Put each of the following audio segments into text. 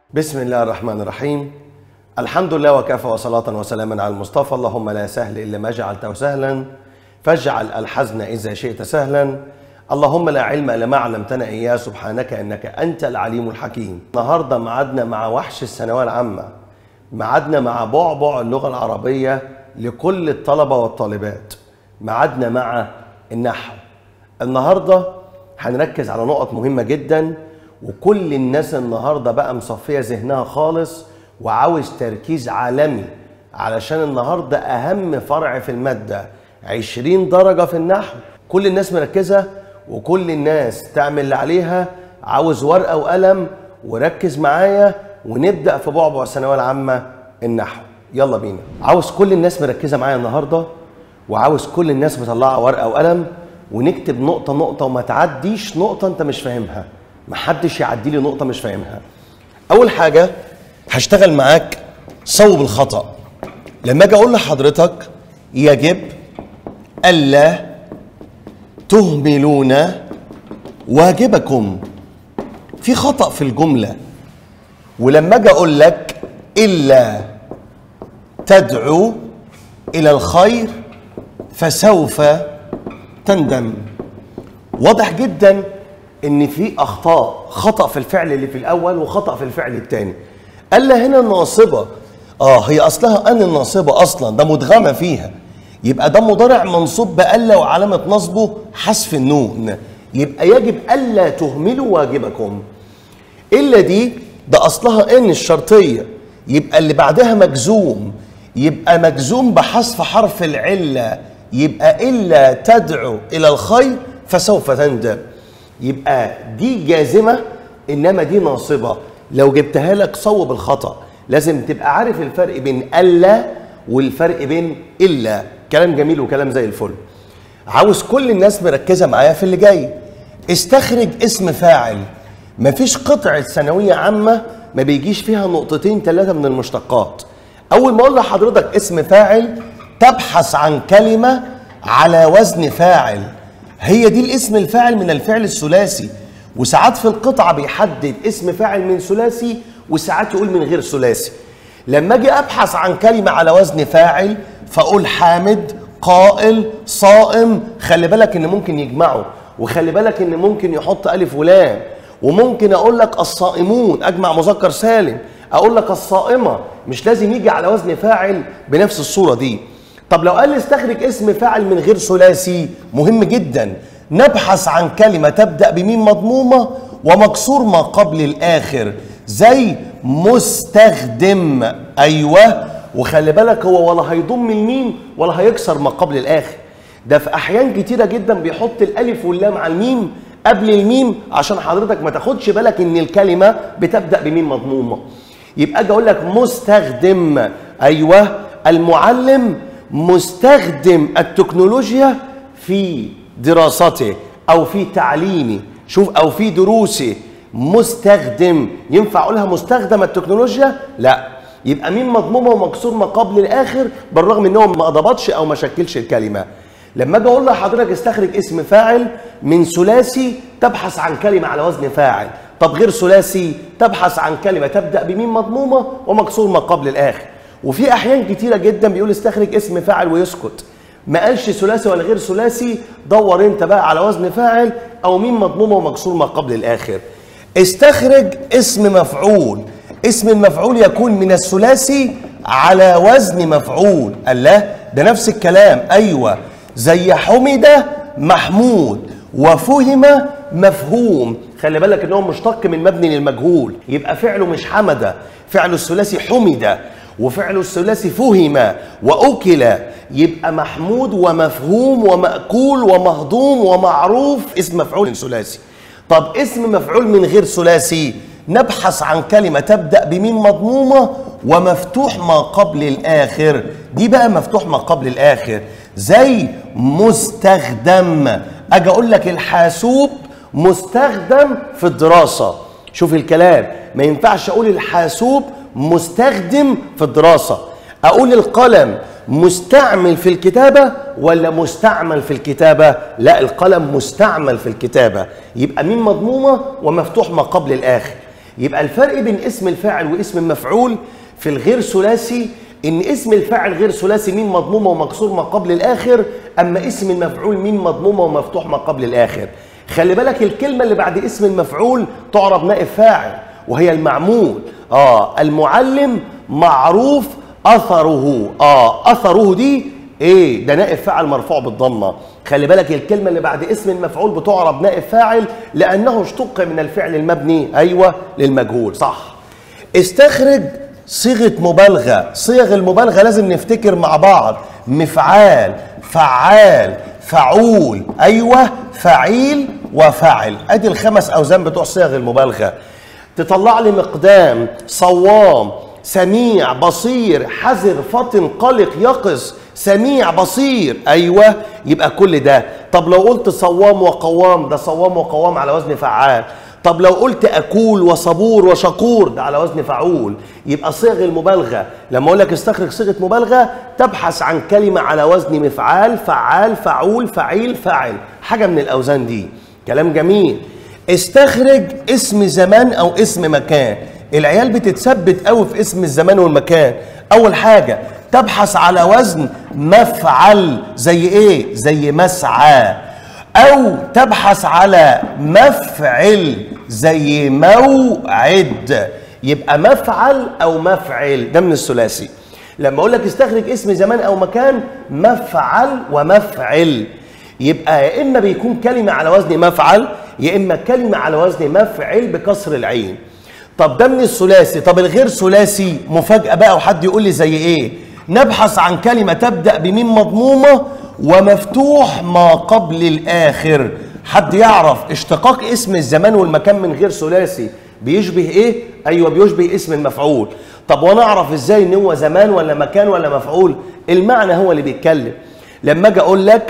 بسم الله الرحمن الرحيم الحمد لله وكفى وصلاة وسلاما على المصطفى اللهم لا سهل إلا ما جعلته سهلا فاجعل الحزن إذا شئت سهلا اللهم لا علم إلا ما علمتنا إياه سبحانك إنك أنت العليم الحكيم النهاردة معادنا مع وحش الثانوية العامة معادنا مع بعبع اللغة العربية لكل الطلبة والطالبات معادنا مع النحو النهاردة هنركز على نقط مهمة جدا وكل الناس النهارده بقى مصفيه ذهنها خالص وعاوز تركيز عالمي علشان النهارده اهم فرع في الماده 20 درجه في النحو كل الناس مركزه وكل الناس تعمل اللي عليها عاوز ورقه وقلم وركز معايا ونبدا في بعبع الثانويه العامه النحو يلا بينا عاوز كل الناس مركزه معايا النهارده وعاوز كل الناس مطلعه ورقه وقلم ونكتب نقطه نقطه وما تعديش نقطه انت مش فاهمها محدش يعدي لي نقطة مش فاهمها. أول حاجة هشتغل معاك صوب الخطأ. لما أجي أقول لحضرتك يجب ألا تهملون واجبكم. في خطأ في الجملة. ولما أجي أقول لك إلا تدعو إلى الخير فسوف تندم. واضح جدا ان في اخطاء خطا في الفعل اللي في الاول وخطا في الفعل الثاني الا هنا الناصبه اه هي اصلها ان الناصبه اصلا ده مدغمه فيها يبقى ده مضارع منصوب بالا وعلامه نصبه حذف النون يبقى يجب الا تهملوا واجبكم الا دي ده اصلها ان الشرطيه يبقى اللي بعدها مجزوم يبقى مجزوم بحذف حرف العله يبقى الا تدعو الى الخير فسوف تندم يبقى دي جازمه انما دي ناصبه لو جبتها لك صوب الخطا لازم تبقى عارف الفرق بين الا والفرق بين الا كلام جميل وكلام زي الفل عاوز كل الناس مركزه معايا في اللي جاي استخرج اسم فاعل مفيش قطعه ثانويه عامه ما بيجيش فيها نقطتين ثلاثه من المشتقات اول ما اقول لحضرتك اسم فاعل تبحث عن كلمه على وزن فاعل هي دي الاسم الفاعل من الفعل الثلاثي وساعات في القطعة بيحدد اسم فاعل من ثلاثي وساعات يقول من غير ثلاثي لما اجي ابحث عن كلمة على وزن فاعل فاقول حامد قائل صائم خلي بالك ان ممكن يجمعوا وخلي بالك ان ممكن يحط الف ولام وممكن اقول لك الصائمون اجمع مذكر سالم اقول لك الصائمة مش لازم يجي على وزن فاعل بنفس الصورة دي طب لو قال لي استخرج اسم فاعل من غير ثلاثي مهم جدا نبحث عن كلمة تبدأ بميم مضمومة ومكسور ما قبل الآخر زي مستخدم أيوة وخلي بالك هو ولا هيضم الميم ولا هيكسر ما قبل الآخر ده في أحيان كتيرة جدا بيحط الألف واللام على الميم قبل الميم عشان حضرتك ما تاخدش بالك إن الكلمة بتبدأ بميم مضمومة يبقى أجي أقول لك مستخدم أيوة المعلم مستخدم التكنولوجيا في دراسته او في تعليمه شوف او في دروسه مستخدم ينفع اقولها مستخدم التكنولوجيا لا يبقى مين مضمومه ومكسور ما قبل الاخر بالرغم ان هو ما ضبطش او ما شكلش الكلمه لما اجي اقول لحضرتك استخرج اسم فاعل من ثلاثي تبحث عن كلمه على وزن فاعل طب غير ثلاثي تبحث عن كلمه تبدا بميم مضمومه ومكسور ما قبل الاخر وفي احيان كتيره جدا بيقول استخرج اسم فاعل ويسكت ما قالش ثلاثي ولا غير ثلاثي دور انت بقى على وزن فاعل او ميم مضمومه ومكسور ما قبل الاخر استخرج اسم مفعول اسم المفعول يكون من الثلاثي على وزن مفعول الله ده نفس الكلام ايوه زي حمد محمود وفهم مفهوم خلي بالك ان هو مشتق من مبني للمجهول يبقى فعله مش حمد فعله الثلاثي حمد وفعل الثلاثي فهم واكل يبقى محمود ومفهوم وماكول ومهضوم ومعروف اسم مفعول ثلاثي طب اسم مفعول من غير ثلاثي نبحث عن كلمه تبدا بميم مضمومه ومفتوح ما قبل الاخر دي بقى مفتوح ما قبل الاخر زي مستخدم اجي اقول لك الحاسوب مستخدم في الدراسه شوف الكلام ما ينفعش اقول الحاسوب مستخدم في الدراسة أقول القلم مستعمل في الكتابة ولا مستعمل في الكتابة لا القلم مستعمل في الكتابة يبقى مين مضمومة ومفتوح ما قبل الآخر يبقى الفرق بين اسم الفاعل واسم المفعول في الغير ثلاثي ان اسم الفاعل غير ثلاثي ميم مضمومه ومكسور ما قبل الاخر اما اسم المفعول ميم مضمومه ومفتوح ما قبل الاخر خلي بالك الكلمه اللي بعد اسم المفعول تعرب نائب فاعل وهي المعمول اه المعلم معروف اثره اه اثره دي ايه ده نائب فاعل مرفوع بالضمه خلي بالك الكلمه اللي بعد اسم المفعول بتعرب نائب فاعل لانه اشتق من الفعل المبني ايوه للمجهول صح استخرج صيغه مبالغه صيغ المبالغه لازم نفتكر مع بعض مفعال فعال فعول ايوه فعيل وفعل ادي الخمس اوزان بتوع صيغ المبالغه تطلع لي مقدام صوام سميع بصير حذر فطن قلق يقظ سميع بصير ايوه يبقى كل ده طب لو قلت صوام وقوام ده صوام وقوام على وزن فعال طب لو قلت اكول وصبور وشكور ده على وزن فعول يبقى صيغ المبالغه لما اقول لك استخرج صيغه مبالغه تبحث عن كلمه على وزن مفعال فعال فعول فعيل فاعل حاجه من الاوزان دي كلام جميل استخرج اسم زمان او اسم مكان العيال بتتثبت قوي في اسم الزمان والمكان اول حاجه تبحث على وزن مفعل زي ايه زي مسعى او تبحث على مفعل زي موعد يبقى مفعل او مفعل ده من الثلاثي لما اقول لك استخرج اسم زمان او مكان مفعل ومفعل يبقى يا اما بيكون كلمه على وزن مفعل يا اما كلمه على وزن مفعل بكسر العين طب ده من الثلاثي طب الغير ثلاثي مفاجاه بقى وحد يقول لي زي ايه نبحث عن كلمه تبدا بميم مضمومه ومفتوح ما قبل الاخر حد يعرف اشتقاق اسم الزمان والمكان من غير ثلاثي بيشبه ايه ايوه بيشبه اسم المفعول طب وانا اعرف ازاي ان هو زمان ولا مكان ولا مفعول المعنى هو اللي بيتكلم لما اجي اقول لك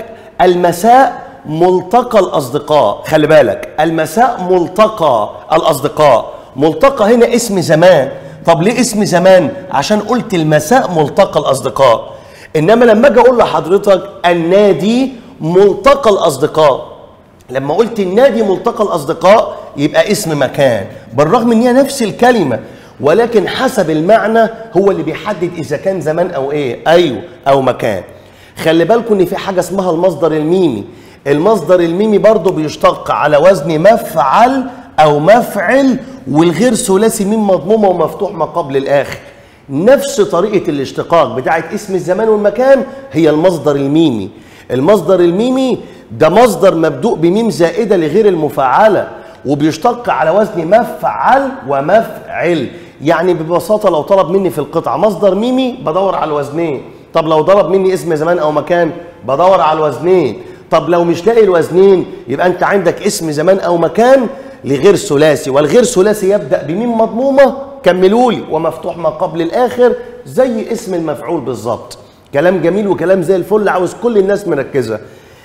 المساء ملتقى الاصدقاء خلي بالك المساء ملتقى الاصدقاء ملتقى هنا اسم زمان طب ليه اسم زمان عشان قلت المساء ملتقى الاصدقاء انما لما اجي اقول لحضرتك النادي ملتقى الاصدقاء لما قلت النادي ملتقى الاصدقاء يبقى اسم مكان بالرغم ان هي نفس الكلمه ولكن حسب المعنى هو اللي بيحدد اذا كان زمان او ايه ايوه او مكان خلي بالكم ان في حاجه اسمها المصدر الميمي المصدر الميمي برضه بيشتق على وزن مفعل او مفعل والغير ثلاثي ميم مضمومه ومفتوح ما قبل الاخر نفس طريقه الاشتقاق بتاعت اسم الزمان والمكان هي المصدر الميمي المصدر الميمي ده مصدر مبدوء بميم زائده لغير المفعله وبيشتق على وزن مفعل ومفعل يعني ببساطه لو طلب مني في القطعه مصدر ميمي بدور على الوزنين طب لو ضرب مني اسم زمان او مكان بدور على الوزنين طب لو مش لاقي الوزنين يبقى انت عندك اسم زمان او مكان لغير ثلاثي والغير ثلاثي يبدا بميم مضمومه كملوا لي ومفتوح ما قبل الاخر زي اسم المفعول بالظبط كلام جميل وكلام زي الفل عاوز كل الناس مركزه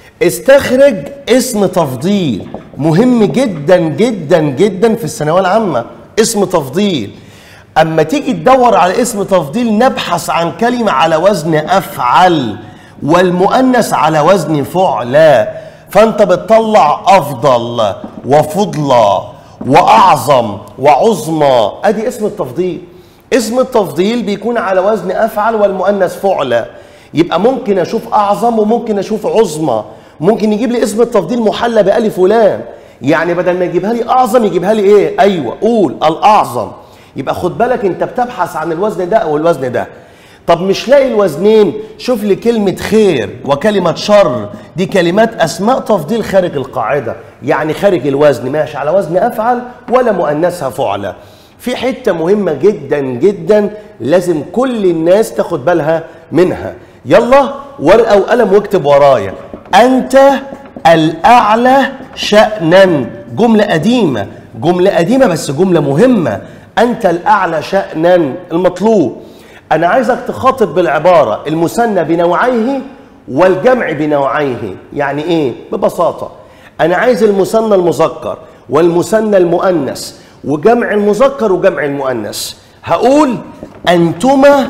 استخرج اسم تفضيل مهم جدا جدا جدا في الثانويه العامه اسم تفضيل اما تيجي تدور على اسم تفضيل نبحث عن كلمه على وزن افعل والمؤنث على وزن فعلى فانت بتطلع افضل وفضلى واعظم وعظمى ادي اسم التفضيل اسم التفضيل بيكون على وزن افعل والمؤنث فعلى يبقى ممكن اشوف اعظم وممكن اشوف عظمى ممكن يجيب لي اسم التفضيل محلى بالف ولام يعني بدل ما يجيبها لي اعظم يجيبها لي ايه ايوه قول الاعظم يبقى خد بالك انت بتبحث عن الوزن ده او الوزن ده طب مش لاقي الوزنين شوف لي كلمة خير وكلمة شر دي كلمات أسماء تفضيل خارج القاعدة يعني خارج الوزن ماشي على وزن أفعل ولا مؤنثها فعلى في حتة مهمة جدا جدا لازم كل الناس تاخد بالها منها يلا ورقة وقلم واكتب ورايا أنت الأعلى شأنا جملة قديمة جملة قديمة بس جملة مهمة أنت الأعلى شأنا المطلوب أنا عايزك تخاطب بالعبارة المثنى بنوعيه والجمع بنوعيه يعني إيه؟ ببساطة أنا عايز المثنى المذكر والمثنى المؤنث وجمع المذكر وجمع المؤنث هقول أنتما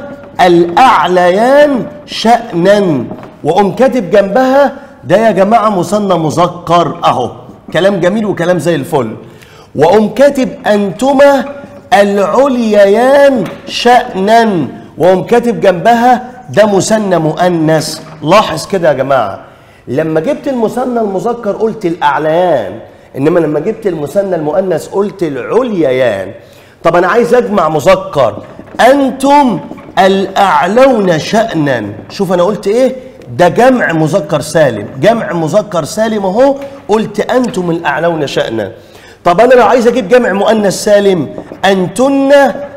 الأعليان شأنا وأقوم كاتب جنبها ده يا جماعة مثنى مذكر أهو كلام جميل وكلام زي الفل وأقوم كاتب أنتما العلييان شأنا وهم كاتب جنبها ده مثنى مؤنث لاحظ كده يا جماعة لما جبت المثنى المذكر قلت الأعليان إنما لما جبت المثنى المؤنث قلت العلييان طب أنا عايز أجمع مذكر أنتم الأعلون شأنا شوف أنا قلت إيه ده جمع مذكر سالم جمع مذكر سالم اهو قلت انتم الاعلون شانا طب انا لو عايز اجيب جمع مؤنث سالم انتن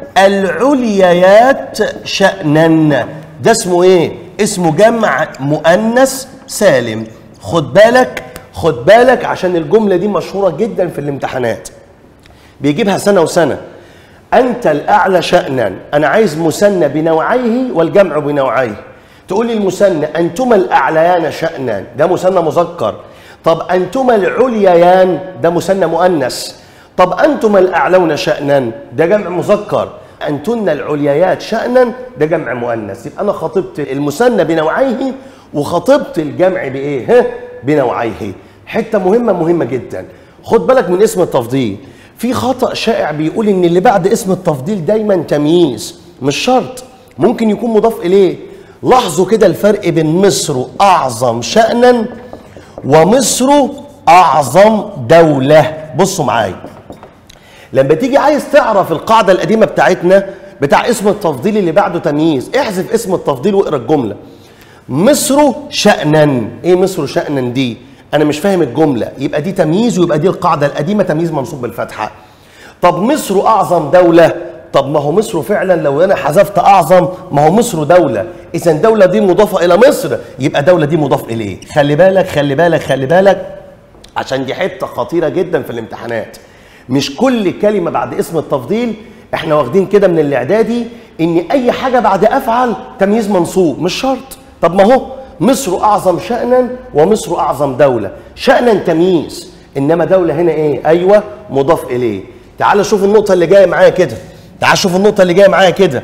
العليات شانا ده اسمه ايه اسمه جمع مؤنث سالم خد بالك خد بالك عشان الجمله دي مشهوره جدا في الامتحانات بيجيبها سنه وسنه انت الاعلى شانا انا عايز مثنى بنوعيه والجمع بنوعيه تقول لي المثنى انتما الاعليان شانا ده مثنى مذكر طب انتما العليان ده مثنى مؤنث طب انتما الاعلون شانا ده جمع مذكر انتن العليات شانا ده جمع مؤنث يبقى انا خاطبت المثنى بنوعيه وخاطبت الجمع بايه ها بنوعيه حته مهمه مهمه جدا خد بالك من اسم التفضيل في خطا شائع بيقول ان اللي بعد اسم التفضيل دايما تمييز مش شرط ممكن يكون مضاف اليه لاحظوا كده الفرق بين مصر اعظم شانا ومصر اعظم دوله بصوا معايا لما تيجي عايز تعرف القاعده القديمه بتاعتنا بتاع اسم التفضيل اللي بعده تمييز احذف اسم التفضيل واقرا الجمله مصر شأنا ايه مصر شأنا دي انا مش فاهم الجمله يبقى دي تمييز ويبقى دي القاعده القديمه تمييز منصوب بالفتحه طب مصر اعظم دوله طب ما هو مصر فعلا لو انا حذفت اعظم ما هو مصر دوله اذا دوله دي مضافه الى مصر يبقى دوله دي مضاف اليه خلي بالك خلي بالك خلي بالك عشان دي حته خطيره جدا في الامتحانات مش كل كلمه بعد اسم التفضيل احنا واخدين كده من الاعدادي ان اي حاجه بعد افعل تمييز منصوب مش شرط طب ما هو مصر اعظم شانا ومصر اعظم دوله شانا تمييز انما دوله هنا ايه ايوه مضاف اليه تعال شوف النقطه اللي جايه معايا كده تعال شوف النقطه اللي جايه معايا كده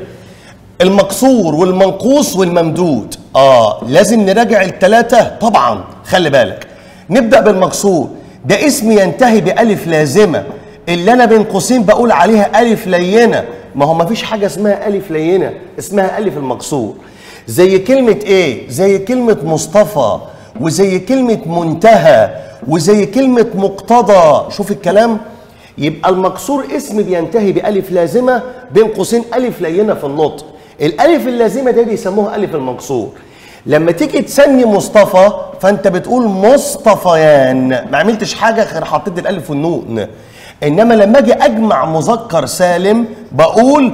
المقصور والمنقوص والممدود اه لازم نراجع الثلاثه طبعا خلي بالك نبدا بالمقصور ده اسم ينتهي بالف لازمه اللي انا بين قوسين بقول عليها الف لينه ما هو ما فيش حاجه اسمها الف لينه اسمها الف المقصور زي كلمه ايه زي كلمه مصطفى وزي كلمه منتهى وزي كلمه مقتضى شوف الكلام يبقى المقصور اسم بينتهي بألف لازمة بين قوسين ألف لينة في النطق الألف اللازمة دي بيسموها ألف المقصور لما تيجي تسمي مصطفى فأنت بتقول مصطفيان ما عملتش حاجة غير حطيت الألف والنون إنما لما أجي أجمع مذكر سالم بقول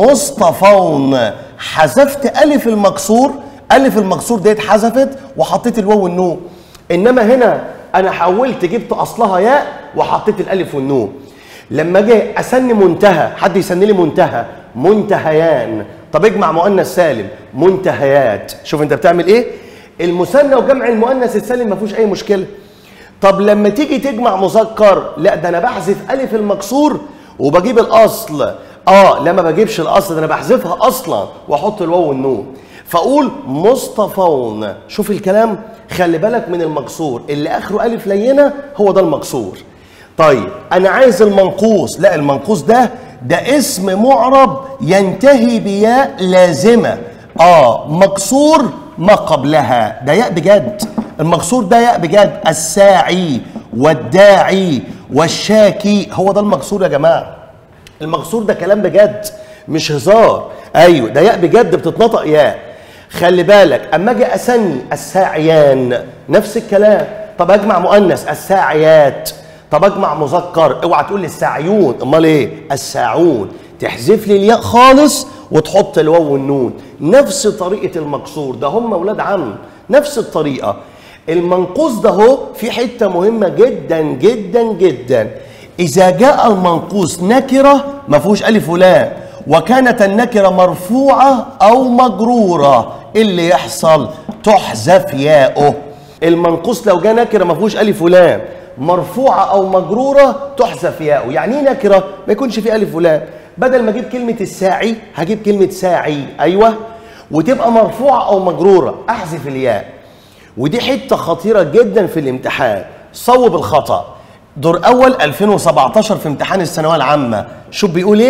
مصطفون حذفت ألف المكسور ألف المكسور ديت حذفت وحطيت الواو والنون إنما هنا أنا حولت جبت أصلها ياء وحطيت الألف والنون لما جه اسني منتهى حد يسني لي منتهى منتهيان طب اجمع مؤنث سالم منتهيات شوف انت بتعمل ايه المثنى وجمع المؤنث السالم ما فيهوش اي مشكله طب لما تيجي تجمع مذكر لا ده انا بحذف الف المكسور وبجيب الاصل اه لا ما بجيبش الاصل ده انا بحذفها اصلا واحط الواو والنون فاقول مصطفون شوف الكلام خلي بالك من المكسور اللي اخره الف لينه هو ده المكسور طيب انا عايز المنقوص لا المنقوص ده ده اسم معرب ينتهي بياء لازمه اه مكسور ما قبلها ده ياء بجد المكسور ده ياء بجد الساعي والداعي والشاكي هو ده المكسور يا جماعه المكسور ده كلام بجد مش هزار ايوه ده ياء بجد بتتنطق ياء خلي بالك اما اجي اسني الساعيان نفس الكلام طب اجمع مؤنث الساعيات طب اجمع مذكر اوعى تقول لي الساعيون امال ايه الساعون تحذف لي الياء خالص وتحط الواو والنون نفس طريقه المكسور ده هم اولاد عم نفس الطريقه المنقوص ده هو في حته مهمه جدا جدا جدا اذا جاء المنقوص نكره ما فيهوش الف ولام وكانت النكره مرفوعه او مجروره إيه اللي يحصل تحذف ياؤه المنقوص لو جاء نكره ما فيهوش الف ولام مرفوعه او مجروره تحذف ياؤه يعني ايه نكره ما يكونش في الف ولام بدل ما اجيب كلمه الساعي هجيب كلمه ساعي ايوه وتبقى مرفوعه او مجروره احذف الياء ودي حته خطيره جدا في الامتحان صوب الخطا دور اول 2017 في امتحان الثانويه العامه شوف بيقول ايه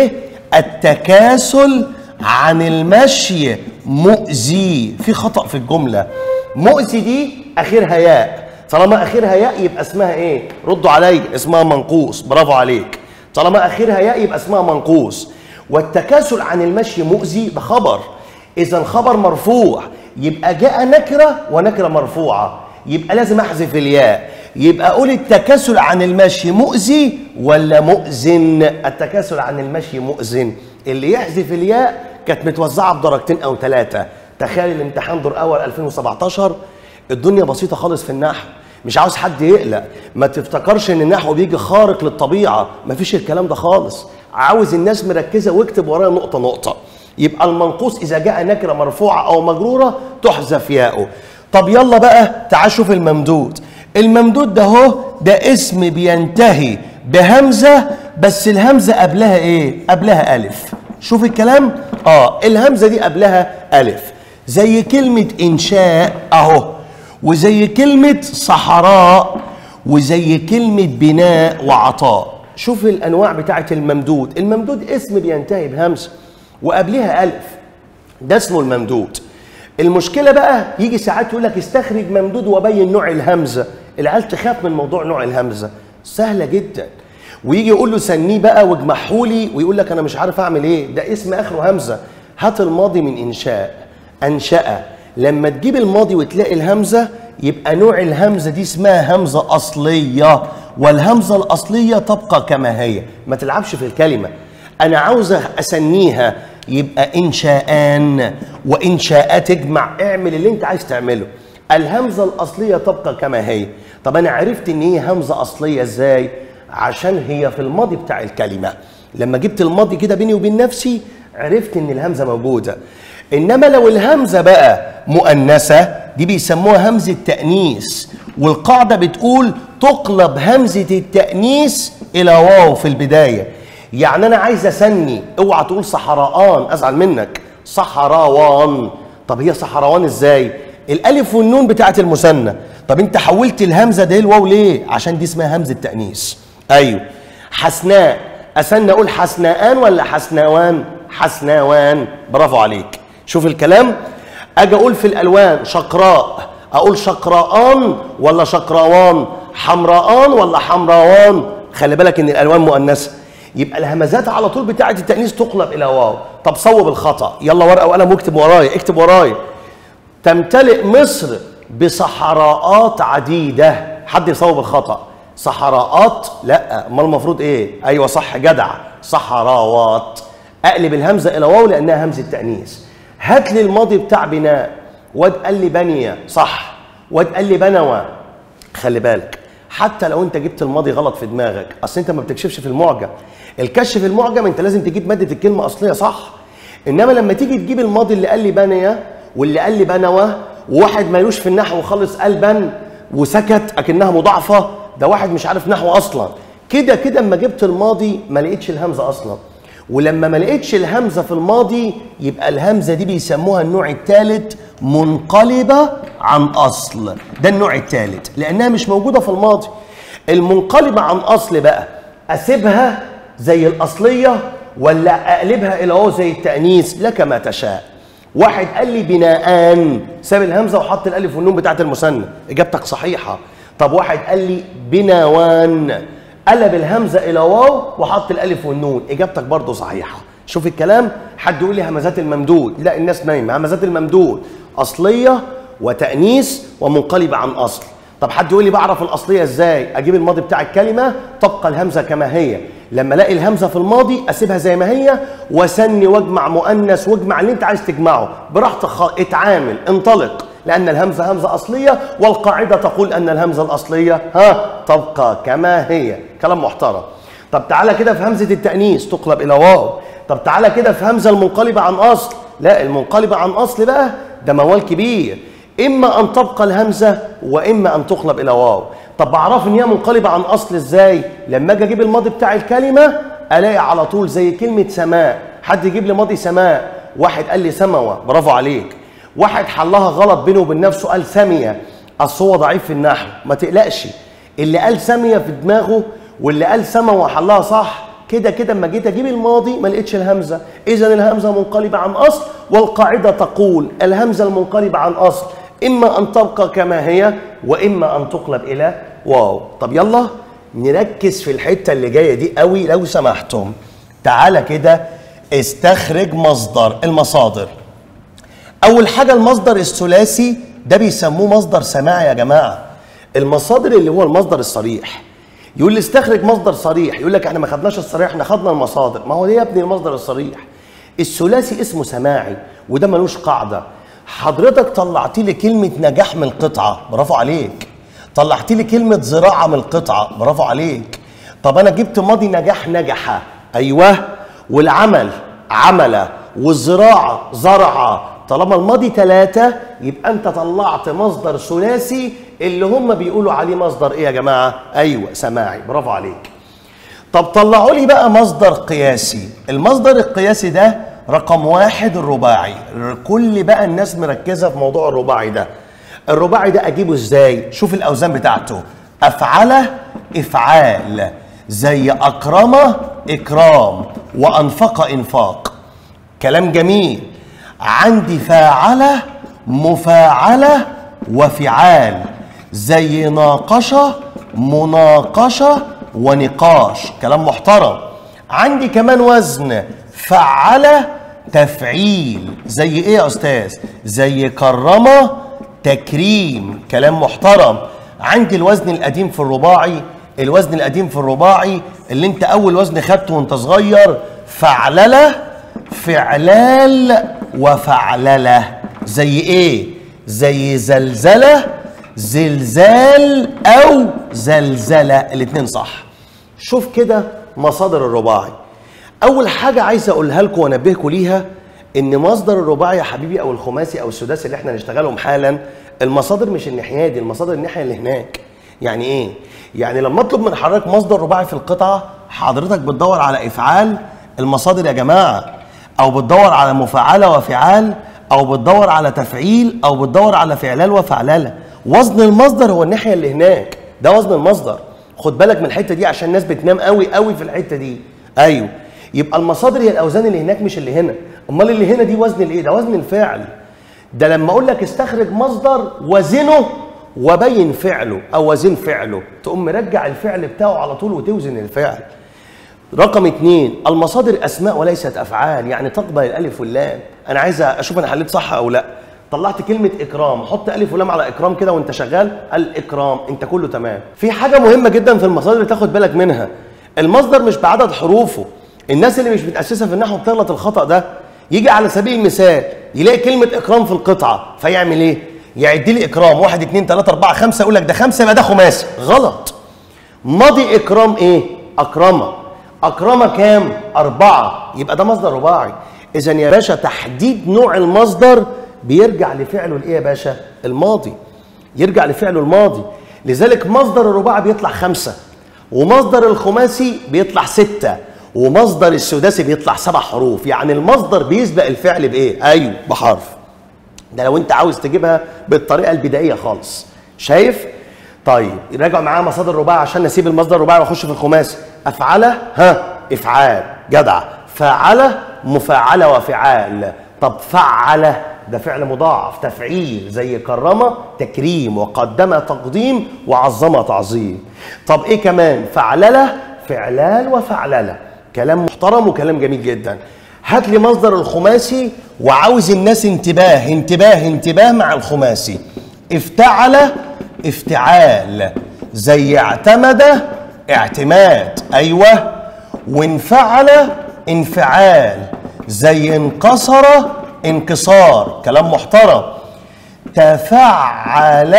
التكاسل عن المشي مؤذي في خطأ في الجملة مؤذي دي اخرها ياء طالما اخرها ياء يبقى اسمها ايه ردوا عليا اسمها منقوص برافو عليك طالما اخرها ياء يبقى اسمها منقوص والتكاسل عن المشي مؤذي ده خبر اذا الخبر مرفوع يبقى جاء نكره ونكره مرفوعه يبقى لازم احذف الياء يبقى اقول التكاسل عن المشي مؤذي ولا مؤذن التكاسل عن المشي مؤذن اللي يحذف الياء كانت متوزعه بدرجتين او ثلاثه تخيل الامتحان دور اول 2017 الدنيا بسيطه خالص في النحو مش عاوز حد يقلق ما تفتكرش ان النحو بيجي خارق للطبيعه مفيش الكلام ده خالص عاوز الناس مركزه واكتب ورايا نقطه نقطه يبقى المنقوص اذا جاء نكره مرفوعه او مجروره تحذف ياؤه طب يلا بقى تعال شوف الممدود الممدود ده اهو ده اسم بينتهي بهمزه بس الهمزه قبلها ايه قبلها الف شوف الكلام اه الهمزه دي قبلها الف زي كلمه انشاء اهو وزي كلمه صحراء وزي كلمه بناء وعطاء شوف الانواع بتاعه الممدود الممدود اسم بينتهي بهمزه وقبلها الف ده اسمه الممدود المشكله بقى يجي ساعات يقول لك استخرج ممدود وبين نوع الهمزه العيال تخاف من موضوع نوع الهمزه سهله جدا ويجي يقول له سنيه بقى واجمعه لي ويقول لك انا مش عارف اعمل ايه ده اسم اخره همزه هات الماضي من انشاء انشا لما تجيب الماضي وتلاقي الهمزه يبقى نوع الهمزه دي اسمها همزه اصليه والهمزه الاصليه تبقى كما هي ما تلعبش في الكلمه انا عاوز اسنيها يبقى انشاءان وانشاءات اجمع اعمل اللي انت عايز تعمله الهمزه الاصليه تبقى كما هي طب انا عرفت ان هي همزه اصليه ازاي عشان هي في الماضي بتاع الكلمه لما جبت الماضي كده بيني وبين نفسي عرفت ان الهمزه موجوده انما لو الهمزه بقى مؤنثه دي بيسموها همزه تانيث والقاعده بتقول تقلب همزه التانيث الى واو في البدايه يعني انا عايز اسني اوعى تقول صحراءان ازعل منك صحراوان طب هي صحراوان ازاي الالف والنون بتاعت المثنى طب انت حولت الهمزه ده الواو ليه عشان دي اسمها همزه تانيث ايوه حسناء اسنى اقول حسناءان ولا حسناوان حسناوان برافو عليك شوف الكلام اجي اقول في الالوان شقراء اقول شقراءان ولا شقراوان حمراءان ولا حمراوان خلي بالك ان الالوان مؤنثه يبقى الهمزات على طول بتاعه التانيث تقلب الى واو طب صوب الخطا يلا ورقه وقلم واكتب ورايا اكتب ورايا تمتلئ مصر بصحراءات عديده حد يصوب الخطا صحراءات لا امال المفروض ايه ايوه صح جدع صحراوات اقلب الهمزه الى واو لانها همزه تانيث هات لي الماضي بتاع بناء واد قال لي بنيه صح واد قال لي بنوى خلي بالك حتى لو انت جبت الماضي غلط في دماغك اصل انت ما بتكشفش في المعجم الكشف في المعجم انت لازم تجيب ماده الكلمه اصليه صح انما لما تيجي تجيب الماضي اللي قال لي بنيه واللي قال لي بنوى وواحد مالوش في النحو خالص قال بن وسكت اكنها مضاعفه ده واحد مش عارف نحو اصلا كده كده اما جبت الماضي ما لقيتش الهمزه اصلا ولما ما لقيتش الهمزه في الماضي يبقى الهمزه دي بيسموها النوع الثالث منقلبه عن اصل ده النوع الثالث لانها مش موجوده في الماضي المنقلبه عن اصل بقى اسيبها زي الاصليه ولا اقلبها الى هو زي التانيث لك ما تشاء واحد قال لي بناءان ساب الهمزه وحط الالف والنون بتاعت المثنى اجابتك صحيحه طب واحد قال لي بناوان قلب الهمزه الى واو وحط الالف والنون اجابتك برضه صحيحه شوف الكلام حد يقول لي همزات الممدود لا الناس نايمه همزات الممدود اصليه وتانيث ومنقلبه عن اصل طب حد يقول لي بعرف الاصليه ازاي اجيب الماضي بتاع الكلمه تبقى الهمزه كما هي لما الاقي الهمزه في الماضي اسيبها زي ما هي واسني واجمع مؤنث واجمع اللي انت عايز تجمعه براحتك خ- اتعامل انطلق لان الهمزه همزه اصليه والقاعده تقول ان الهمزه الاصليه ها تبقى كما هي كلام محترم طب تعالى كده في همزه التانيث تقلب الى واو طب تعالى كده في همزه المنقلبه عن اصل لا المنقلبه عن اصل بقى ده موال كبير اما ان تبقى الهمزه واما ان تقلب الى واو طب بعرف ان هي منقلبه عن اصل ازاي لما اجي اجيب الماضي بتاع الكلمه الاقي على طول زي كلمه سماء حد يجيب لي ماضي سماء واحد قال لي سموه برافو عليك واحد حلها غلط بينه وبين نفسه قال ساميه اصل هو ضعيف في النحو ما تقلقش اللي قال ساميه في دماغه واللي قال سموه حلها صح كده كده اما جيت اجيب الماضي ما لقيتش الهمزه اذا الهمزه منقلبه عن اصل والقاعده تقول الهمزه المنقلبه عن اصل اما ان تبقى كما هي واما ان تقلب الى واو طب يلا نركز في الحته اللي جايه دي قوي لو سمحتم تعالى كده استخرج مصدر المصادر اول حاجه المصدر الثلاثي ده بيسموه مصدر سماعي يا جماعه المصادر اللي هو المصدر الصريح يقول لي استخرج مصدر صريح يقول لك احنا ما خدناش الصريح احنا خدنا المصادر ما هو ده يا ابني المصدر الصريح الثلاثي اسمه سماعي وده ملوش قاعده حضرتك طلعت لي كلمه نجاح من القطعه برافو عليك طلعت لي كلمه زراعه من القطعه برافو عليك طب انا جبت ماضي نجاح نجح ايوه والعمل عمل والزراعه زرع طالما الماضي ثلاثة يبقى أنت طلعت مصدر ثلاثي اللي هم بيقولوا عليه مصدر إيه يا جماعة؟ أيوه سماعي برافو عليك. طب طلعوا لي بقى مصدر قياسي، المصدر القياسي ده رقم واحد الرباعي، كل بقى الناس مركزة في موضوع الرباعي ده. الرباعي ده أجيبه إزاي؟ شوف الأوزان بتاعته. أفعل إفعال زي أكرم إكرام وأنفق إنفاق. كلام جميل. عندي فاعلة مفاعلة وفعال زي ناقشة مناقشة ونقاش كلام محترم عندي كمان وزن فعلة تفعيل زي ايه يا استاذ زي كرمة تكريم كلام محترم عندي الوزن القديم في الرباعي الوزن القديم في الرباعي اللي انت اول وزن خدته وانت صغير فعلله فعلال وفعلله زي ايه زي زلزله زلزال او زلزله الاتنين صح شوف كده مصادر الرباعي اول حاجه عايز اقولها لكم وانبهكم ليها ان مصدر الرباعي يا حبيبي او الخماسي او السداسي اللي احنا هنشتغلهم حالا المصادر مش الناحيه دي المصادر الناحيه اللي هناك يعني ايه يعني لما اطلب من حضرتك مصدر رباعي في القطعه حضرتك بتدور على افعال المصادر يا جماعه او بتدور على مفعله وفعال او بتدور على تفعيل او بتدور على فعلال وفعلله وزن المصدر هو الناحيه اللي هناك ده وزن المصدر خد بالك من الحته دي عشان الناس بتنام قوي قوي في الحته دي ايوه يبقى المصادر هي الاوزان اللي هناك مش اللي هنا امال اللي هنا دي وزن الايه ده وزن الفعل ده لما اقول لك استخرج مصدر وزنه وبين فعله او وزن فعله تقوم مرجع الفعل بتاعه على طول وتوزن الفعل رقم اثنين المصادر اسماء وليست افعال يعني تقبل الالف واللام انا عايز اشوف انا حليت صح او لا طلعت كلمة إكرام حط ألف ولام على إكرام كده وأنت شغال الإكرام أنت كله تمام في حاجة مهمة جدا في المصادر تاخد بالك منها المصدر مش بعدد حروفه الناس اللي مش متأسسة في النحو بتغلط الخطأ ده يجي على سبيل المثال يلاقي كلمة إكرام في القطعة فيعمل إيه؟ يعد لي إكرام واحد اتنين تلاتة أربعة خمسة يقول لك ده خمسة يبقى ده خماسي غلط ماضي إكرام إيه؟ أكرمه أكرمة كام؟ أربعة يبقى ده مصدر رباعي إذا يا باشا تحديد نوع المصدر بيرجع لفعله الإيه يا باشا؟ الماضي يرجع لفعله الماضي لذلك مصدر الرباعي بيطلع خمسة ومصدر الخماسي بيطلع ستة ومصدر السداسي بيطلع سبع حروف يعني المصدر بيسبق الفعل بإيه؟ أيوه بحرف ده لو أنت عاوز تجيبها بالطريقة البدائية خالص شايف؟ طيب راجعوا معايا مصادر الرباعي عشان نسيب المصدر الرباعي واخش في الخماسي افعله ها افعال جدع فعله مفاعله وفعال طب فعله ده فعل مضاعف تفعيل زي كرمه تكريم وقدم تقديم وعظم تعظيم طب ايه كمان فعلله فعلال وفعلله كلام محترم وكلام جميل جدا هات لي مصدر الخماسي وعاوز الناس انتباه انتباه انتباه مع الخماسي افتعل افتعال زي اعتمد اعتماد ايوه وانفعل انفعال زي انكسر انكسار كلام محترم تفعل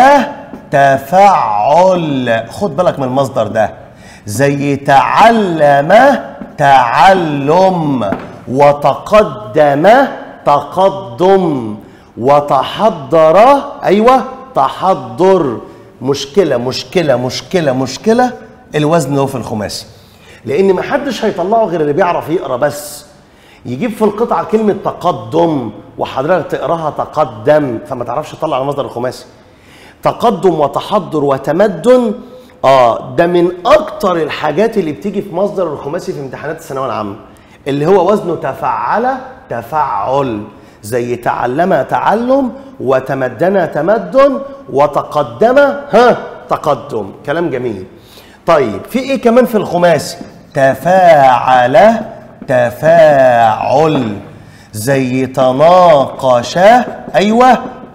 تفعل خد بالك من المصدر ده زي تعلم تعلم وتقدم تقدم وتحضر ايوه تحضر مشكله مشكله مشكله مشكله الوزن هو في الخماسي لان ما حدش هيطلعه غير اللي بيعرف يقرا بس يجيب في القطعه كلمه تقدم وحضرتك تقراها تقدم فما تعرفش تطلع المصدر الخماسي تقدم وتحضر وتمدن اه ده من اكتر الحاجات اللي بتيجي في مصدر الخماسي في امتحانات الثانويه العامه اللي هو وزنه تفعل تفعل زي تعلم تعلم وتمدن تمدن وتقدم ها تقدم كلام جميل طيب في ايه كمان في الخماسي تفاعل تفاعل زي تناقش ايوه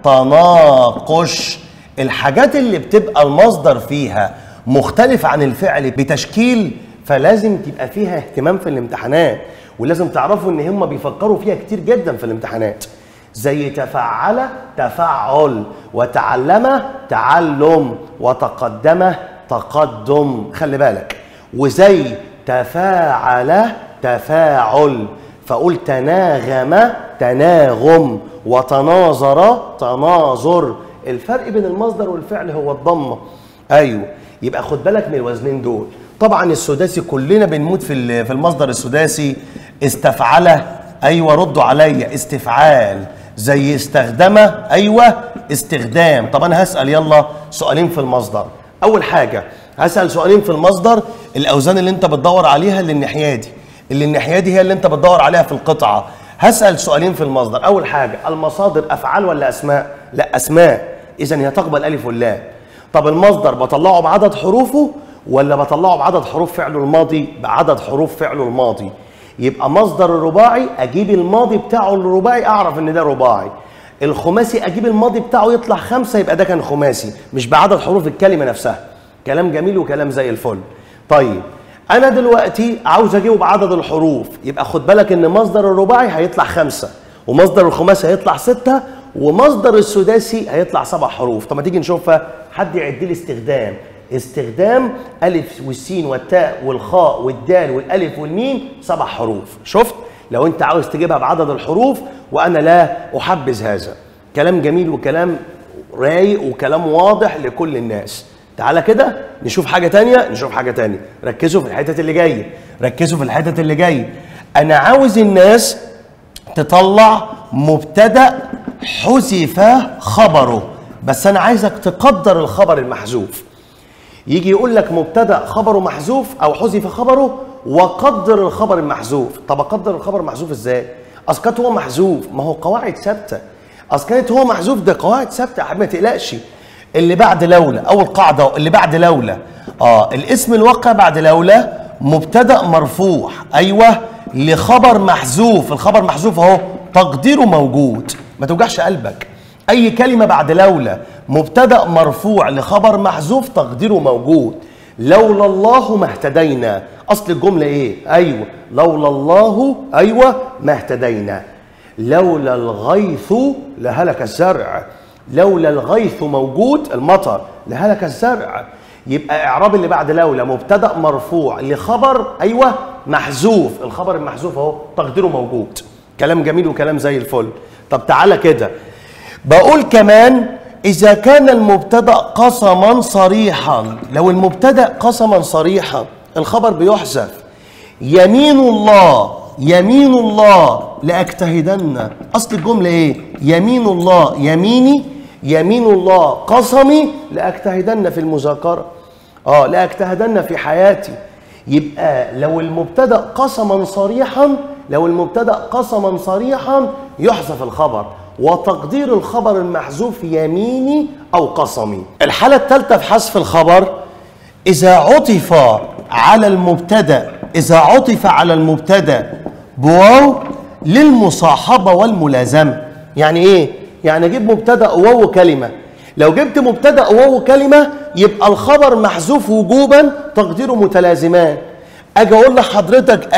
تناقش الحاجات اللي بتبقى المصدر فيها مختلف عن الفعل بتشكيل فلازم تبقى فيها اهتمام في الامتحانات ولازم تعرفوا ان هم بيفكروا فيها كتير جدا في الامتحانات زي تفعل تفعل وتعلم تعلم وتقدم تقدم خلي بالك وزي تفاعل تفاعل فقول تناغم تناغم وتناظر تناظر الفرق بين المصدر والفعل هو الضمه ايوه يبقى خد بالك من الوزنين دول طبعا السداسي كلنا بنموت في في المصدر السداسي استفعل ايوه ردوا عليا استفعال زي استخدم ايوه استخدام طب انا هسال يلا سؤالين في المصدر اول حاجه هسال سؤالين في المصدر الاوزان اللي انت بتدور عليها اللي الناحيه دي اللي الناحيه دي هي اللي انت بتدور عليها في القطعه هسال سؤالين في المصدر اول حاجه المصادر افعال ولا اسماء لا اسماء اذا هي تقبل الف واللام طب المصدر بطلعه بعدد حروفه ولا بطلعه بعدد حروف فعله الماضي بعدد حروف فعله الماضي يبقى مصدر الرباعي اجيب الماضي بتاعه الرباعي اعرف ان ده رباعي الخماسي اجيب الماضي بتاعه يطلع خمسة يبقى ده كان خماسي مش بعدد حروف الكلمه نفسها كلام جميل وكلام زي الفل طيب انا دلوقتي عاوز اجيبه بعدد الحروف يبقى خد بالك ان مصدر الرباعي هيطلع خمسة ومصدر الخماسي هيطلع ستة ومصدر السداسي هيطلع سبع حروف طب ما تيجي نشوفها حد يعد لي استخدام استخدام ألف والسين والتاء والخاء والدال والألف والميم سبع حروف شفت لو أنت عاوز تجيبها بعدد الحروف وأنا لا أحبذ هذا كلام جميل وكلام رايق وكلام واضح لكل الناس تعالى كده نشوف حاجة تانية نشوف حاجة تانية ركزوا في الحتت اللي جاية ركزوا في الحتت اللي جاية أنا عاوز الناس تطلع مبتدأ حذف خبره بس أنا عايزك تقدر الخبر المحذوف يجي يقول لك مبتدا خبره محذوف او حذف خبره وقدر الخبر المحذوف طب اقدر الخبر المحذوف ازاي اصل كانت هو محذوف ما هو قواعد ثابته اصل كانت هو محذوف ده قواعد ثابته يا حبيبي ما تقلقش اللي بعد لولا اول قاعده اللي بعد لولا اه الاسم الواقع بعد لولا مبتدا مرفوع ايوه لخبر محذوف الخبر محذوف اهو تقديره موجود ما توجعش قلبك اي كلمه بعد لولا مبتدا مرفوع لخبر محذوف تقديره موجود لولا الله ما اهتدينا اصل الجمله ايه ايوه لولا الله ايوه ما اهتدينا لولا الغيث لهلك الزرع لولا الغيث موجود المطر لهلك الزرع يبقى اعراب اللي بعد لولا مبتدا مرفوع لخبر ايوه محذوف الخبر المحذوف اهو تقديره موجود كلام جميل وكلام زي الفل طب تعالى كده بقول كمان إذا كان المبتدأ قسما صريحا لو المبتدأ قسما صريحا الخبر بيحذف يمين الله يمين الله لأجتهدن أصل الجملة إيه؟ يمين الله يميني يمين الله قسمي لأجتهدن في المذاكرة آه لأجتهدن في حياتي يبقى لو المبتدأ قسما صريحا لو المبتدأ قسما صريحا يحذف الخبر وتقدير الخبر المحذوف يميني او قسمي الحاله الثالثه في حذف الخبر اذا عطف على المبتدا اذا عطف على المبتدا بواو للمصاحبه والملازمه يعني ايه يعني اجيب مبتدا وواو كلمه لو جبت مبتدا وواو كلمه يبقى الخبر محذوف وجوبا تقديره متلازمان اجي اقول لحضرتك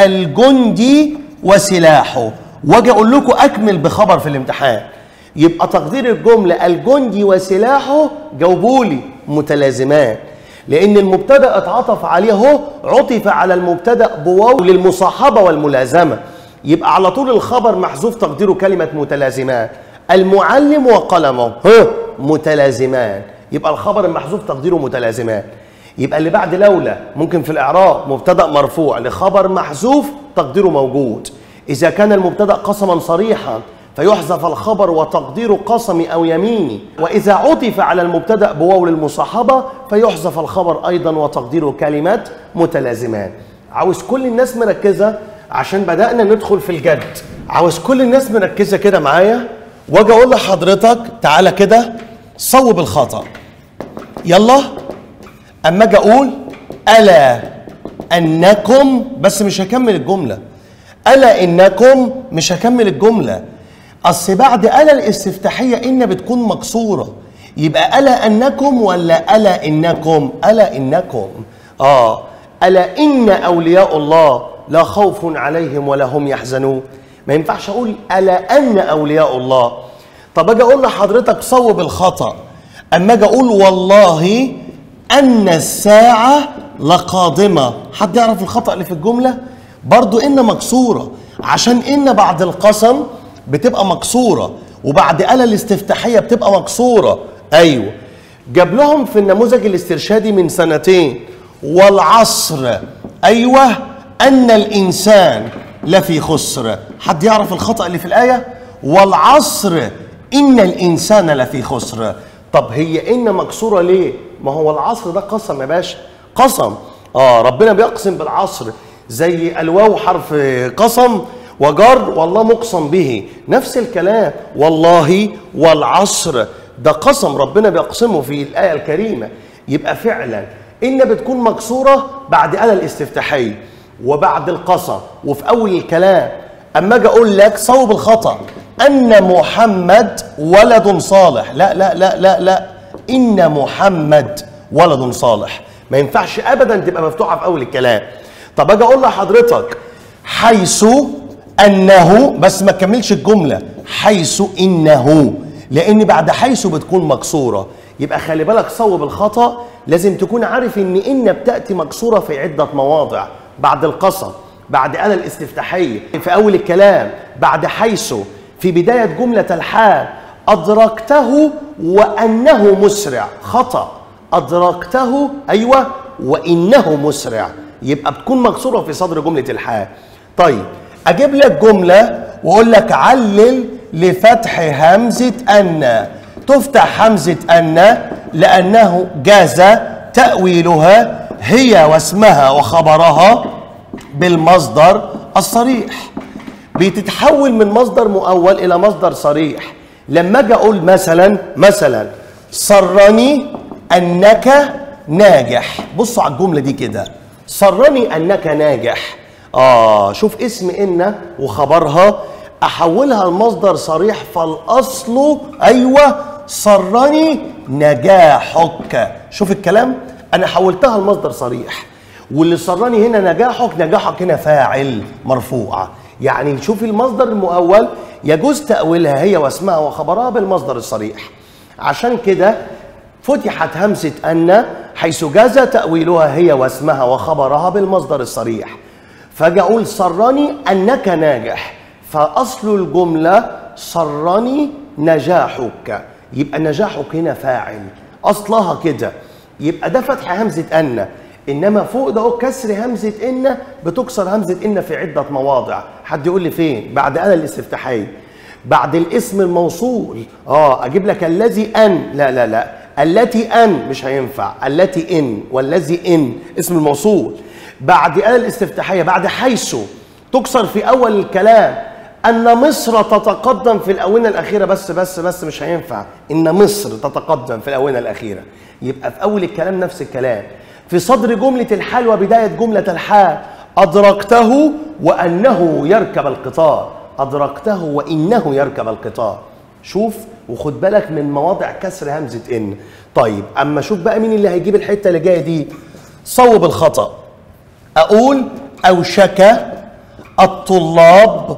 الجندي وسلاحه واجي اقول لكم اكمل بخبر في الامتحان يبقى تقدير الجمله الجندي وسلاحه جاوبوا لي متلازمان لان المبتدا اتعطف عليه اهو عطف على المبتدا بواو للمصاحبه والملازمه يبقى على طول الخبر محذوف تقديره كلمه متلازمان المعلم وقلمه ها متلازمان يبقى الخبر المحذوف تقديره متلازمان يبقى اللي بعد لولا ممكن في الاعراب مبتدا مرفوع لخبر محذوف تقديره موجود إذا كان المبتدأ قسما صريحا فيحذف الخبر وتقدير قسمي أو يميني وإذا عطف على المبتدأ بواو للمصاحبة فيحذف الخبر أيضا وتقدير كلمات متلازمان عاوز كل الناس مركزة عشان بدأنا ندخل في الجد عاوز كل الناس مركزة كده معايا واجي اقول لحضرتك تعالى كده صوب الخطأ يلا اما اجي اقول الا انكم بس مش هكمل الجمله الا انكم مش هكمل الجمله اصل بعد الا الاستفتاحيه ان بتكون مكسوره يبقى الا انكم ولا الا انكم الا انكم اه الا ان اولياء الله لا خوف عليهم ولا هم يحزنون ما ينفعش اقول الا ان اولياء الله طب اجي اقول لحضرتك صوب الخطا اما اجي اقول والله ان الساعه لقادمه حد يعرف الخطا اللي في الجمله برضو ان مكسوره عشان ان بعد القسم بتبقى مكسوره وبعد الا الاستفتاحيه بتبقى مكسوره ايوه جاب لهم في النموذج الاسترشادي من سنتين والعصر ايوه ان الانسان لفي خسر حد يعرف الخطا اللي في الايه والعصر ان الانسان لفي خسر طب هي ان مكسوره ليه ما هو العصر ده قسم يا باشا قسم اه ربنا بيقسم بالعصر زي الواو حرف قسم وجر والله مقسم به نفس الكلام والله والعصر ده قسم ربنا بيقسمه في الآية الكريمة يبقى فعلا إن بتكون مكسورة بعد آلة الاستفتاحية وبعد القسم وفي أول الكلام أما أجي أقول لك صوب الخطأ أن محمد ولد صالح لا لا لا لا لا إن محمد ولد صالح ما ينفعش أبدا تبقى مفتوحة في أول الكلام طب أجي أقول لحضرتك حيث أنه بس ما تكملش الجملة حيث إنه لأن بعد حيث بتكون مكسورة يبقى خلي بالك صوب الخطأ لازم تكون عارف إن إن بتأتي مكسورة في عدة مواضع بعد القسم بعد أنا الاستفتاحية في أول الكلام بعد حيث في بداية جملة الحال أدركته وأنه مسرع خطأ أدركته أيوة وإنه مسرع يبقى بتكون مكسورة في صدر جملة الحال طيب أجيب لك جملة وأقول لك علل لفتح همزة أن تفتح همزة أن لأنه جاز تأويلها هي واسمها وخبرها بالمصدر الصريح بتتحول من مصدر مؤول إلى مصدر صريح لما أجي أقول مثلا مثلا سرني أنك ناجح بصوا على الجملة دي كده سرني أنك ناجح آه شوف اسم إن وخبرها أحولها لمصدر صريح فالأصل أيوة سرني نجاحك شوف الكلام أنا حولتها لمصدر صريح واللي سرني هنا نجاحك نجاحك هنا فاعل مرفوع يعني شوف المصدر المؤول يجوز تأويلها هي واسمها وخبرها بالمصدر الصريح عشان كده فتحت همزة أن حيث جاز تأويلها هي واسمها وخبرها بالمصدر الصريح فاجي أقول سرني أنك ناجح فأصل الجملة سرني نجاحك يبقى نجاحك هنا فاعل أصلها كده يبقى ده فتح همزة أن إنما فوق ده كسر همزة إن بتكسر همزة إن في عدة مواضع حد يقول لي فين بعد أنا الاستفتاحية بعد الاسم الموصول اه اجيب لك الذي ان لا لا لا التي ان مش هينفع التي ان والذي ان اسم الموصول بعد ان الاستفتاحيه بعد حيث تكسر في اول الكلام ان مصر تتقدم في الاونه الاخيره بس بس بس مش هينفع ان مصر تتقدم في الاونه الاخيره يبقى في اول الكلام نفس الكلام في صدر جمله الحال وبدايه جمله الحال ادركته وانه يركب القطار أدركته وإنه يركب القطار شوف وخد بالك من مواضع كسر همزة إن طيب أما شوف بقى مين اللي هيجيب الحتة اللي جاية دي صوب الخطأ أقول أوشك الطلاب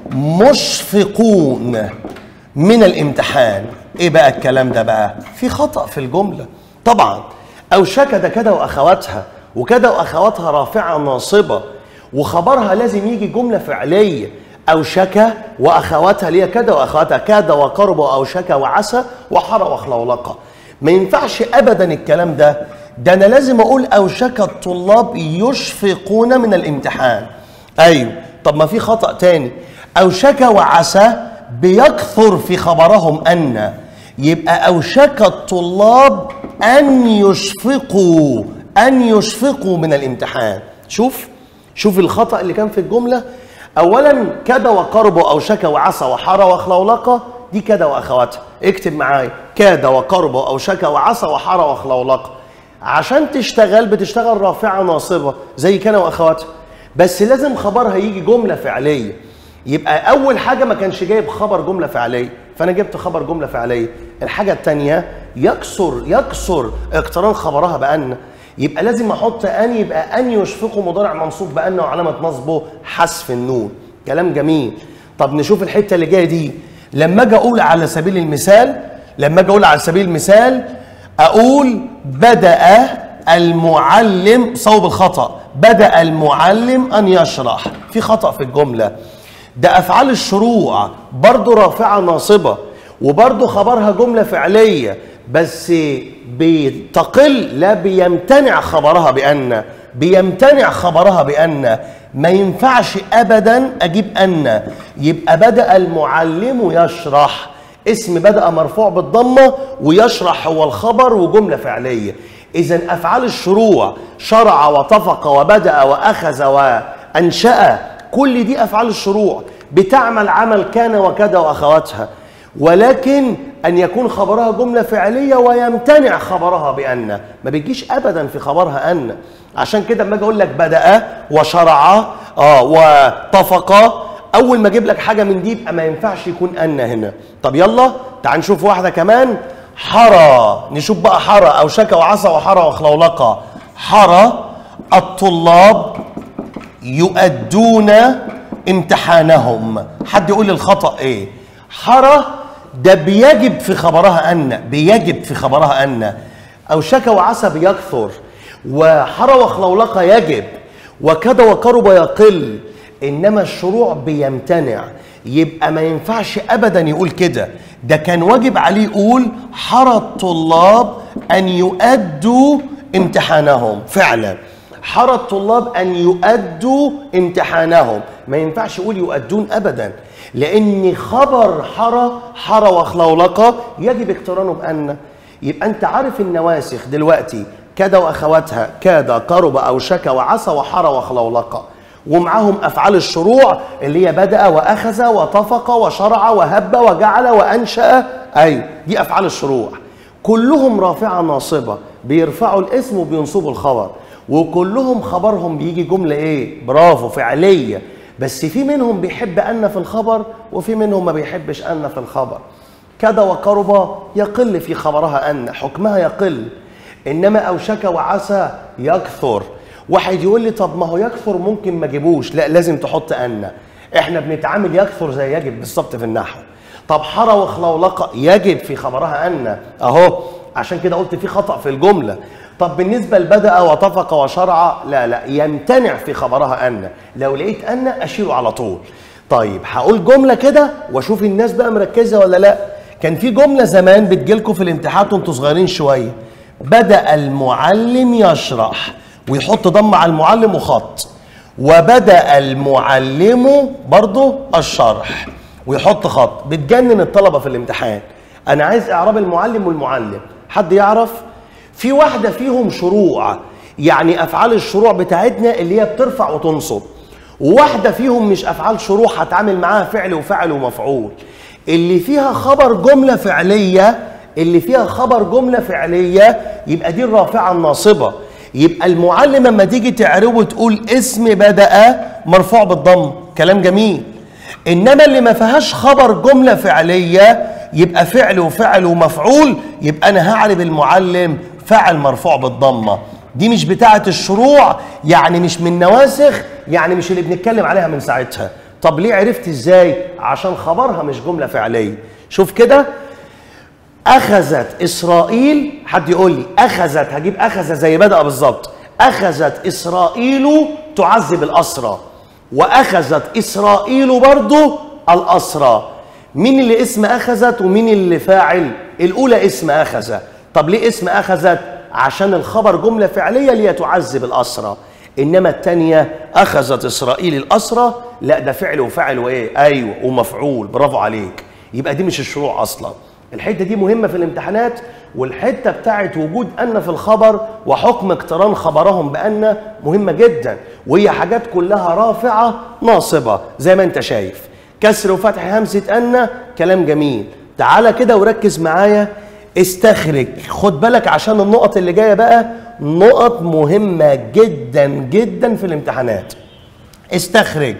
مشفقون من الامتحان إيه بقى الكلام ده بقى في خطأ في الجملة طبعا أوشك ده كده وأخواتها وكده وأخواتها رافعة ناصبة وخبرها لازم يجي جملة فعلية أوشك وأخواتها ليه كذا وأخواتها كاد وقرب وأوشك وعسى وحر وخلولقة ما ينفعش أبدا الكلام ده ده أنا لازم أقول أوشك الطلاب يشفقون من الامتحان أيوه طب ما في خطأ تاني أوشك وعسى بيكثر في خبرهم أن يبقى أوشك الطلاب أن يشفقوا أن يشفقوا من الامتحان شوف شوف الخطأ اللي كان في الجملة أولا كاد وقرب أوشك وعسى وحرى وخلولقة دي كاد وأخواتها اكتب معايا كاد وقرب أوشك وعسى وحرى وخلولقة عشان تشتغل بتشتغل رافعة ناصبة زي كان وأخواتها بس لازم خبرها يجي جملة فعلية يبقى أول حاجة ما كانش جايب خبر جملة فعلية فأنا جبت خبر جملة فعلية الحاجة التانية يكسر يكسر اقتران خبرها بأن يبقى لازم احط ان يبقى ان يشفقه مضارع منصوب بان وعلامه نصبه حذف النون كلام جميل طب نشوف الحته اللي جايه دي لما اجي اقول على سبيل المثال لما اجي اقول على سبيل المثال اقول بدا المعلم صوب الخطا بدا المعلم ان يشرح في خطا في الجمله ده افعال الشروع برضه رافعه ناصبه وبرضه خبرها جمله فعليه بس بتقل لا بيمتنع خبرها بأن بيمتنع خبرها بأن ما ينفعش أبدا أجيب أن يبقى بدأ المعلم يشرح اسم بدأ مرفوع بالضمة ويشرح هو الخبر وجملة فعلية إذا أفعال الشروع شرع وطفق وبدأ وأخذ وأنشأ كل دي أفعال الشروع بتعمل عمل كان وكذا وأخواتها ولكن أن يكون خبرها جملة فعلية ويمتنع خبرها بأن ما بيجيش أبدا في خبرها أن عشان كده لما أجي أقول لك بدأ وشرع آه وطفق أول ما أجيب لك حاجة من دي يبقى ما ينفعش يكون أن هنا طب يلا تعال نشوف واحدة كمان حرى نشوف بقى حرى أو شكا وعصى وحرى وخلولقة حرى الطلاب يؤدون امتحانهم حد يقول لي الخطأ ايه حرى ده بيجب في خبرها أن بيجب في خبرها أن أو شكا وعسى بيكثر وحرى وخلولقة يجب وكذا وقرب يقل إنما الشروع بيمتنع يبقى ما ينفعش أبدا يقول كده ده كان واجب عليه يقول حرى الطلاب أن يؤدوا امتحانهم فعلا حرى الطلاب أن يؤدوا امتحانهم ما ينفعش يقول يؤدون أبدا لأن خبر حرى حرى وخلولقة يجب اقترانه بأن يبقى أنت عارف النواسخ دلوقتي كاد وأخواتها كاد قرب أو شكا وعسى وحرى وخلولقة ومعاهم أفعال الشروع اللي هي بدأ وأخذ وطفق وشرع وهب وجعل وأنشأ أي دي أفعال الشروع كلهم رافعة ناصبة بيرفعوا الاسم وبينصبوا الخبر وكلهم خبرهم بيجي جملة ايه برافو فعلية بس في منهم بيحب أن في الخبر وفي منهم ما بيحبش أن في الخبر كذا وقرب يقل في خبرها أن حكمها يقل إنما أوشك وعسى يكثر واحد يقول لي طب ما هو يكثر ممكن ما جيبوش لا لازم تحط أن احنا بنتعامل يكثر زي يجب بالظبط في النحو طب حرى وخلولقة يجب في خبرها أن أهو عشان كده قلت في خطأ في الجملة طب بالنسبة لبدأ وطفق وشرع لا لا يمتنع في خبرها أن لو لقيت أن أشيله على طول طيب هقول جملة كده واشوف الناس بقى مركزة ولا لا كان في جملة زمان بتجيلكم في الامتحانات وانتوا صغيرين شوية بدأ المعلم يشرح ويحط ضم على المعلم وخط وبدأ المعلم برضه الشرح ويحط خط بتجنن الطلبة في الامتحان أنا عايز إعراب المعلم والمعلم حد يعرف؟ في واحدة فيهم شروع يعني أفعال الشروع بتاعتنا اللي هي بترفع وتنصب وواحدة فيهم مش أفعال شروع هتعامل معاها فعل وفعل ومفعول اللي فيها خبر جملة فعلية اللي فيها خبر جملة فعلية يبقى دي الرافعة الناصبة يبقى المعلم لما تيجي تعربه تقول اسم بدأ مرفوع بالضم كلام جميل انما اللي ما فيهاش خبر جمله فعليه يبقى فعل وفعل ومفعول يبقى انا هعرب المعلم فعل مرفوع بالضمه دي مش بتاعه الشروع يعني مش من نواسخ يعني مش اللي بنتكلم عليها من ساعتها طب ليه عرفت ازاي عشان خبرها مش جمله فعليه شوف كده اخذت اسرائيل حد يقول لي اخذت هجيب اخذ زي بدأ بالظبط اخذت اسرائيل تعذب الاسرى واخذت اسرائيل برضو الاسرى مين اللي اسم اخذت ومين اللي فاعل الاولى اسم اخذ طب ليه اسم اخذت عشان الخبر جمله فعليه اللي هي تعذب الاسرى انما الثانيه اخذت اسرائيل الاسرى لا ده فعل وفعل وايه ايوه ومفعول برافو عليك يبقى دي مش الشروع اصلا الحته دي مهمه في الامتحانات والحته بتاعت وجود ان في الخبر وحكم اقتران خبرهم بان مهمه جدا وهي حاجات كلها رافعه ناصبه زي ما انت شايف كسر وفتح همزه ان كلام جميل تعالى كده وركز معايا استخرج خد بالك عشان النقط اللي جايه بقى نقط مهمه جدا جدا في الامتحانات استخرج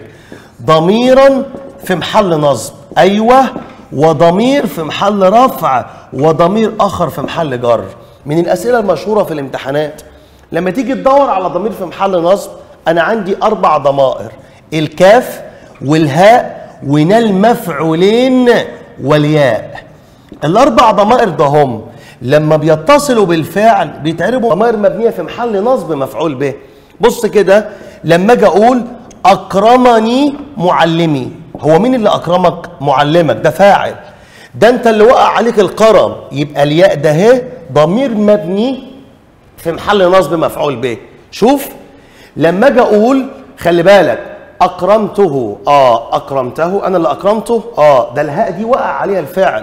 ضميرا في محل نصب ايوه وضمير في محل رفع وضمير اخر في محل جر من الاسئله المشهوره في الامتحانات لما تيجي تدور على ضمير في محل نصب انا عندي اربع ضمائر الكاف والهاء ونال مفعولين والياء الاربع ضمائر ده هم لما بيتصلوا بالفعل بيتعربوا ضمائر مبنيه في محل نصب مفعول به بص كده لما اجي اقول اكرمني معلمي هو مين اللي اكرمك معلمك ده فاعل ده انت اللي وقع عليك الكرم يبقى الياء ده اهي ضمير مبني في محل نصب مفعول به شوف لما اجي اقول خلي بالك اكرمته اه اكرمته انا اللي اكرمته اه ده الهاء دي وقع عليها الفعل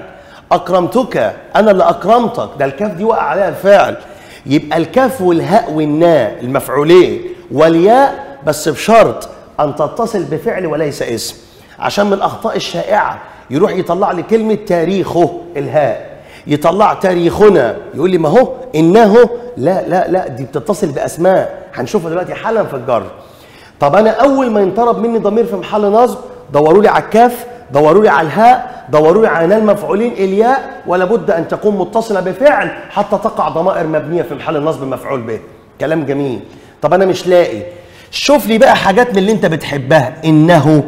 اكرمتك انا اللي اكرمتك ده الكاف دي وقع عليها الفعل يبقى الكاف والهاء والناء المفعولين والياء بس بشرط ان تتصل بفعل وليس اسم عشان من الاخطاء الشائعه يروح يطلع لي كلمه تاريخه الهاء يطلع تاريخنا يقول لي ما هو انه لا لا لا دي بتتصل باسماء هنشوفها دلوقتي حالا في الجر طب انا اول ما ينطرب مني ضمير في محل نصب دوروا لي على الكاف دوروا لي على الهاء دوروا لي على المفعولين الياء ولا بد ان تكون متصله بفعل حتى تقع ضمائر مبنيه في محل النصب مفعول به كلام جميل طب انا مش لاقي شوف لي بقى حاجات من اللي انت بتحبها انه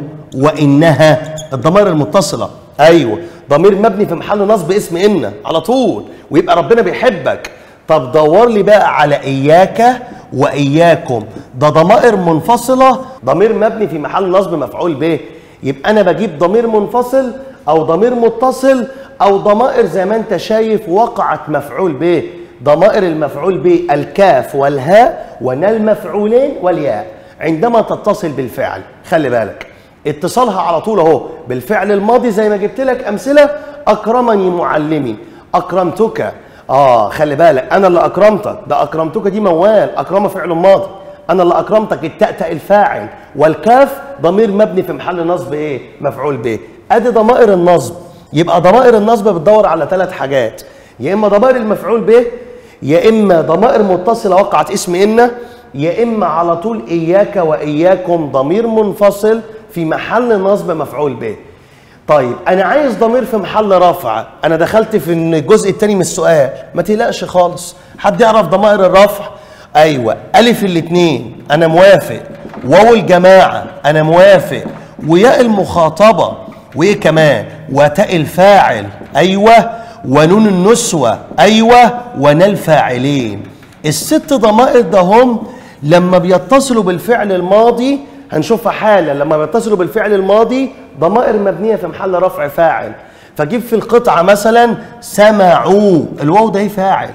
وانها الضمائر المتصله ايوه ضمير مبني في محل نصب اسم ان على طول ويبقى ربنا بيحبك طب دور لي بقى على اياك واياكم ده ضمائر منفصله ضمير مبني في محل نصب مفعول به يبقى انا بجيب ضمير منفصل او ضمير متصل او ضمائر زي ما انت شايف وقعت مفعول به ضمائر المفعول به الكاف والهاء ونال مفعولين والياء عندما تتصل بالفعل خلي بالك اتصالها على طول اهو بالفعل الماضي زي ما جبت لك امثله اكرمني معلمي اكرمتك اه خلي بالك انا اللي اكرمتك ده اكرمتك دي موال اكرم فعل ماضي انا اللي اكرمتك التاء الفاعل والكاف ضمير مبني في محل نصب ايه مفعول به ادي ضمائر النصب يبقى ضمائر النصب بتدور على ثلاث حاجات يا اما ضمائر المفعول به يا اما ضمائر متصله وقعت اسم ان يا اما على طول اياك واياكم ضمير منفصل في محل نصب مفعول به طيب انا عايز ضمير في محل رفع انا دخلت في الجزء الثاني من السؤال ما تقلقش خالص حد يعرف ضمائر الرفع ايوه الف الاثنين انا موافق واو الجماعه انا موافق وياء المخاطبه وايه كمان وتاء الفاعل ايوه ونون النسوه ايوه ونا الفاعلين الست ضمائر ده هم لما بيتصلوا بالفعل الماضي هنشوفها حالا لما بيتصلوا بالفعل الماضي ضمائر مبنيه في محل رفع فاعل فجيب في القطعه مثلا سمعوا الواو ده فاعل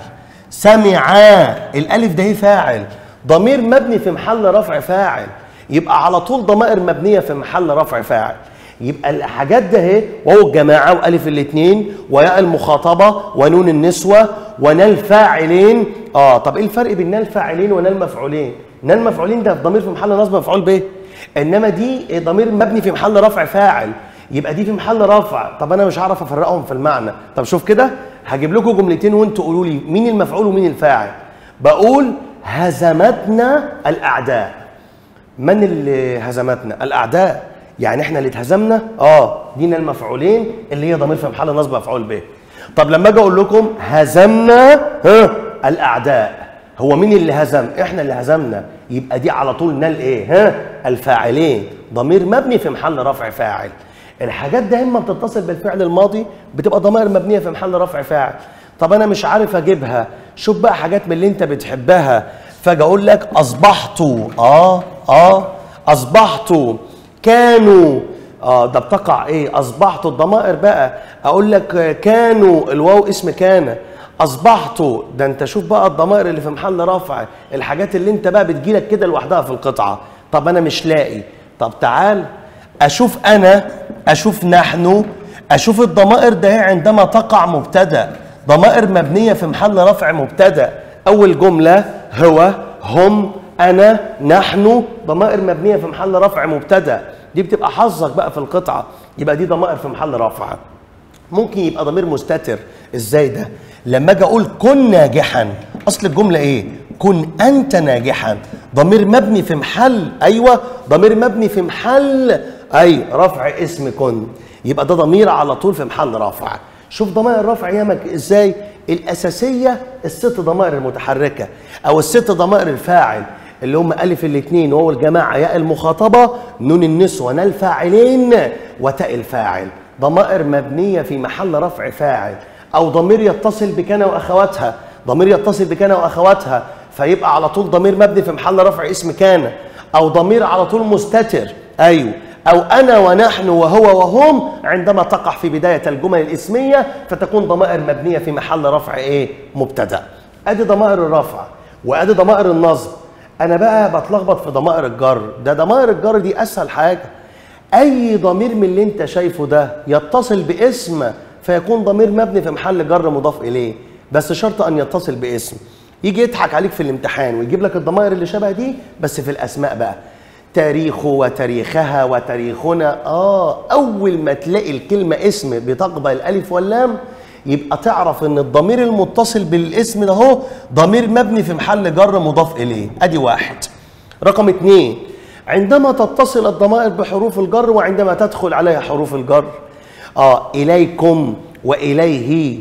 سمعا الالف ده فاعل ضمير مبني في محل رفع فاعل يبقى على طول ضمائر مبنيه في محل رفع فاعل يبقى الحاجات ده اهي وهو الجماعه والف الاثنين وياء المخاطبه ونون النسوه ونال فاعلين اه طب ايه الفرق بين نال فاعلين ونال مفعولين نال مفعولين ده ضمير في محل نصب مفعول به انما دي ضمير مبني في محل رفع فاعل يبقى دي في محل رفع طب انا مش هعرف افرقهم في المعنى طب شوف كده هجيب لكم جملتين وانتوا قولوا لي مين المفعول ومين الفاعل بقول هزمتنا الاعداء من اللي هزمتنا الاعداء يعني احنا اللي اتهزمنا اه دينا المفعولين اللي هي ضمير في محل نصب مفعول به طب لما اجي اقول لكم هزمنا ها الاعداء هو مين اللي هزم احنا اللي هزمنا يبقى دي على طول نال ايه ها الفاعلين ضمير مبني في محل رفع فاعل الحاجات ده اما بتتصل بالفعل الماضي بتبقى ضمائر مبنيه في محل رفع فاعل طب انا مش عارف اجيبها شوف بقى حاجات من اللي انت بتحبها فاجي اقول لك اصبحت اه اه اصبحت كانوا اه ده بتقع ايه اصبحت الضمائر بقى اقول لك كانوا الواو اسم كان اصبحت ده انت شوف بقى الضمائر اللي في محل رفع الحاجات اللي انت بقى بتجيلك كده لوحدها في القطعه طب انا مش لاقي طب تعال اشوف انا اشوف نحن اشوف الضمائر ده عندما تقع مبتدا ضمائر مبنيه في محل رفع مبتدا اول جمله هو هم انا نحن ضمائر مبنيه في محل رفع مبتدا دي بتبقى حظك بقى في القطعه يبقى دي ضمائر في محل رفع ممكن يبقى ضمير مستتر ازاي ده لما اجي اقول كن ناجحا اصل الجمله ايه كن انت ناجحا ضمير مبني في محل ايوه ضمير مبني في محل اي رفع اسم كن يبقى ده ضمير على طول في محل رفع شوف ضمائر الرفع يامك ازاي الاساسيه الست ضمائر المتحركه او الست ضمائر الفاعل اللي هم الف الاثنين وهو الجماعه ياء المخاطبه نون النسوه نال الفاعلين وتاء الفاعل ضمائر مبنيه في محل رفع فاعل او ضمير يتصل بكان واخواتها ضمير يتصل بكان واخواتها فيبقى على طول ضمير مبني في محل رفع اسم كان او ضمير على طول مستتر ايوه او انا ونحن وهو وهم عندما تقع في بدايه الجمل الاسميه فتكون ضمائر مبنيه في محل رفع ايه مبتدا ادي ضمائر الرفع وادي ضمائر النصب انا بقى بتلخبط في ضمائر الجر ده ضمائر الجر دي اسهل حاجه اي ضمير من اللي انت شايفه ده يتصل باسم فيكون ضمير مبني في محل جر مضاف اليه بس شرط ان يتصل باسم يجي يضحك عليك في الامتحان ويجيب لك الضمائر اللي شبه دي بس في الاسماء بقى تاريخه وتاريخها وتاريخنا اه اول ما تلاقي الكلمه اسم بتقبل الالف واللام يبقى تعرف ان الضمير المتصل بالاسم ده هو ضمير مبني في محل جر مضاف اليه ادي واحد رقم اتنين عندما تتصل الضمائر بحروف الجر وعندما تدخل عليها حروف الجر اه اليكم واليه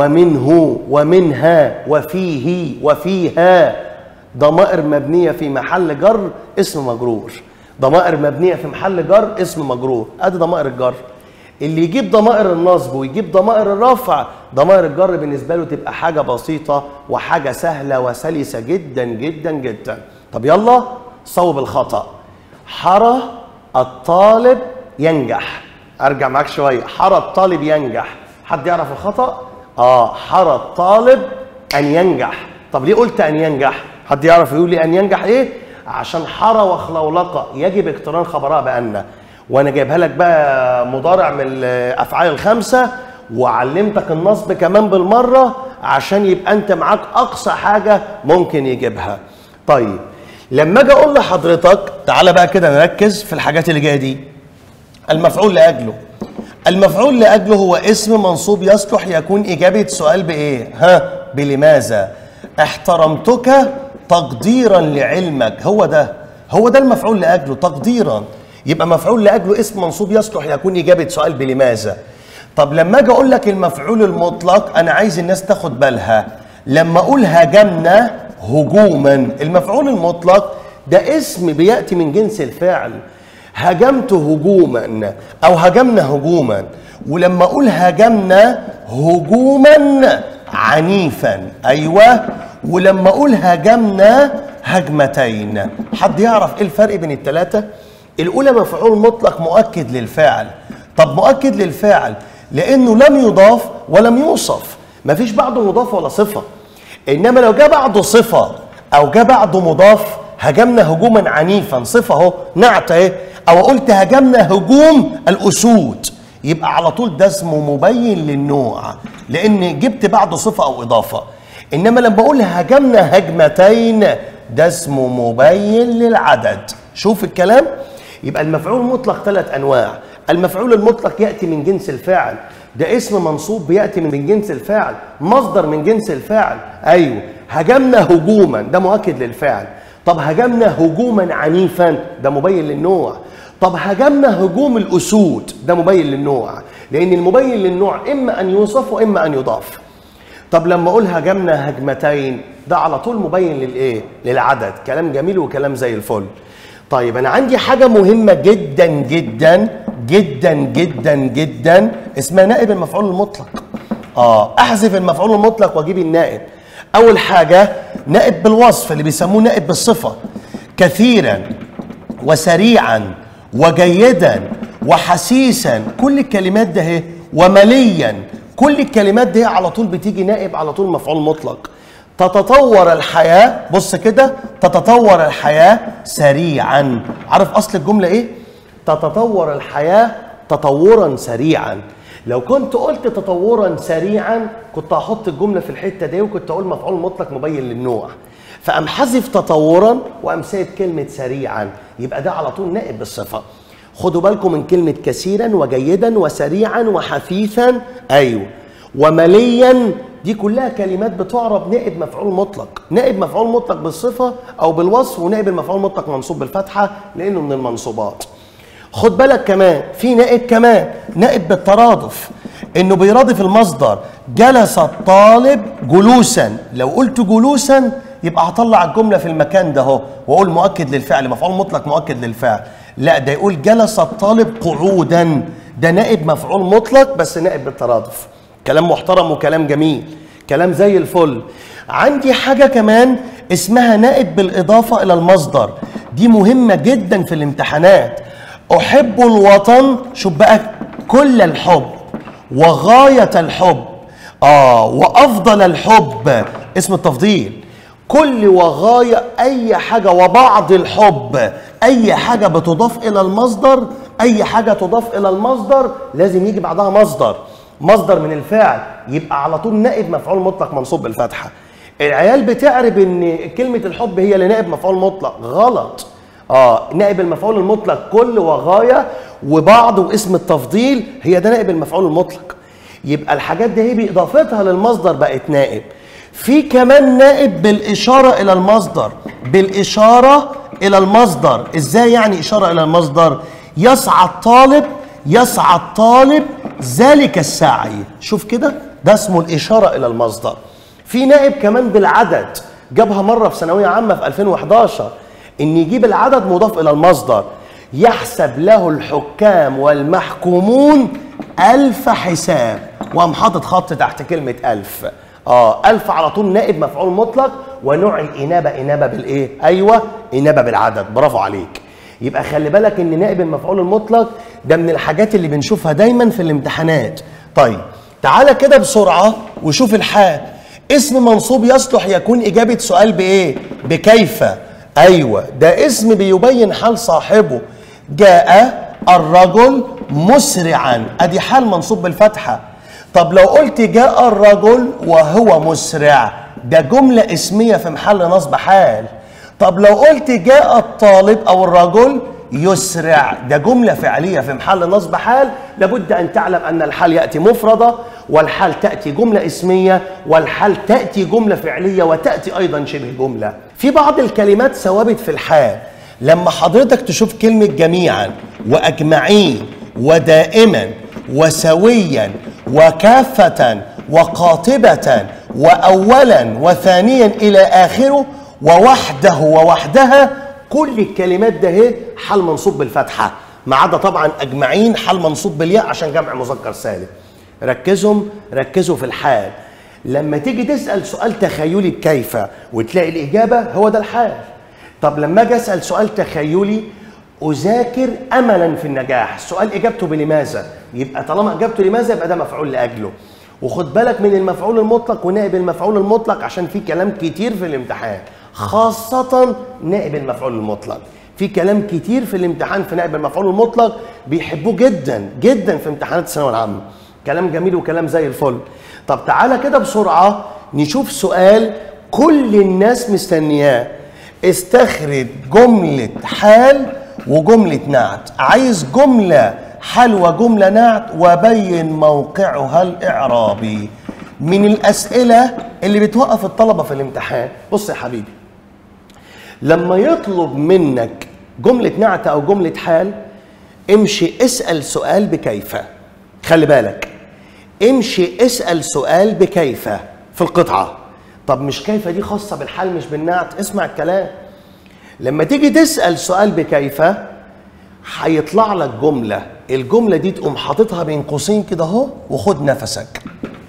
ومنه ومنها وفيه وفيها ضمائر مبنيه في محل جر اسم مجرور ضمائر مبنيه في محل جر اسم مجرور ادي ضمائر الجر اللي يجيب ضمائر النصب ويجيب ضمائر الرفع ضمائر الجر بالنسبه له تبقى حاجه بسيطه وحاجه سهله وسلسه جدا جدا جدا طب يلا صوب الخطا حرى الطالب ينجح ارجع معاك شويه حرى الطالب ينجح حد يعرف الخطا اه حرى الطالب ان ينجح طب ليه قلت ان ينجح حد يعرف يقول لي ان ينجح ايه عشان حرى وخلولقه يجب اقتران خبرها بان وانا جايبها لك بقى مضارع من الافعال الخمسه وعلمتك النصب كمان بالمره عشان يبقى انت معاك اقصى حاجه ممكن يجيبها طيب لما اجي اقول لحضرتك تعالى بقى كده نركز في الحاجات اللي جايه دي المفعول لاجله المفعول لاجله هو اسم منصوب يصلح يكون اجابه سؤال بايه ها بلماذا احترمتك تقديرا لعلمك هو ده هو ده المفعول لاجله تقديرا يبقى مفعول لاجله اسم منصوب يصلح يكون اجابه سؤال بلماذا طب لما اجي اقول لك المفعول المطلق انا عايز الناس تاخد بالها لما اقول هاجمنا هجوما المفعول المطلق ده اسم بياتي من جنس الفعل هجمت هجوما او هجمنا هجوما ولما اقول هجمنا هجوما عنيفا ايوه ولما اقول هجمنا هجمتين حد يعرف ايه الفرق بين الثلاثه الاولى مفعول مطلق مؤكد للفعل طب مؤكد للفعل لانه لم يضاف ولم يوصف مفيش بعده مضاف ولا صفه انما لو جاء بعده صفه او جاء بعده مضاف هجمنا هجوما عنيفا صفه اهو نعت اهي او قلت هجمنا هجوم الاسود يبقى على طول ده اسمه مبين للنوع لان جبت بعده صفه او اضافه انما لما اقول هجمنا هجمتين ده اسمه مبين للعدد شوف الكلام يبقى المفعول المطلق ثلاث انواع المفعول المطلق ياتي من جنس الفاعل ده اسم منصوب بياتي من جنس الفاعل مصدر من جنس الفاعل ايوه هجمنا هجوما ده مؤكد للفعل طب هجمنا هجوما عنيفا ده مبين للنوع طب هجمنا هجوم الاسود ده مبين للنوع لان المبين للنوع اما ان يوصف واما ان يضاف طب لما اقول هجمنا هجمتين ده على طول مبين للايه للعدد كلام جميل وكلام زي الفل طيب انا عندي حاجه مهمه جدا جدا جدا جدا جدا اسمها نائب المفعول المطلق اه احذف المفعول المطلق واجيب النائب اول حاجه نائب بالوصف اللي بيسموه نائب بالصفه كثيرا وسريعا وجيدا وحسيسا كل الكلمات ده اهي ومليا كل الكلمات دي على طول بتيجي نائب على طول مفعول مطلق تتطور الحياة بص كده تتطور الحياة سريعا عارف أصل الجملة إيه؟ تتطور الحياه تطورا سريعا لو كنت قلت تطورا سريعا كنت هحط الجمله في الحته دي وكنت اقول مفعول مطلق مبين للنوع فقام حذف تطورا وقام سايب كلمه سريعا يبقى ده على طول نائب بالصفه خدوا بالكم من كلمه كثيرا وجيدا وسريعا وحثيثا ايوه ومليا دي كلها كلمات بتعرب نائب مفعول مطلق نائب مفعول مطلق بالصفه او بالوصف ونائب المفعول المطلق منصوب بالفتحه لانه من المنصوبات خد بالك كمان في نائب كمان نائب بالترادف انه بيرادف المصدر جلس الطالب جلوسا لو قلت جلوسا يبقى هطلع الجمله في المكان ده اهو واقول مؤكد للفعل مفعول مطلق مؤكد للفعل لا ده يقول جلس الطالب قعودا ده نائب مفعول مطلق بس نائب بالترادف كلام محترم وكلام جميل كلام زي الفل عندي حاجه كمان اسمها نائب بالاضافه الى المصدر دي مهمه جدا في الامتحانات احب الوطن شوف بقى كل الحب وغايه الحب اه وافضل الحب اسم التفضيل كل وغايه اي حاجه وبعض الحب اي حاجه بتضاف الى المصدر اي حاجه تضاف الى المصدر لازم يجي بعدها مصدر مصدر من الفعل يبقى على طول نائب مفعول مطلق منصوب بالفتحه العيال بتعرب ان كلمه الحب هي اللي نائب مفعول مطلق غلط اه نائب المفعول المطلق كل وغايه وبعض واسم التفضيل هي ده نائب المفعول المطلق يبقى الحاجات دي هي باضافتها للمصدر بقت نائب في كمان نائب بالاشاره الى المصدر بالاشاره الى المصدر ازاي يعني اشاره الى المصدر يسعى الطالب يسعى الطالب ذلك السعي شوف كده ده اسمه الاشاره الى المصدر في نائب كمان بالعدد جابها مره في ثانويه عامه في 2011 ان يجيب العدد مضاف الى المصدر يحسب له الحكام والمحكومون ألف حساب وقام حاطط خط تحت كلمة ألف اه ألف على طول نائب مفعول مطلق ونوع الإنابة إنابة بالإيه؟ أيوه إنابة بالعدد برافو عليك يبقى خلي بالك إن نائب المفعول المطلق ده من الحاجات اللي بنشوفها دايما في الامتحانات طيب تعالى كده بسرعة وشوف الحال اسم منصوب يصلح يكون إجابة سؤال بإيه؟ بكيف ايوه ده اسم بيبين حال صاحبه جاء الرجل مسرعا ادي حال منصوب بالفتحه طب لو قلت جاء الرجل وهو مسرع ده جمله اسميه في محل نصب حال طب لو قلت جاء الطالب او الرجل يسرع ده جمله فعليه في محل نصب حال لابد ان تعلم ان الحال ياتي مفرده والحال تاتي جمله اسميه والحال تاتي جمله فعليه وتاتي ايضا شبه جمله في بعض الكلمات ثوابت في الحال لما حضرتك تشوف كلمه جميعا واجمعين ودائما وسويا وكافه وقاطبه واولا وثانيا الى اخره ووحده ووحدها كل الكلمات ده اهي حال منصوب بالفتحه ما عدا طبعا اجمعين حال منصوب بالياء عشان جمع مذكر سالم ركزوا ركزوا في الحال لما تيجي تسال سؤال تخيلي بكيف وتلاقي الاجابه هو ده الحال طب لما اجي اسال سؤال تخيلي اذاكر املا في النجاح السؤال اجابته بلماذا يبقى طالما اجابته لماذا يبقى ده مفعول لاجله وخد بالك من المفعول المطلق ونائب المفعول المطلق عشان في كلام كتير في الامتحان خاصة نائب المفعول المطلق في كلام كتير في الامتحان في نائب المفعول المطلق بيحبوه جدا جدا في امتحانات الثانوية العامة كلام جميل وكلام زي الفل طب تعالى كده بسرعة نشوف سؤال كل الناس مستنياه استخرج جملة حال وجملة نعت عايز جملة حال وجملة نعت وبين موقعها الإعرابي من الأسئلة اللي بتوقف الطلبة في الامتحان بص يا حبيبي لما يطلب منك جملة نعت أو جملة حال امشي اسأل سؤال بكيف خلي بالك امشي اسأل سؤال بكيف في القطعة طب مش كيف دي خاصة بالحال مش بالنعت اسمع الكلام لما تيجي تسأل سؤال بكيف هيطلع لك جملة الجملة دي تقوم حاططها بين قوسين كده اهو وخد نفسك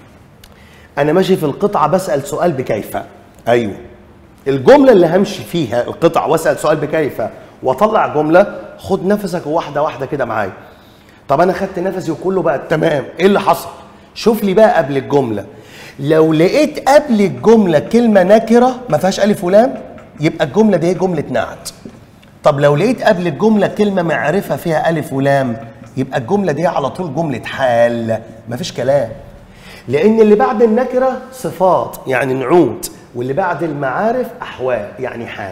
أنا ماشي في القطعة بسأل سؤال بكيف أيوه الجملة اللي همشي فيها القطعة واسأل سؤال بكيف واطلع جملة خد نفسك واحدة واحدة كده معايا طب أنا خدت نفسي وكله بقى تمام إيه اللي حصل؟ شوف لي بقى قبل الجملة لو لقيت قبل الجملة كلمة نكرة ما فيهاش ألف ولام يبقى الجملة دي جملة نعت طب لو لقيت قبل الجمله كلمه معرفه فيها الف ولام يبقى الجمله دي على طول جمله حال مفيش كلام لان اللي بعد النكره صفات يعني نعوت واللي بعد المعارف احوال يعني حال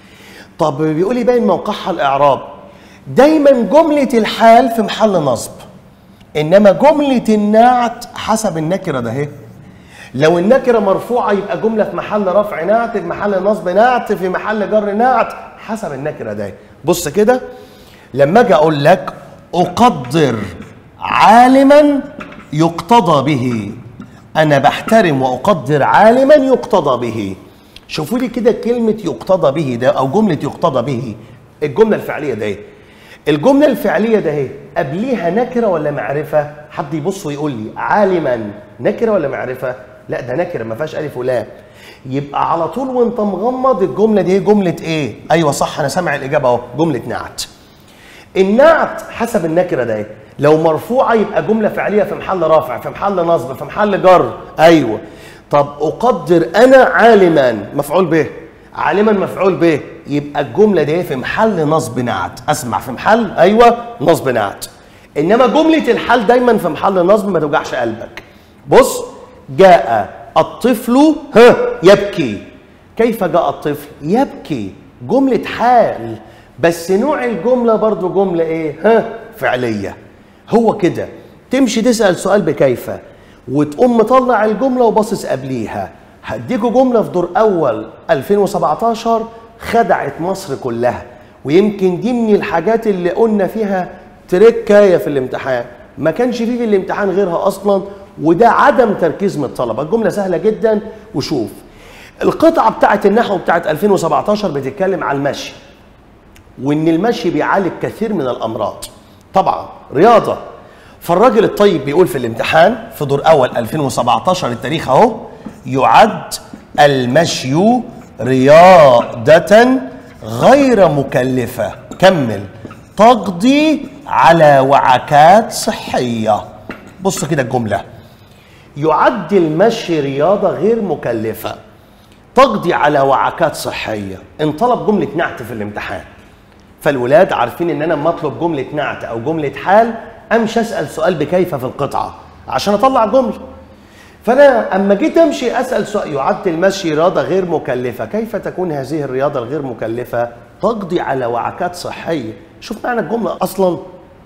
طب بيقول لي باين موقعها الاعراب دايما جمله الحال في محل نصب انما جمله النعت حسب النكره ده اهي لو النكره مرفوعه يبقى جمله في محل رفع نعت في محل نصب نعت في محل جر نعت حسب النكره ده بص كده لما اجي اقول لك اقدر عالما يقتضى به انا بحترم واقدر عالما يقتضى به شوفوا لي كده كلمه يقتضى به ده او جمله يقتضى به الجمله الفعليه ده ايه الجمله الفعليه ده اهي قبليها نكره ولا معرفه حد يبص ويقول لي عالما نكره ولا معرفه لا ده نكره ما فيهاش الف ولام يبقى على طول وانت مغمض الجمله دي جمله ايه ايوه صح انا سامع الاجابه اهو جمله نعت النعت حسب النكره ده ايه لو مرفوعه يبقى جمله فعليه في محل رفع في محل نصب في محل جر ايوه طب اقدر انا عالما مفعول به عالما مفعول به يبقى الجمله دي في محل نصب نعت اسمع في محل ايوه نصب نعت انما جمله الحال دايما في محل نصب ما توجعش قلبك بص جاء الطفل ها يبكي كيف جاء الطفل يبكي جمله حال بس نوع الجمله برضو جمله ايه ها فعليه هو كده تمشي تسال سؤال بكيف وتقوم مطلع الجمله وباصص قبليها هديكوا جمله في دور اول 2017 خدعت مصر كلها ويمكن دي من الحاجات اللي قلنا فيها تركايه في الامتحان ما كانش فيه في الامتحان غيرها اصلا وده عدم تركيز من الطلبه الجمله سهله جدا وشوف القطعه بتاعه النحو بتاعه 2017 بتتكلم على المشي وان المشي بيعالج كثير من الامراض طبعا رياضه فالراجل الطيب بيقول في الامتحان في دور اول 2017 التاريخ اهو يعد المشي رياضة غير مكلفة كمل تقضي على وعكات صحية بص كده الجملة يعد المشي رياضة غير مكلفة تقضي على وعكات صحية انطلب جملة نعت في الامتحان فالولاد عارفين ان انا لما اطلب جملة نعت او جملة حال امشي اسال سؤال بكيف في القطعة عشان اطلع جملة فانا اما جيت امشي اسال سؤال يعد المشي رياضه غير مكلفه كيف تكون هذه الرياضه الغير مكلفه تقضي على وعكات صحيه شوف معنى الجمله اصلا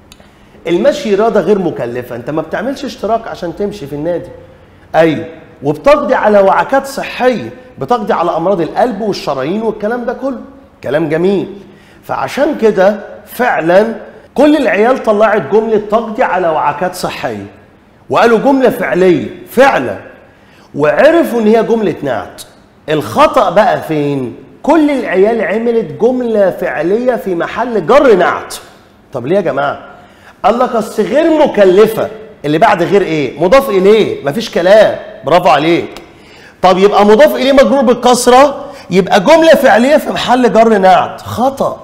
المشي رياضه غير مكلفه انت ما بتعملش اشتراك عشان تمشي في النادي ايوه وبتقضي على وعكات صحيه بتقضي على امراض القلب والشرايين والكلام ده كله كلام جميل فعشان كده فعلا كل العيال طلعت جمله تقضي على وعكات صحيه وقالوا جملة فعلية فعلا وعرفوا ان هي جملة نعت الخطأ بقى فين كل العيال عملت جملة فعلية في محل جر نعت طب ليه يا جماعة قال لك اصل غير مكلفة اللي بعد غير ايه مضاف اليه مفيش كلام برافو عليك طب يبقى مضاف اليه مجرور بالكسرة يبقى جملة فعلية في محل جر نعت خطأ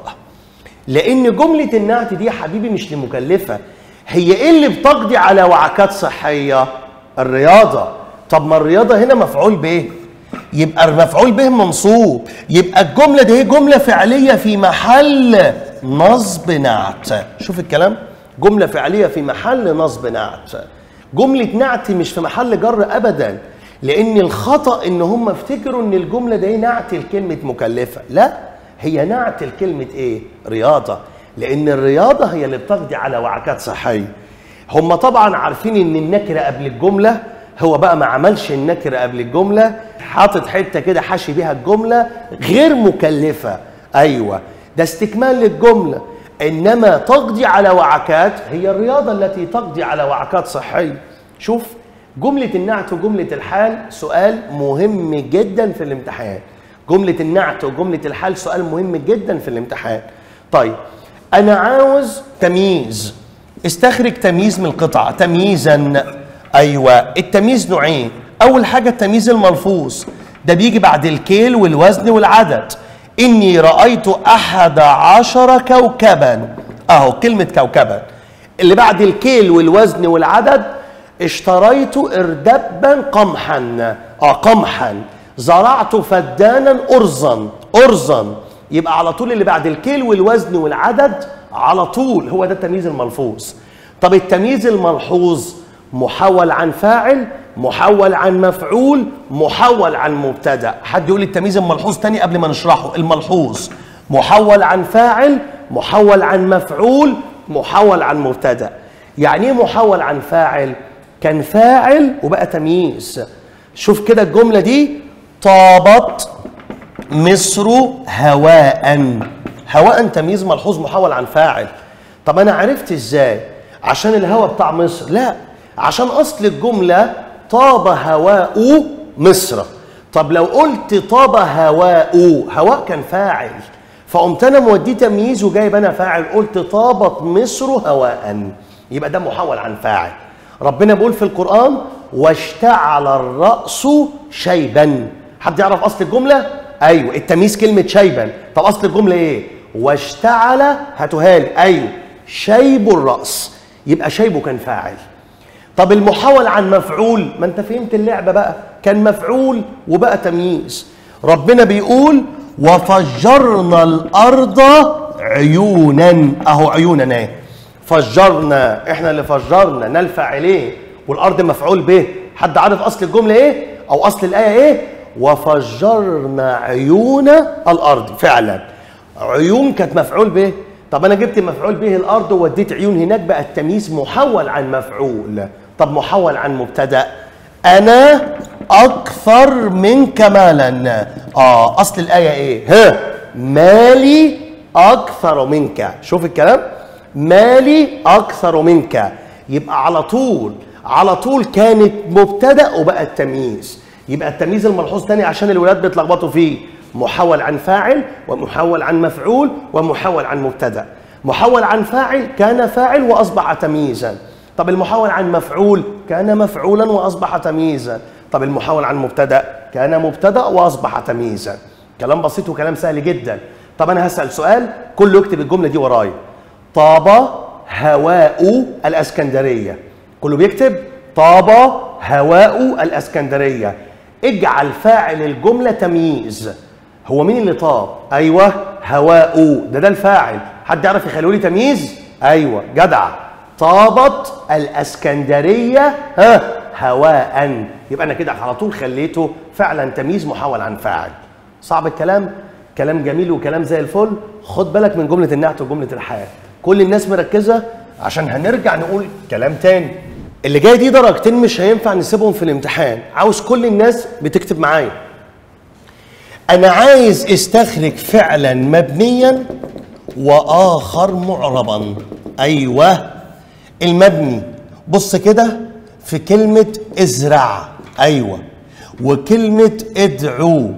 لان جملة النعت دي يا حبيبي مش لمكلفة هي ايه اللي بتقضي على وعكات صحيه الرياضه طب ما الرياضه هنا مفعول به يبقى المفعول به منصوب يبقى الجمله دي جمله فعليه في محل نصب نعت شوف الكلام جمله فعليه في محل نصب نعت جمله نعت مش في محل جر ابدا لان الخطا ان هم افتكروا ان الجمله دي نعت لكلمه مكلفه لا هي نعت لكلمه ايه رياضه لان الرياضه هي اللي بتقضي على وعكات صحيه هم طبعا عارفين ان النكره قبل الجمله هو بقى ما عملش النكره قبل الجمله حاطط حته كده حاشي بيها الجمله غير مكلفه ايوه ده استكمال للجمله انما تقضي على وعكات هي الرياضه التي تقضي على وعكات صحيه شوف جمله النعت وجمله الحال سؤال مهم جدا في الامتحان جمله النعت وجمله الحال سؤال مهم جدا في الامتحان طيب انا عاوز تمييز استخرج تمييز من القطعه تمييزا ايوه التمييز نوعين اول حاجه التمييز الملفوظ ده بيجي بعد الكيل والوزن والعدد اني رايت احد عشر كوكبا اهو كلمه كوكبا اللي بعد الكيل والوزن والعدد اشتريت اردبا قمحا اه قمحا زرعت فدانا ارزا ارزا يبقى على طول اللي بعد الكيل والوزن والعدد على طول هو ده التمييز الملفوظ طب التمييز الملحوظ محول عن فاعل محول عن مفعول محول عن مبتدا حد يقول لي التمييز الملحوظ تاني قبل ما نشرحه الملحوظ محول عن فاعل محول عن مفعول محول عن مبتدا يعني ايه محول عن فاعل كان فاعل وبقى تمييز شوف كده الجمله دي طابت مصر هواء هواء تمييز ملحوظ محول عن فاعل طب انا عرفت ازاي عشان الهواء بتاع مصر لا عشان اصل الجمله طاب هواء مصر طب لو قلت طاب هواء هواء كان فاعل فقمت انا موديه تمييز وجايب انا فاعل قلت طابت مصر هواء يبقى ده محول عن فاعل ربنا بيقول في القران واشتعل الراس شيبا حد يعرف اصل الجمله ايوه التمييز كلمه شيبا طب اصل الجمله ايه واشتعل هاتوها لي ايوه شيب الراس يبقى شيبه كان فاعل طب المحول عن مفعول ما انت فهمت اللعبه بقى كان مفعول وبقى تمييز ربنا بيقول وفجرنا الارض عيونا اهو عيونا اهي فجرنا احنا اللي فجرنا نلفع عليه والارض مفعول به حد عارف اصل الجمله ايه او اصل الايه ايه وفجرنا عيون الارض فعلا عيون كانت مفعول به طب انا جبت مفعول به الارض ووديت عيون هناك بقى التمييز محول عن مفعول طب محول عن مبتدا انا اكثر منك مالا اه اصل الايه ايه ها مالي اكثر منك شوف الكلام مالي اكثر منك يبقى على طول على طول كانت مبتدا وبقى التمييز يبقى التمييز الملحوظ تاني عشان الولاد بيتلخبطوا فيه محول عن فاعل ومحول عن مفعول ومحول عن مبتدا محول عن فاعل كان فاعل واصبح تمييزا طب المحول عن مفعول كان مفعولا واصبح تمييزا طب المحول عن مبتدا كان مبتدا واصبح تمييزا كلام بسيط وكلام سهل جدا طب انا هسال سؤال كله يكتب الجمله دي ورايا طاب هواء الاسكندريه كله بيكتب طاب هواء الاسكندريه اجعل فاعل الجمله تمييز هو مين اللي طاب ايوه هواء ده ده الفاعل حد يعرف يخليه لي تمييز ايوه جدع طابت الاسكندريه ها هواء يبقى انا كده على طول خليته فعلا تمييز محول عن فاعل صعب الكلام كلام جميل وكلام زي الفل خد بالك من جمله النعت وجمله الحال كل الناس مركزه عشان هنرجع نقول كلام تاني اللي جاي دي درجتين مش هينفع نسيبهم في الامتحان عاوز كل الناس بتكتب معايا انا عايز استخرج فعلا مبنيا واخر معربا ايوه المبني بص كده في كلمه ازرع ايوه وكلمه ادعو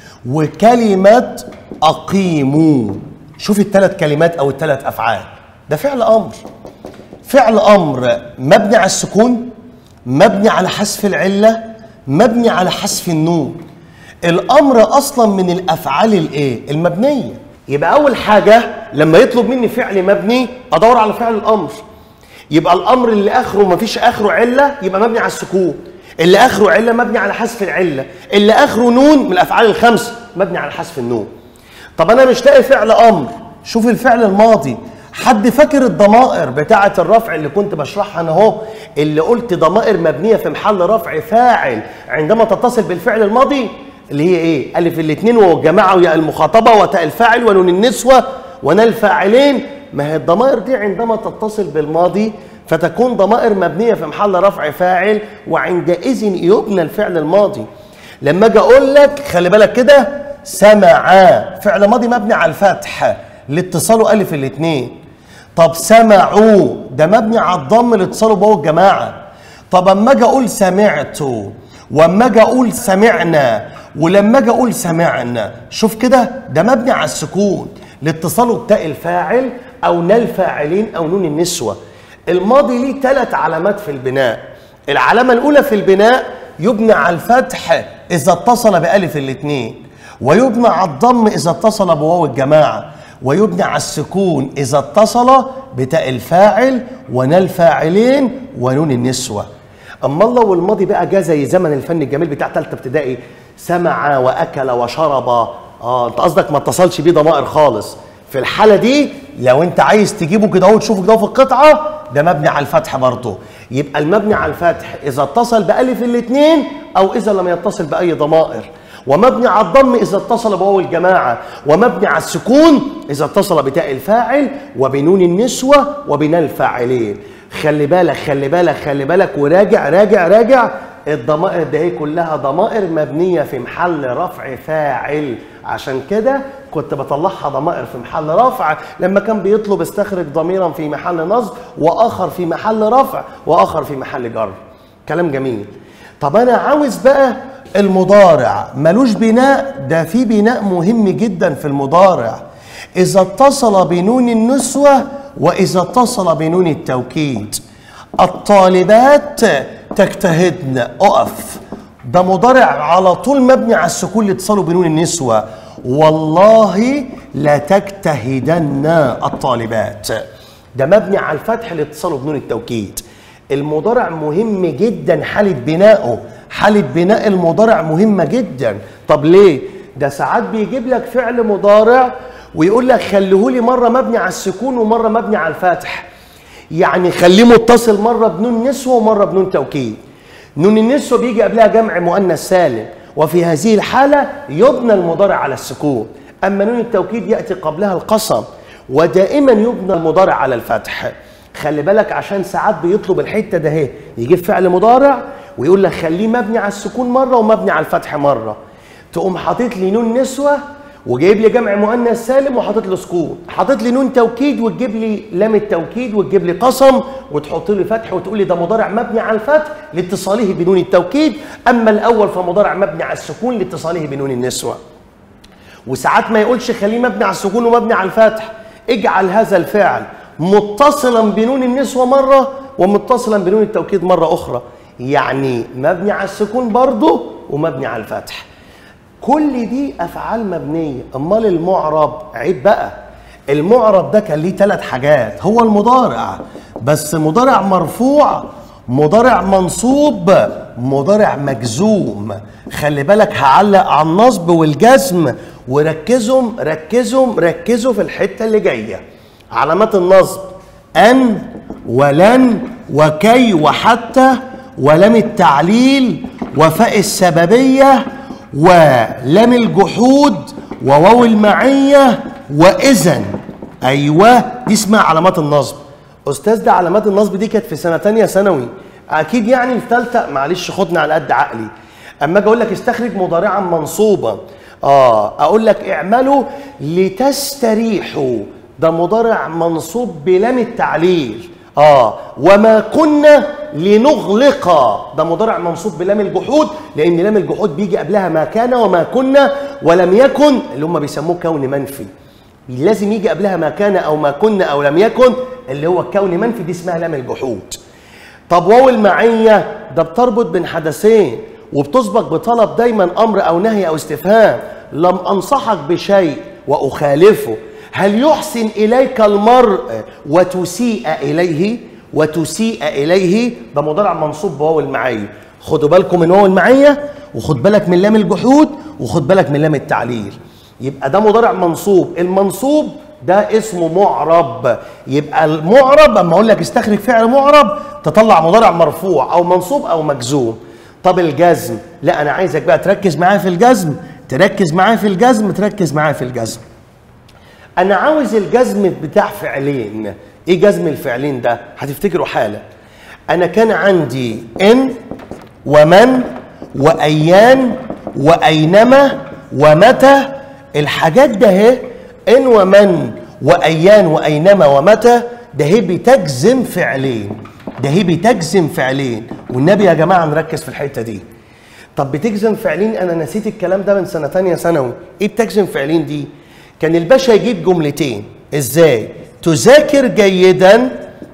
وكلمه اقيموا شوف الثلاث كلمات او الثلاث افعال ده فعل امر فعل امر مبني على السكون مبني على حذف العله مبني على حذف النون الامر اصلا من الافعال الايه المبنيه يبقى اول حاجه لما يطلب مني فعل مبني ادور على فعل الامر يبقى الامر اللي اخره ما فيش اخره عله يبقى مبني على السكون اللي اخره عله مبني على حذف العله اللي اخره نون من الافعال الخمس مبني على حذف النون طب انا مش لاقي فعل امر شوف الفعل الماضي حد فاكر الضمائر بتاعه الرفع اللي كنت بشرحها انا اهو اللي قلت ضمائر مبنيه في محل رفع فاعل عندما تتصل بالفعل الماضي اللي هي ايه الف الاثنين والجماعه وياء المخاطبه وتاء الفاعل ونون النسوه ونال الفاعلين ما هي الضمائر دي عندما تتصل بالماضي فتكون ضمائر مبنيه في محل رفع فاعل وعندئذ يبنى الفعل الماضي لما اجي اقول لك خلي بالك كده سمع فعل ماضي مبني على الفتح لاتصاله الف الاثنين طب سمعوا ده مبني على الضم لاتصاله بواو الجماعه طب اما اجي اقول سمعت واما اجي اقول سمعنا ولما اجي اقول سمعنا شوف كده ده مبني على السكون لاتصاله بتاء الفاعل او نال فاعلين او نون النسوه الماضي ليه ثلاث علامات في البناء العلامه الاولى في البناء يبنى على الفتح اذا اتصل بالف الاثنين ويبنى على الضم اذا اتصل بواو الجماعه ويبنى على السكون اذا اتصل بتاء الفاعل ونال فاعلين ونون النسوه اما الله والماضي بقى جه زي زمن الفن الجميل بتاع ثالثه ابتدائي سمع واكل وشرب اه انت قصدك ما اتصلش بيه ضمائر خالص في الحاله دي لو انت عايز تجيبه كده اهو تشوفه كده في القطعه ده مبني على الفتح برضه يبقى المبني على الفتح اذا اتصل بالف الاثنين او اذا لم يتصل باي ضمائر ومبني على الضم اذا اتصل بواو الجماعه ومبني على السكون اذا اتصل بتاء الفاعل وبنون النسوه وبناء الفاعلين خلي بالك خلي بالك خلي بالك وراجع راجع راجع الضمائر ده هي كلها ضمائر مبنيه في محل رفع فاعل عشان كده كنت بطلعها ضمائر في محل رفع لما كان بيطلب استخرج ضميرا في محل نصب واخر في محل رفع واخر في محل جر كلام جميل طب انا عاوز بقى المضارع ملوش بناء ده في بناء مهم جدا في المضارع اذا اتصل بنون النسوه واذا اتصل بنون التوكيد الطالبات تجتهدن اقف ده مضارع على طول مبني على السكون لاتصاله بنون النسوة والله لتجتهدن الطالبات ده مبني على الفتح لاتصاله بنون التوكيد المضارع مهم جدا حالة بنائه حالة بناء المضارع مهمة جدا طب ليه؟ ده ساعات بيجيب لك فعل مضارع ويقول لك خليهولي مرة مبني على السكون ومرة مبني على الفتح يعني خليه متصل مرة بنون نسوة ومرة بنون توكيد نون النسوة بيجي قبلها جمع مؤنث سالم وفي هذه الحالة يبنى المضارع على السكون أما نون التوكيد يأتي قبلها القسم ودائما يبنى المضارع على الفتح خلي بالك عشان ساعات بيطلب الحتة ده اهي يجيب فعل مضارع ويقول لك خليه مبني على السكون مرة ومبني على الفتح مرة تقوم حاطط لي نون نسوة وجايب لي جمع مؤنث سالم وحاطط له سكون حاطط لي نون توكيد وتجيب لي لام التوكيد وتجيب لي قسم وتحط لي فتح وتقول لي ده مضارع مبني على الفتح لاتصاله بنون التوكيد اما الاول فمضارع مبني على السكون لاتصاله بنون النسوه وساعات ما يقولش خليه مبني على السكون ومبني على الفتح اجعل هذا الفعل متصلا بنون النسوه مره ومتصلا بنون التوكيد مره اخرى يعني مبني على السكون برضه ومبني على الفتح كل دي افعال مبنيه امال المعرب عيب بقى المعرب ده كان ليه ثلاث حاجات هو المضارع بس مضارع مرفوع مضارع منصوب مضارع مجزوم خلي بالك هعلق على النصب والجزم وركزوا ركزوا ركزوا في الحته اللي جايه علامات النصب ان ولن وكي وحتى ولم التعليل وفاء السببيه ولام الجحود وواو المعية وإذن أيوة دي اسمها علامات النصب أستاذ ده علامات النصب دي كانت في سنة تانية ثانوي أكيد يعني في ثالثة معلش خدنا على قد عقلي أما أجي أقول لك استخرج مضارعا منصوبا آه أقول لك اعملوا لتستريحوا ده مضارع منصوب بلام التعليل اه وما كنا لنغلق ده مضارع منصوب بلام الجحود لان لام الجحود بيجي قبلها ما كان وما كنا ولم يكن اللي هم بيسموه كون منفي لازم يجي قبلها ما كان او ما كنا او لم يكن اللي هو الكون منفي دي اسمها لام الجحود طب واو المعيه ده بتربط بين حدثين وبتسبق بطلب دايما امر او نهي او استفهام لم انصحك بشيء واخالفه هل يحسن إليك المرء وتسيء إليه وتسيء إليه ده مضارع منصوب بواو المعية خدوا بالكم من واو المعية وخد بالك من لام الجحود وخد بالك من لام التعليل يبقى ده مضارع منصوب المنصوب ده اسمه معرب يبقى المعرب اما اقول لك استخرج فعل معرب تطلع مضارع مرفوع او منصوب او مجزوم طب الجزم لا انا عايزك بقى تركز معايا في الجزم تركز معايا في الجزم تركز معايا في الجزم انا عاوز الجزم بتاع فعلين ايه جزم الفعلين ده هتفتكروا حالا انا كان عندي ان ومن وايان واينما ومتى الحاجات ده اهي ان ومن وايان واينما ومتى ده هي بتجزم فعلين ده هي بتجزم فعلين والنبي يا جماعه نركز في الحته دي طب بتجزم فعلين انا نسيت الكلام ده من سنه تانية ثانوي ايه بتجزم فعلين دي كان الباشا يجيب جملتين ازاي تذاكر جيدا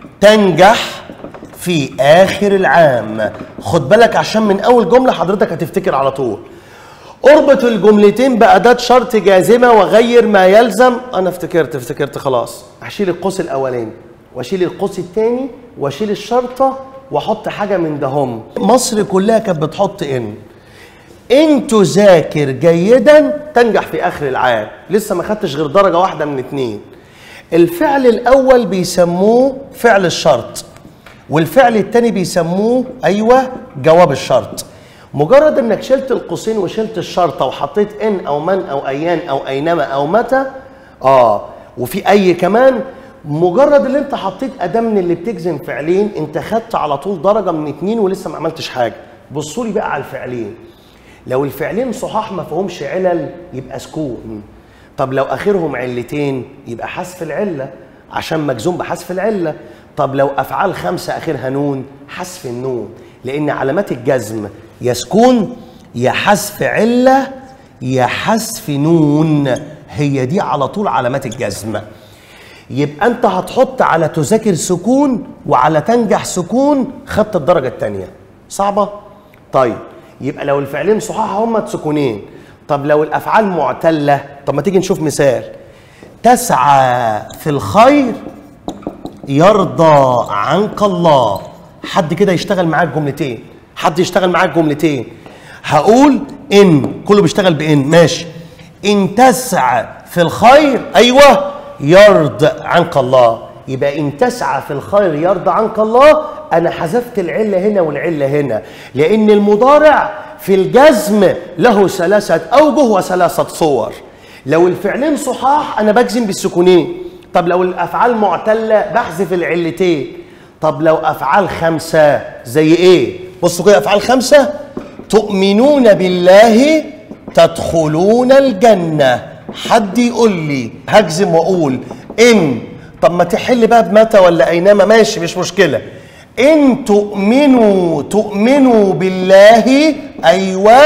تنجح في اخر العام خد بالك عشان من اول جمله حضرتك هتفتكر على طول اربط الجملتين بأداة شرط جازمة وغير ما يلزم أنا افتكرت افتكرت خلاص هشيل القوس الأولاني واشيل القوس الثاني واشيل الشرطة واحط حاجة من دهم مصر كلها كانت بتحط إن ان تذاكر جيدا تنجح في اخر العام لسه ما خدتش غير درجه واحده من اتنين الفعل الاول بيسموه فعل الشرط والفعل الثاني بيسموه ايوه جواب الشرط مجرد انك شلت القوسين وشلت الشرطه وحطيت ان او من او ايان او اينما او متى اه وفي اي كمان مجرد اللي انت حطيت اداه من اللي بتجزم فعلين انت خدت على طول درجه من اتنين ولسه ما عملتش حاجه بصوا لي بقى على الفعلين لو الفعلين صحاح ما فيهمش علل يبقى سكون طب لو اخرهم علتين يبقى حذف العله عشان مجزوم بحذف العله طب لو افعال خمسه اخرها نون حذف النون لان علامات الجزم يا سكون يا حذف عله يا حذف نون هي دي على طول علامات الجزم يبقى انت هتحط على تذاكر سكون وعلى تنجح سكون خدت الدرجه الثانيه صعبه طيب يبقى لو الفعلين صحاح هما سكونين طب لو الافعال معتله طب ما تيجي نشوف مثال تسعى في الخير يرضى عنك الله حد كده يشتغل معاك جملتين حد يشتغل معاك جملتين هقول ان كله بيشتغل بان ماشي ان تسعى في الخير ايوه يرضى عنك الله يبقى ان تسعى في الخير يرضى عنك الله انا حذفت العله هنا والعله هنا لان المضارع في الجزم له ثلاثه اوجه وثلاثه صور لو الفعلين صحاح انا بجزم بالسكونين طب لو الافعال معتله بحذف العلتين طب لو افعال خمسه زي ايه بصوا كده افعال خمسه تؤمنون بالله تدخلون الجنه حد يقول لي هجزم واقول ان طب ما تحل بقى بمتى ولا اينما ماشي مش مشكله ان تؤمنوا تؤمنوا بالله ايوه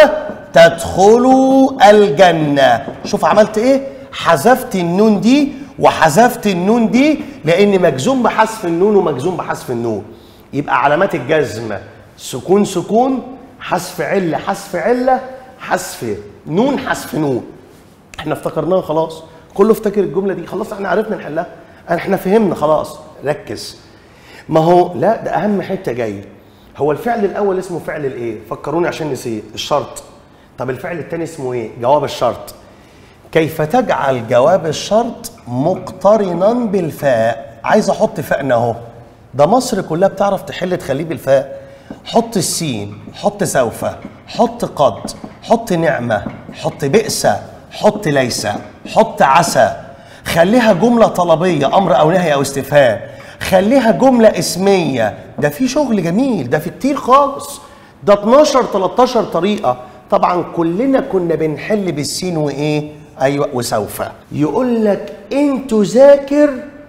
تدخلوا الجنه شوف عملت ايه حذفت النون دي وحذفت النون دي لان مجزوم بحذف النون ومجزوم بحذف النون يبقى علامات الجزم سكون سكون حذف عله حذف عله حذف نون حذف نون احنا افتكرناها خلاص كله افتكر الجمله دي خلاص احنا عرفنا نحلها احنا فهمنا خلاص ركز ما هو لا ده اهم حته جايه هو الفعل الاول اسمه فعل الايه فكروني عشان نسيت الشرط طب الفعل الثاني اسمه ايه جواب الشرط كيف تجعل جواب الشرط مقترنا بالفاء عايز احط فاءنا اهو ده مصر كلها بتعرف تحل تخليه بالفاء حط السين حط سوف حط قد حط نعمه حط بئس حط ليس حط عسى خليها جمله طلبيه امر او نهي او استفهام خليها جمله اسميه ده في شغل جميل ده في كتير خالص ده 12 13 طريقه طبعا كلنا كنا بنحل بالسين وايه ايوه وسوف يقول لك ان تذاكر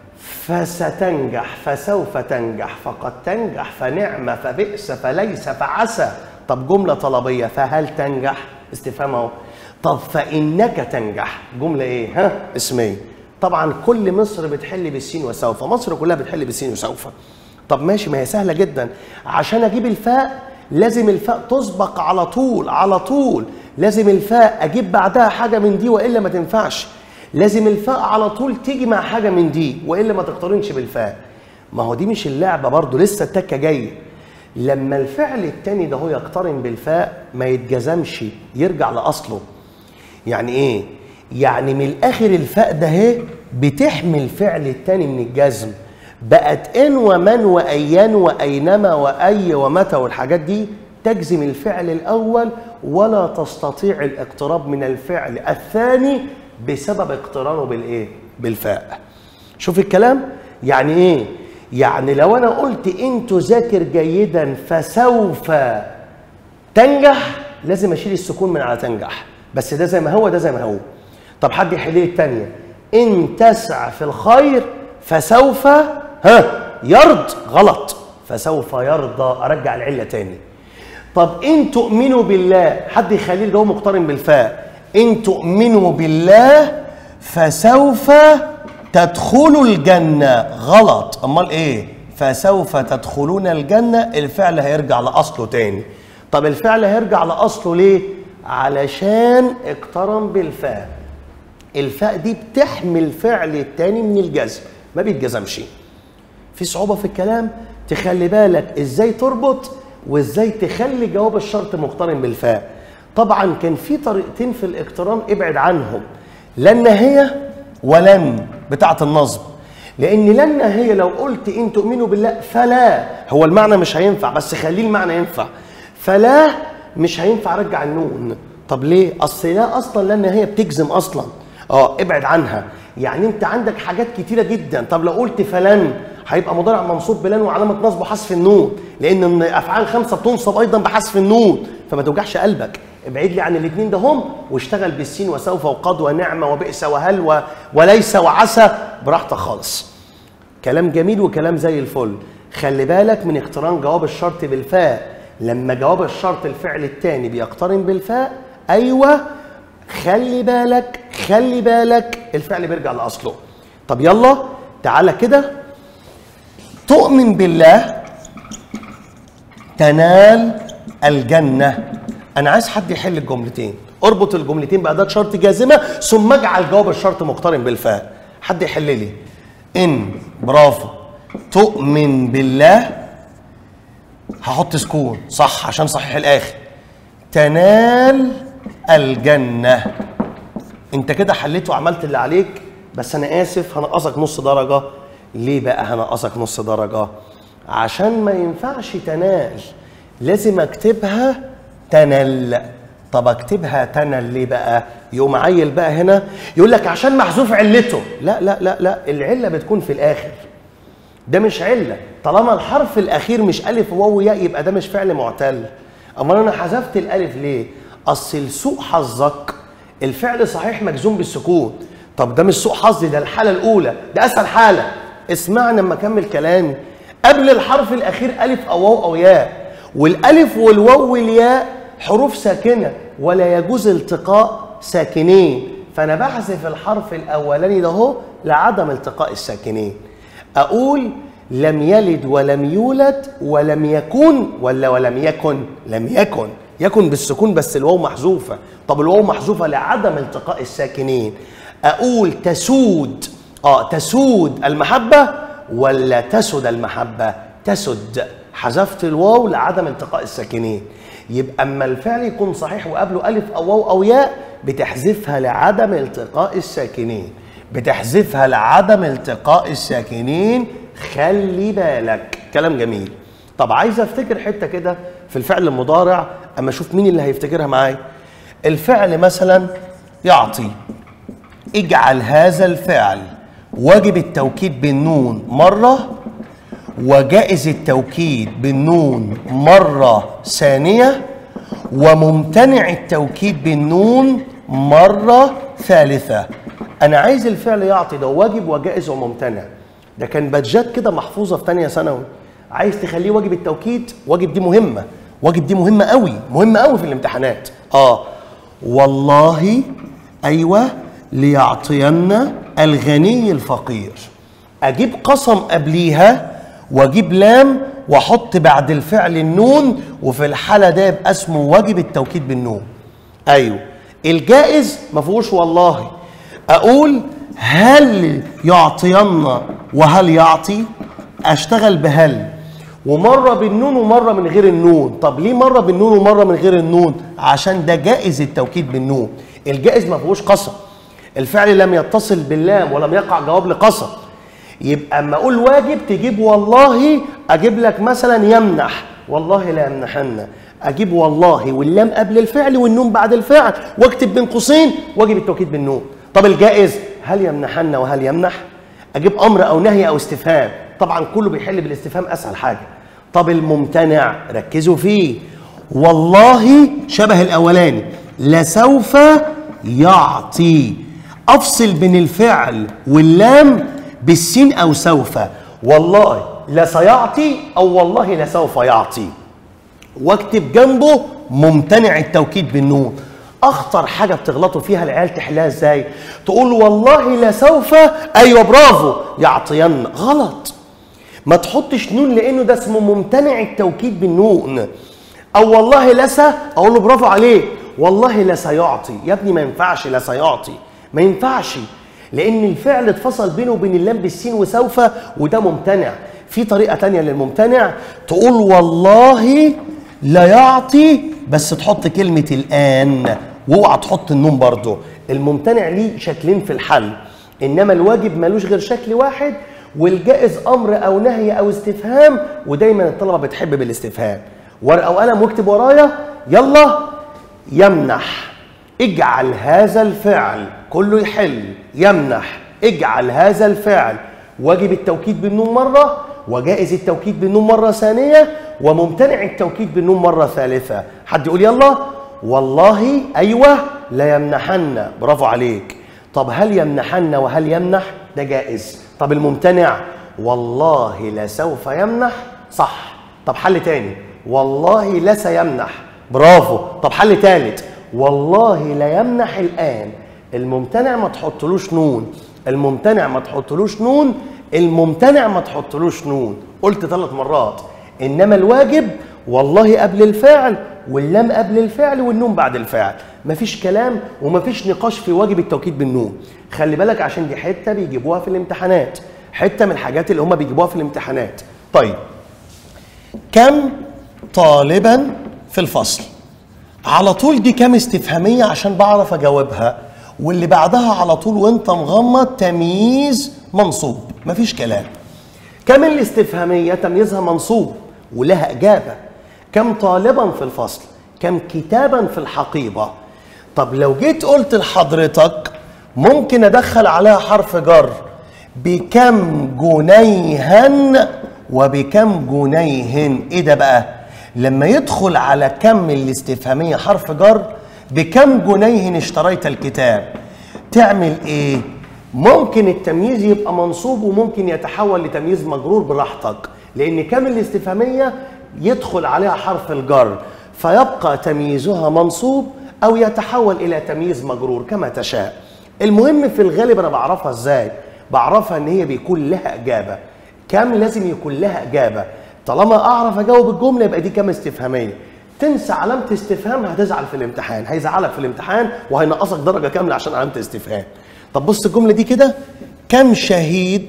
فستنجح فسوف تنجح فقد تنجح فنعم فبئس فليس فعسى طب جمله طلبيه فهل تنجح استفهام اهو طب فانك تنجح جمله ايه ها اسميه طبعا كل مصر بتحل بالسين وسوف مصر كلها بتحل بالسين وسوف طب ماشي ما هي سهله جدا عشان اجيب الفاء لازم الفاء تسبق على طول على طول لازم الفاء اجيب بعدها حاجه من دي والا ما تنفعش لازم الفاء على طول تيجي مع حاجه من دي والا ما تقترنش بالفاء ما هو دي مش اللعبه برضو لسه التكه جايه لما الفعل التاني ده هو يقترن بالفاء ما يتجزمش يرجع لاصله يعني ايه يعني من الاخر الفاء ده اهي بتحمي الفعل التاني من الجزم بقت ان ومن وايان واينما واي ومتى والحاجات دي تجزم الفعل الاول ولا تستطيع الاقتراب من الفعل الثاني بسبب اقترانه بالايه بالفاء شوف الكلام يعني ايه يعني لو انا قلت ان تذاكر جيدا فسوف تنجح لازم اشيل السكون من على تنجح بس ده زي ما هو ده زي ما هو طب حد يحل لي الثانيه ان تسعى في الخير فسوف ها يرض غلط فسوف يرضى ارجع العله تاني طب ان تؤمنوا بالله حد يخليه الجو مقترن بالفاء ان تؤمنوا بالله فسوف تدخلوا الجنه غلط امال ايه فسوف تدخلون الجنه الفعل هيرجع لاصله تاني طب الفعل هيرجع لاصله ليه علشان اقترن بالفاء الفاء دي بتحمي الفعل التاني من الجزم ما بيتجزمش في صعوبة في الكلام تخلي بالك ازاي تربط وازاي تخلي جواب الشرط مقترن بالفاء طبعا كان في طريقتين في الاقتران ابعد عنهم لا الناهيه ولن بتاعه النصب لان لا الناهيه لو قلت ان تؤمنوا بالله فلا هو المعنى مش هينفع بس خليه المعنى ينفع فلا مش هينفع ارجع النون طب ليه اصل لا اصلا لا الناهيه بتجزم اصلا اه ابعد عنها يعني انت عندك حاجات كتيره جدا طب لو قلت فلن هيبقى مضارع منصوب بلن وعلامه نصبه حذف النون لان افعال خمسه بتنصب ايضا بحذف النون فما توجعش قلبك ابعد لي عن الاثنين ده هم واشتغل بالسين وسوف وقد ونعمه وبئس وهل و... وليس وعسى براحتك خالص كلام جميل وكلام زي الفل خلي بالك من اقتران جواب الشرط بالفاء لما جواب الشرط الفعل الثاني بيقترن بالفاء ايوه خلي بالك خلي بالك الفعل بيرجع لاصله طب يلا تعالى كده تؤمن بالله تنال الجنة أنا عايز حد يحل الجملتين اربط الجملتين بأداة شرط جازمة ثم اجعل جواب الشرط مقترن بالفاء حد يحل لي إن برافو تؤمن بالله هحط سكون صح عشان صحيح الآخر تنال الجنة انت كده حليت وعملت اللي عليك بس انا اسف هنقصك نص درجه ليه بقى هنقصك نص درجه عشان ما ينفعش تنال لازم اكتبها تنل طب اكتبها تنل ليه بقى يقوم عيل بقى هنا يقول لك عشان محذوف علته لا لا لا لا العله بتكون في الاخر ده مش عله طالما الحرف الاخير مش الف وواو ياء يبقى ده مش فعل معتل امال انا حذفت الالف ليه اصل سوء حظك الفعل صحيح مجزوم بالسكون طب ده مش سوء حظ ده الحاله الاولى ده اسهل حاله اسمعني لما اكمل كلامي قبل الحرف الاخير الف او واو او ياء والالف والواو والياء حروف ساكنه ولا يجوز التقاء ساكنين فانا بحذف الحرف الاولاني ده اهو لعدم التقاء الساكنين اقول لم يلد ولم يولد ولم يكن ولا ولم يكن لم يكن يكن بالسكون بس الواو محذوفه طب الواو محذوفه لعدم التقاء الساكنين اقول تسود اه تسود المحبه ولا تسد المحبه تسد حذفت الواو لعدم التقاء الساكنين يبقى اما الفعل يكون صحيح وقبله الف او واو او ياء بتحذفها لعدم التقاء الساكنين بتحذفها لعدم التقاء الساكنين خلي بالك كلام جميل طب عايز افتكر حته كده في الفعل المضارع اما اشوف مين اللي هيفتكرها معايا الفعل مثلا يعطي اجعل هذا الفعل واجب التوكيد بالنون مره وجائز التوكيد بالنون مره ثانيه وممتنع التوكيد بالنون مره ثالثه انا عايز الفعل يعطي ده واجب وجائز وممتنع ده كان بادجات كده محفوظه في ثانيه ثانوي عايز تخليه واجب التوكيد واجب دي مهمه واجب دي مهمه قوي مهمه قوي في الامتحانات اه والله ايوه ليعطين الغني الفقير اجيب قسم قبليها واجيب لام واحط بعد الفعل النون وفي الحاله ده يبقى اسمه واجب التوكيد بالنون ايوه الجائز ما فيهوش والله اقول هل يعطين وهل يعطي اشتغل بهل ومره بالنون ومره من غير النون طب ليه مره بالنون ومره من غير النون عشان ده جائز التوكيد بالنون الجائز ما فيهوش قسم الفعل لم يتصل باللام ولم يقع جواب لقسم يبقى اما اقول واجب تجيب والله اجيب لك مثلا يمنح والله لا يمنحن اجيب والله واللام قبل الفعل والنون بعد الفعل واكتب بين قوسين واجب التوكيد بالنون طب الجائز هل يمنحن وهل يمنح اجيب امر او نهي او استفهام طبعا كله بيحل بالاستفهام اسهل حاجه طب الممتنع ركزوا فيه والله شبه الاولاني لسوف يعطي افصل بين الفعل واللام بالسين او سوف والله لسيعطي او والله لسوف يعطي واكتب جنبه ممتنع التوكيد بالنون اخطر حاجه بتغلطوا فيها العيال تحلها ازاي تقول والله لسوف ايوه برافو يعطين غلط ما تحطش نون لانه ده اسمه ممتنع التوكيد بالنون او والله لسى اقول له برافو عليك والله لسيعطي يا ابني ما ينفعش لسيعطي ما ينفعش لان الفعل اتفصل بينه وبين اللام بالسين وسوف وده ممتنع في طريقه تانية للممتنع تقول والله لا يعطي بس تحط كلمه الان واوعى تحط النون برضه الممتنع ليه شكلين في الحل انما الواجب ملوش غير شكل واحد والجائز امر او نهي او استفهام ودايما الطلبه بتحب بالاستفهام ورقه وقلم واكتب ورايا يلا يمنح اجعل هذا الفعل كله يحل يمنح اجعل هذا الفعل واجب التوكيد بالنون مرة وجائز التوكيد بالنون مرة ثانية وممتنع التوكيد بالنون مرة ثالثة حد يقول يلا والله أيوة لا يمنحن برافو عليك طب هل يمنحن وهل يمنح ده جائز طب الممتنع والله لسوف يمنح صح طب حل تاني والله لسيمنح برافو طب حل تالت والله لا يمنح الآن الممتنع ما تحطلوش نون الممتنع ما تحطلوش نون الممتنع ما تحطلوش نون قلت ثلاث مرات انما الواجب والله قبل الفعل واللام قبل الفعل والنون بعد الفعل مفيش كلام ومفيش نقاش في واجب التوكيد بالنون خلي بالك عشان دي حته بيجيبوها في الامتحانات حته من الحاجات اللي هم بيجيبوها في الامتحانات طيب كم طالبا في الفصل على طول دي كام استفهامية عشان بعرف أجاوبها واللي بعدها على طول وانت مغمض تمييز منصوب مفيش كلام كم الاستفهامية تمييزها منصوب ولها إجابة كم طالبا في الفصل كم كتابا في الحقيبة طب لو جيت قلت لحضرتك ممكن أدخل عليها حرف جر بكم جنيها وبكم جنيه ايه ده بقى لما يدخل على كم الاستفهامية حرف جر بكم جنيه اشتريت الكتاب تعمل ايه ممكن التمييز يبقى منصوب وممكن يتحول لتمييز مجرور براحتك لان كم الاستفهامية يدخل عليها حرف الجر فيبقى تمييزها منصوب او يتحول الى تمييز مجرور كما تشاء المهم في الغالب انا بعرفها ازاي بعرفها ان هي بيكون لها اجابه كم لازم يكون لها اجابه طالما اعرف اجاوب الجمله يبقى دي كم استفهاميه تنسى علامه استفهام هتزعل في الامتحان هيزعلك في الامتحان وهينقصك درجه كامله عشان علامه استفهام طب بص الجمله دي كده كم شهيد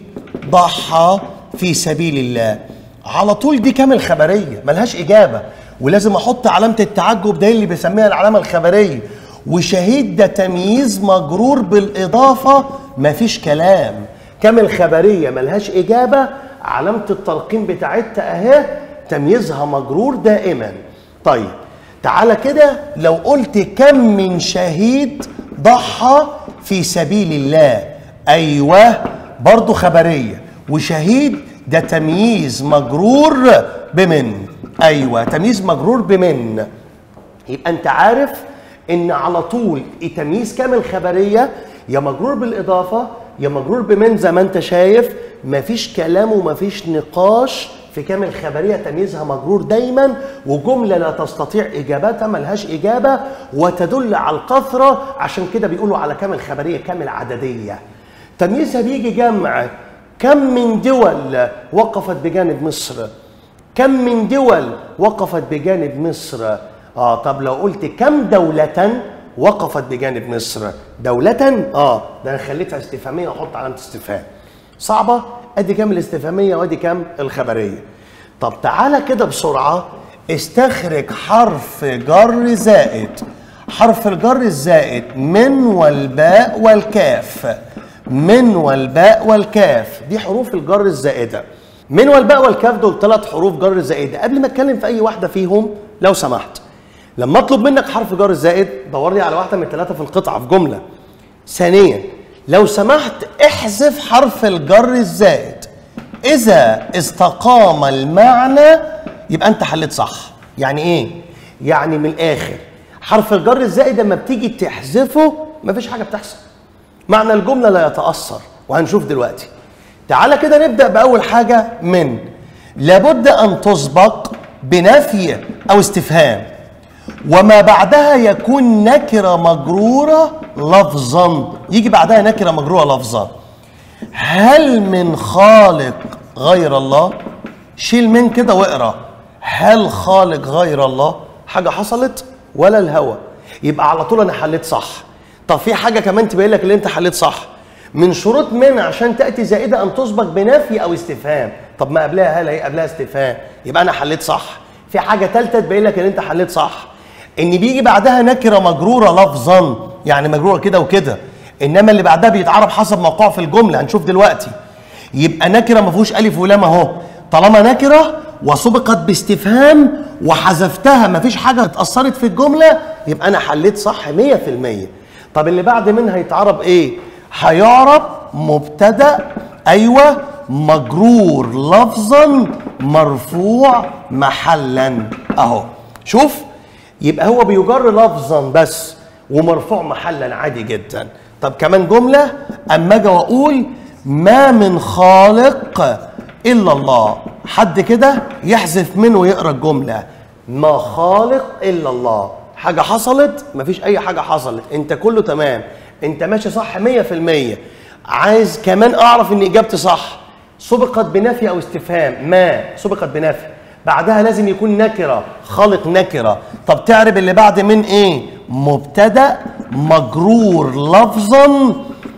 ضحى في سبيل الله على طول دي كام الخبريه ملهاش اجابه ولازم احط علامه التعجب ده اللي بيسميها العلامه الخبريه وشهيد ده تمييز مجرور بالاضافه مفيش كلام كام الخبريه ملهاش اجابه علامه التلقين بتاعتها اهي تمييزها مجرور دائما طيب تعالى كده لو قلت كم من شهيد ضحى في سبيل الله ايوه برضو خبريه وشهيد ده تمييز مجرور بمن ايوه تمييز مجرور بمن يبقى انت عارف ان على طول تمييز كامل خبريه يا مجرور بالاضافه يا مجرور بمن زي ما انت شايف مفيش كلام ومفيش نقاش في كامل خبريه تمييزها مجرور دايما وجمله لا تستطيع اجابتها ملهاش اجابه وتدل على الكثره عشان كده بيقولوا على كامل خبريه كامل عدديه تمييزها بيجي جمع كم من دول وقفت بجانب مصر كم من دول وقفت بجانب مصر اه طب لو قلت كم دولة وقفت بجانب مصر دولة اه ده انا خليتها استفهامية احط علامة استفهام صعبة ادي كام الاستفهامية وادي كام الخبرية طب تعالى كده بسرعة استخرج حرف جر زائد حرف الجر الزائد من والباء والكاف من والباء والكاف دي حروف الجر الزائده من والباء والكاف دول ثلاث حروف جر زائده قبل ما اتكلم في اي واحده فيهم لو سمحت لما اطلب منك حرف جر زائد دور لي على واحده من الثلاثه في القطعه في جمله ثانيا لو سمحت احذف حرف الجر الزائد اذا استقام المعنى يبقى انت حليت صح يعني ايه يعني من الاخر حرف الجر الزائد لما بتيجي تحذفه مفيش حاجه بتحصل معنى الجمله لا يتاثر وهنشوف دلوقتي تعالى كده نبدا باول حاجه من لابد ان تسبق بنفي او استفهام وما بعدها يكون نكره مجروره لفظا يجي بعدها نكره مجروره لفظا هل من خالق غير الله شيل من كده واقرا هل خالق غير الله حاجه حصلت ولا الهوى يبقى على طول انا حليت صح طب في حاجه كمان تبين لك اللي انت حليت صح من شروط من عشان تاتي زائده ان تسبق بنفي او استفهام طب ما قبلها هل هي قبلها استفهام يبقى انا حليت صح في حاجه ثالثه تبين لك ان انت حليت صح ان بيجي بعدها نكره مجروره لفظا يعني مجروره كده وكده انما اللي بعدها بيتعرب حسب موقعه في الجمله هنشوف دلوقتي يبقى نكره ما فيهوش الف ولام اهو طالما نكره وسبقت باستفهام وحذفتها ما فيش حاجه اتاثرت في الجمله يبقى انا حليت صح 100% طب اللي بعد منها يتعرب ايه هيعرب مبتدا ايوه مجرور لفظا مرفوع محلا اهو شوف يبقى هو بيجر لفظا بس ومرفوع محلا عادي جدا طب كمان جمله اما اجي واقول ما من خالق الا الله حد كده يحذف منه ويقرا الجمله ما خالق الا الله حاجه حصلت مفيش اي حاجه حصلت انت كله تمام انت ماشي صح 100% عايز كمان اعرف ان اجابتي صح سبقت بنفي او استفهام ما سبقت بنفي بعدها لازم يكون نكره خالق نكره طب تعرب اللي بعد من ايه مبتدا مجرور لفظا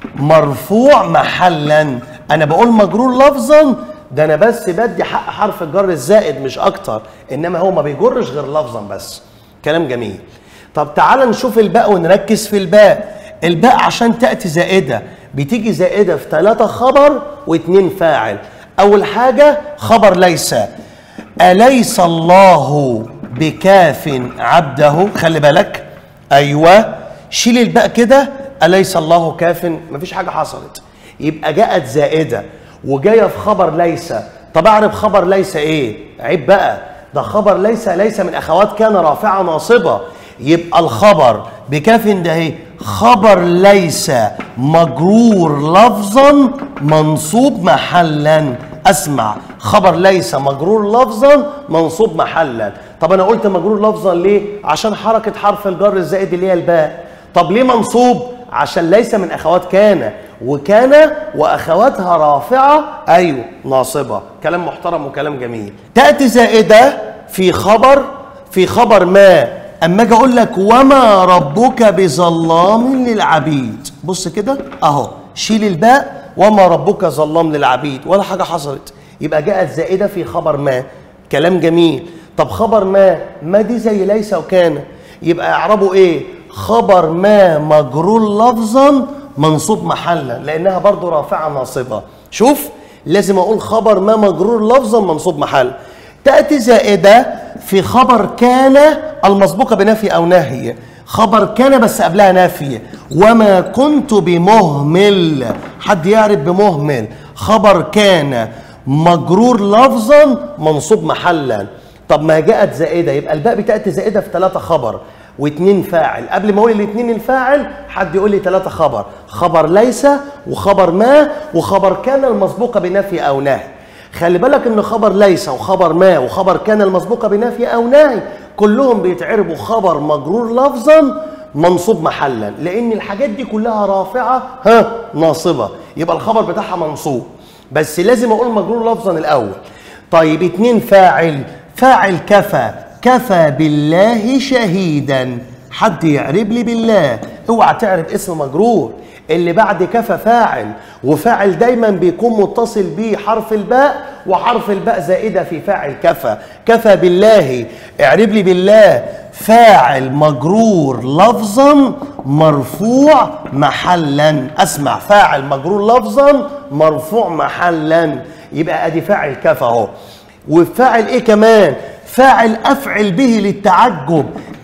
مرفوع محلا انا بقول مجرور لفظا ده انا بس بدي حق حرف الجر الزائد مش اكتر انما هو ما بيجرش غير لفظا بس كلام جميل طب تعال نشوف الباء ونركز في الباء الباء عشان تاتي زائده بتيجي زائده في ثلاثه خبر واثنين فاعل اول حاجه خبر ليس اليس الله بكاف عبده خلي بالك ايوه شيل الباء كده اليس الله كاف مفيش حاجه حصلت يبقى جاءت زائده وجايه في خبر ليس طب اعرف خبر ليس ايه عيب بقى ده خبر ليس ليس من اخوات كان رافعه ناصبه يبقى الخبر بكاف ده ايه خبر ليس مجرور لفظا منصوب محلا اسمع خبر ليس مجرور لفظا منصوب محلا طب انا قلت مجرور لفظا ليه عشان حركه حرف الجر الزائد اللي هي الباء طب ليه منصوب عشان ليس من اخوات كان وكان واخواتها رافعه ايوه ناصبه كلام محترم وكلام جميل تاتي زائده في خبر في خبر ما اما اجي اقول لك وما ربك بظلام للعبيد بص كده اهو شيل الباء وما ربك ظلام للعبيد ولا حاجه حصلت يبقى جاءت زائده في خبر ما كلام جميل طب خبر ما ما دي زي ليس وكان يبقى اعربه ايه خبر ما مجرور لفظا منصوب محلا لانها برضو رافعه ناصبه شوف لازم اقول خبر ما مجرور لفظا منصوب محل تاتي زائده في خبر كان المسبوقه بنفي او نهي خبر كان بس قبلها نافيه وما كنت بمهمل حد يعرف بمهمل خبر كان مجرور لفظا منصوب محلا طب ما جاءت زائده يبقى الباء بتاتي زائده في ثلاثه خبر واثنين فاعل قبل ما اقول الاثنين الفاعل حد يقول لي ثلاثه خبر خبر ليس وخبر ما وخبر كان المسبوقه بنفي او نهي خلي بالك ان خبر ليس وخبر ما وخبر كان المسبوقه بنفي او نهي كلهم بيتعربوا خبر مجرور لفظا منصوب محلا لان الحاجات دي كلها رافعه ها ناصبه يبقى الخبر بتاعها منصوب بس لازم اقول مجرور لفظا الاول طيب اتنين فاعل فاعل كفى كفى بالله شهيدا حد يعرب لي بالله اوعى تعرف اسم مجرور اللي بعد كفى فاعل وفاعل دايما بيكون متصل بيه حرف الباء وحرف الباء زائده في فاعل كفى كفى بالله اعرب لي بالله فاعل مجرور لفظا مرفوع محلا اسمع فاعل مجرور لفظا مرفوع محلا يبقى ادي فاعل كفى اهو وفاعل ايه كمان فاعل افعل به للتعجب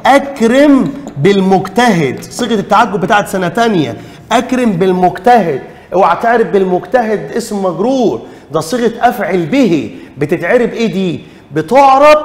اكرم بالمجتهد صيغه التعجب بتاعت سنه تانية اكرم بالمجتهد اوعى تعرف بالمجتهد اسم مجرور ده صيغه افعل به بتتعرب ايه دي بتعرب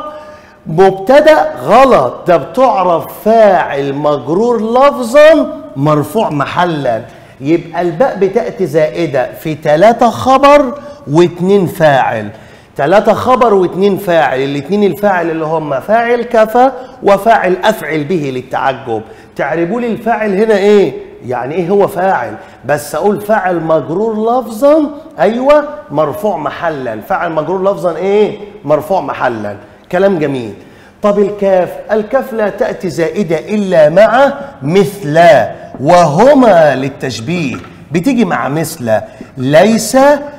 مبتدا غلط ده بتعرف فاعل مجرور لفظا مرفوع محلا يبقى الباء بتاتي زائده في ثلاثه خبر واثنين فاعل ثلاثة خبر واثنين فاعل الاثنين الفاعل اللي هم فاعل كفى وفاعل أفعل به للتعجب تعربوا لي الفاعل هنا ايه يعني ايه هو فاعل بس اقول فاعل مجرور لفظا ايوه مرفوع محلا فاعل مجرور لفظا ايه مرفوع محلا كلام جميل طب الكاف الكاف لا تأتي زائدة إلا مع مثل وهما للتشبيه بتيجي مع مثل ليس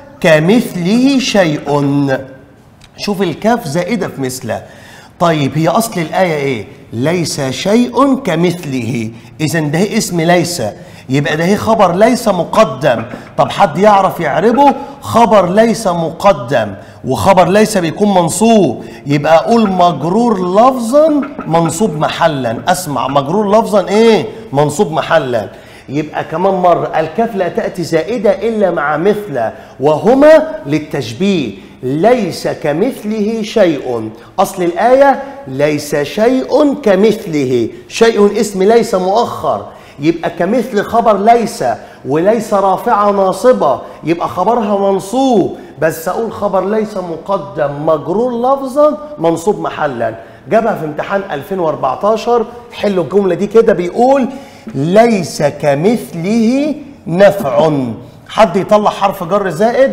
كمثله شيء شوف الكاف زائدة في مثله طيب هي أصل الآية إيه ليس شيء كمثله اذا ده اسم ليس يبقى ده خبر ليس مقدم طب حد يعرف يعربه خبر ليس مقدم وخبر ليس بيكون منصوب يبقى اقول مجرور لفظا منصوب محلا اسمع مجرور لفظا ايه منصوب محلا يبقى كمان مرة الكاف لا تأتي زائدة إلا مع مثل وهما للتشبيه ليس كمثله شيء أصل الآية ليس شيء كمثله شيء اسم ليس مؤخر يبقى كمثل خبر ليس وليس رافعة ناصبة يبقى خبرها منصوب بس أقول خبر ليس مقدم مجرور لفظا منصوب محلا جابها في امتحان 2014 حلوا الجملة دي كده بيقول ليس كمثله نفع حد يطلع حرف جر زائد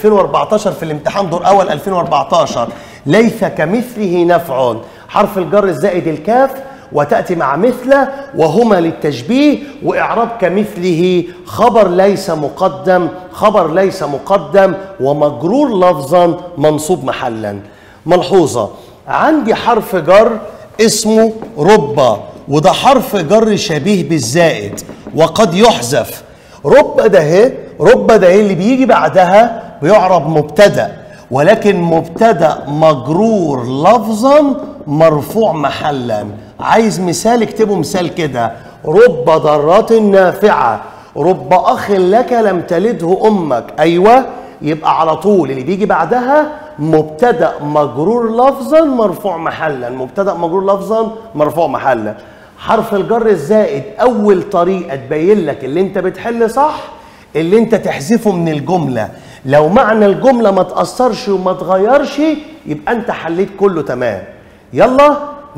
2014 في الامتحان دور اول 2014 ليس كمثله نفع حرف الجر الزائد الكاف وتاتي مع مثله وهما للتشبيه واعراب كمثله خبر ليس مقدم خبر ليس مقدم ومجرور لفظا منصوب محلا ملحوظه عندي حرف جر اسمه رب وده حرف جر شبيه بالزائد وقد يحذف رب ده اهي رب ده اهي اللي بيجي بعدها بيعرب مبتدا ولكن مبتدا مجرور لفظا مرفوع محلا عايز مثال اكتبه مثال كده رب ضارات نافعه رب اخ لك لم تلده امك ايوه يبقى على طول اللي بيجي بعدها مبتدا مجرور لفظا مرفوع محلا مبتدا مجرور لفظا مرفوع محلا حرف الجر الزائد اول طريقه تبين لك اللي انت بتحل صح اللي انت تحذفه من الجمله لو معنى الجمله ما تاثرش وما تغيرش يبقى انت حليت كله تمام يلا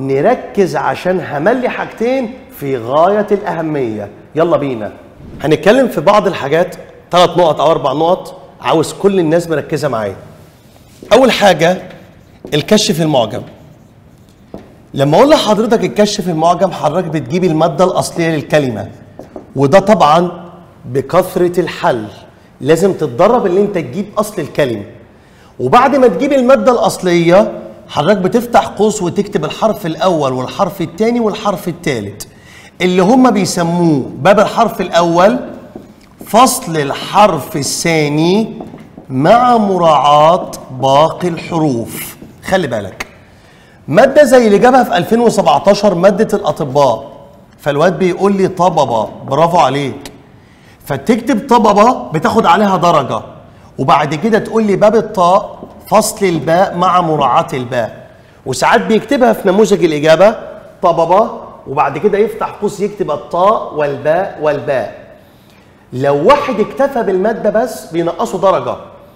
نركز عشان هملي حاجتين في غايه الاهميه يلا بينا هنتكلم في بعض الحاجات ثلاث نقط او اربع نقط عاوز كل الناس مركزه معايا اول حاجه الكشف في المعجم لما اقول لحضرتك الكشف في المعجم حضرتك بتجيب الماده الاصليه للكلمه وده طبعا بكثره الحل لازم تتدرب ان انت تجيب اصل الكلمه وبعد ما تجيب الماده الاصليه حضرتك بتفتح قوس وتكتب الحرف الاول والحرف الثاني والحرف الثالث اللي هم بيسموه باب الحرف الاول فصل الحرف الثاني مع مراعاة باقي الحروف خلي بالك مادة زي اللي جابها في 2017 مادة الأطباء فالواد بيقول لي طببة برافو عليك فتكتب طببة بتاخد عليها درجة وبعد كده تقول لي باب الطاء فصل الباء مع مراعاة الباء وساعات بيكتبها في نموذج الإجابة طببة وبعد كده يفتح قوس يكتب الطاء والباء والباء لو واحد اكتفى بالمادة بس بينقصوا درجة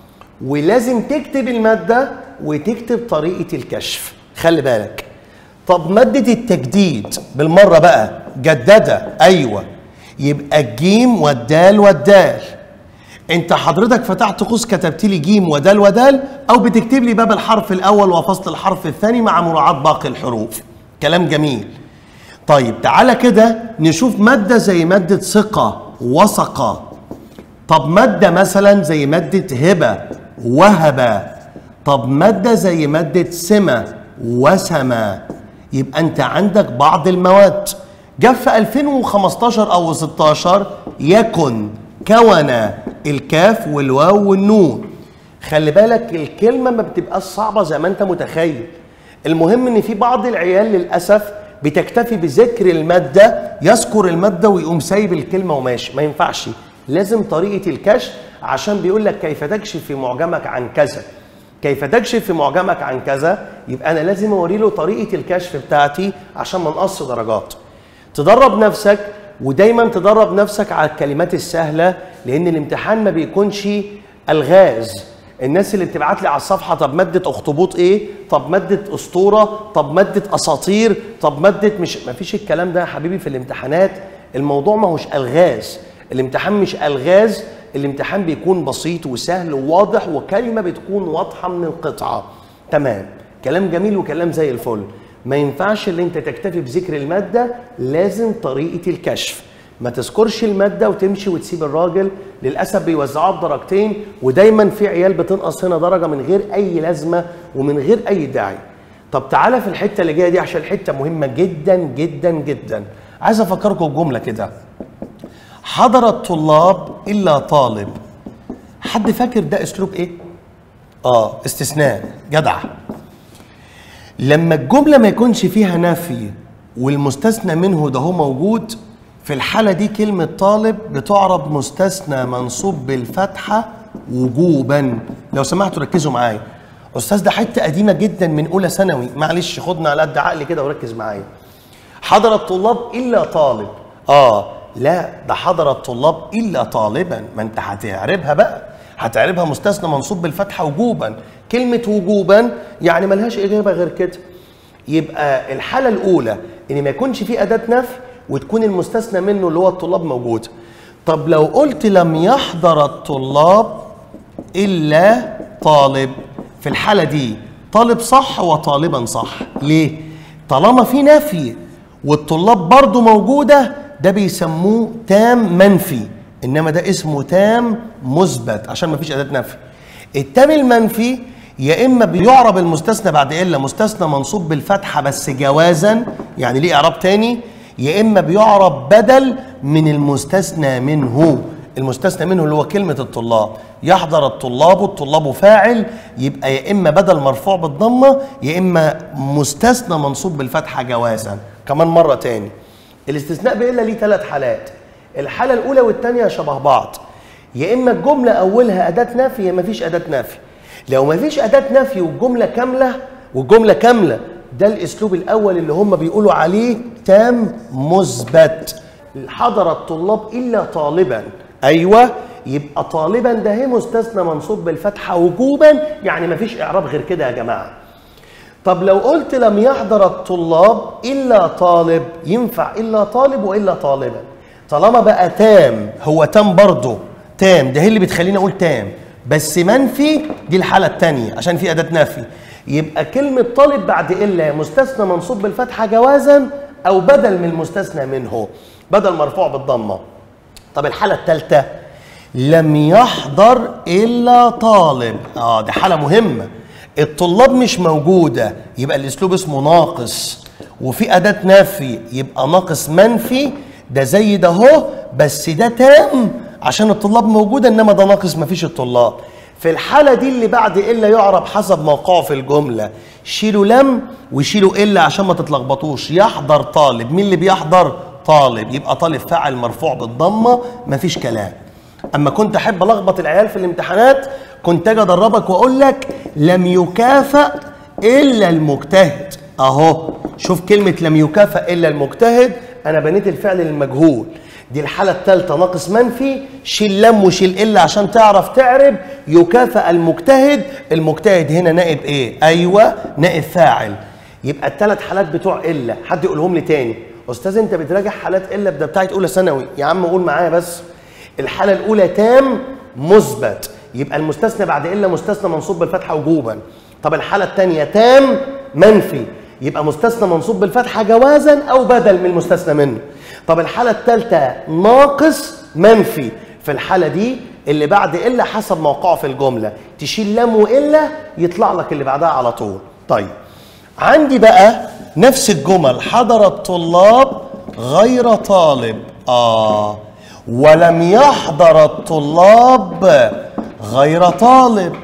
ولازم تكتب المادة وتكتب طريقة الكشف خلي بالك طب مادة التجديد بالمرة بقى جددة أيوة يبقى الجيم والدال والدال انت حضرتك فتحت قوس كتبت لي جيم ودال ودال او بتكتب لي باب الحرف الاول وفصل الحرف الثاني مع مراعاة باقي الحروف كلام جميل طيب تعالى كده نشوف مادة زي مادة ثقة وثقة طب مادة مثلا زي مادة هبة وهبة طب مادة زي مادة سمة وسمة يبقى انت عندك بعض المواد جاب في 2015 او 16 يكن كون الكاف والواو والنون خلي بالك الكلمة ما بتبقاش صعبة زي ما انت متخيل المهم ان في بعض العيال للأسف بتكتفي بذكر المادة يذكر المادة ويقوم سايب الكلمة وماشي ما ينفعش لازم طريقة الكشف عشان بيقول لك كيف تكشف في معجمك عن كذا كيف تكشف في معجمك عن كذا يبقى انا لازم اوري له طريقه الكشف بتاعتي عشان ما نقص درجات تدرب نفسك ودايما تدرب نفسك على الكلمات السهله لان الامتحان ما بيكونش الغاز الناس اللي بتبعت لي على الصفحه طب ماده اخطبوط ايه طب ماده اسطوره طب ماده اساطير طب ماده مش ما فيش الكلام ده يا حبيبي في الامتحانات الموضوع ما هوش الغاز الامتحان مش الغاز الامتحان بيكون بسيط وسهل وواضح وكلمه بتكون واضحه من القطعه تمام كلام جميل وكلام زي الفل ما ينفعش اللي انت تكتفي بذكر الماده لازم طريقه الكشف ما تذكرش الماده وتمشي وتسيب الراجل للاسف بيوزعوها بدرجتين ودايما في عيال بتنقص هنا درجه من غير اي لازمه ومن غير اي داعي طب تعالى في الحته اللي جايه دي عشان الحته مهمه جدا جدا جدا عايز افكركم بجمله كده حضر الطلاب الا طالب حد فاكر ده اسلوب ايه اه استثناء جدع لما الجمله ما يكونش فيها نفي والمستثنى منه ده هو موجود في الحاله دي كلمه طالب بتعرب مستثنى منصوب بالفتحه وجوبا لو سمحتوا ركزوا معايا استاذ ده حته قديمه جدا من اولى ثانوي معلش خدنا على قد عقلي كده وركز معايا حضر الطلاب الا طالب اه لا ده حضر الطلاب الا طالبا ما انت هتعربها بقى هتعربها مستثنى منصوب بالفتحه وجوبا كلمه وجوبا يعني ملهاش اجابه غير كده يبقى الحاله الاولى ان ما يكونش في اداه نفي وتكون المستثنى منه اللي هو الطلاب موجود طب لو قلت لم يحضر الطلاب الا طالب في الحاله دي طالب صح وطالبا صح ليه طالما في نفي والطلاب برضو موجوده ده بيسموه تام منفي انما ده اسمه تام مثبت عشان ما فيش اداه نفي التام المنفي يا اما بيعرب المستثنى بعد الا مستثنى منصوب بالفتحه بس جوازا يعني ليه اعراب تاني يا اما بيعرب بدل من المستثنى منه المستثنى منه اللي هو كلمه الطلاب يحضر الطلاب الطلاب فاعل يبقى يا اما بدل مرفوع بالضمه يا اما مستثنى منصوب بالفتحه جوازا كمان مره تاني الاستثناء بإلا ليه ثلاث حالات الحاله الاولى والثانيه شبه بعض يا اما الجمله اولها اداه نفي يا ما فيش اداه نفي لو ما فيش اداه نفي والجمله كامله والجمله كامله ده الاسلوب الاول اللي هم بيقولوا عليه تام مثبت حضر الطلاب الا طالبا ايوه يبقى طالبا ده هي مستثنى منصوب بالفتحه وجوبا يعني ما فيش اعراب غير كده يا جماعه طب لو قلت لم يحضر الطلاب الا طالب ينفع الا طالب والا طالبا طالما بقى تام هو تام برضه تام ده هي اللي بتخليني اقول تام بس منفي دي الحاله الثانيه عشان في اداه نفي يبقى كلمه طالب بعد الا مستثنى منصوب بالفتحه جوازا او بدل من المستثنى منه بدل مرفوع بالضمه طب الحاله الثالثه لم يحضر الا طالب اه دي حاله مهمه الطلاب مش موجوده يبقى الاسلوب اسمه ناقص وفي اداه نفي يبقى ناقص منفي ده زي ده اهو بس ده تام عشان الطلاب موجوده انما ده ناقص مفيش الطلاب في الحاله دي اللي بعد الا يعرب حسب موقعه في الجمله شيلوا لم وشيلوا الا عشان ما تتلخبطوش يحضر طالب مين اللي بيحضر طالب يبقى طالب فاعل مرفوع بالضمه مفيش كلام اما كنت احب الخبط العيال في الامتحانات كنت اجي ادربك واقول لك لم يكافئ الا المجتهد اهو شوف كلمه لم يكافئ الا المجتهد انا بنيت الفعل للمجهول دي الحالة الثالثة ناقص منفي شيل لم وشيل إلا عشان تعرف تعرب يكافئ المجتهد المجتهد هنا نائب إيه؟ أيوة نائب فاعل يبقى الثلاث حالات بتوع إلا حد يقولهم لي تاني أستاذ أنت بتراجع حالات إلا ده بتاعت أولى ثانوي يا عم قول معايا بس الحالة الأولى تام مثبت يبقى المستثنى بعد إلا مستثنى منصوب بالفتحة وجوبا طب الحالة الثانية تام منفي يبقى مستثنى منصوب بالفتحة جوازا أو بدل من المستثنى منه طب الحالة الثالثة ناقص منفي في الحالة دي اللي بعد إلا حسب موقعه في الجملة تشيل لم وإلا يطلع لك اللي بعدها على طول طيب عندي بقى نفس الجمل حضر الطلاب غير طالب آه ولم يحضر الطلاب غير طالب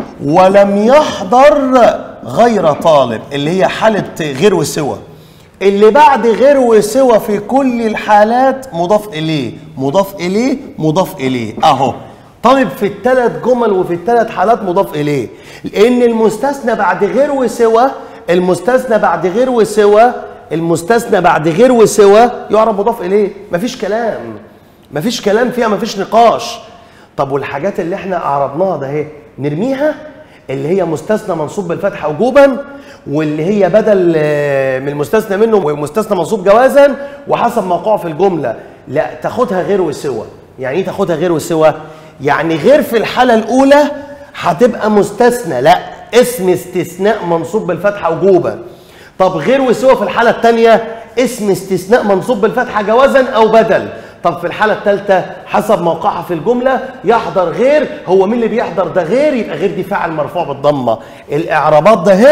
ولم يحضر غير طالب اللي هي حالة غير وسوى اللي بعد غير وسوى في كل الحالات مضاف إليه مضاف إليه مضاف إليه أهو طالب في الثلاث جمل وفي الثلاث حالات مضاف إليه لأن المستثنى بعد غير وسوى المستثنى بعد غير وسوى المستثنى بعد غير وسوى يعرف مضاف إليه مفيش كلام مفيش كلام فيها مفيش نقاش طب والحاجات اللي احنا أعرضناها ده اهي نرميها اللي هي مستثنى منصوب بالفتحة وجوبا واللي هي بدل من المستثنى منه ومستثنى منصوب جوازا وحسب موقعه في الجملة لا تاخدها غير وسوى يعني ايه تاخدها غير وسوى يعني غير في الحالة الأولى هتبقى مستثنى لا اسم استثناء منصوب بالفتحة وجوبا طب غير وسوى في الحالة الثانية اسم استثناء منصوب بالفتحة جوازا أو بدل طب في الحالة الثالثة حسب موقعها في الجملة يحضر غير هو مين اللي بيحضر ده غير يبقى غير دي فاعل مرفوع بالضمة الإعرابات ده اهي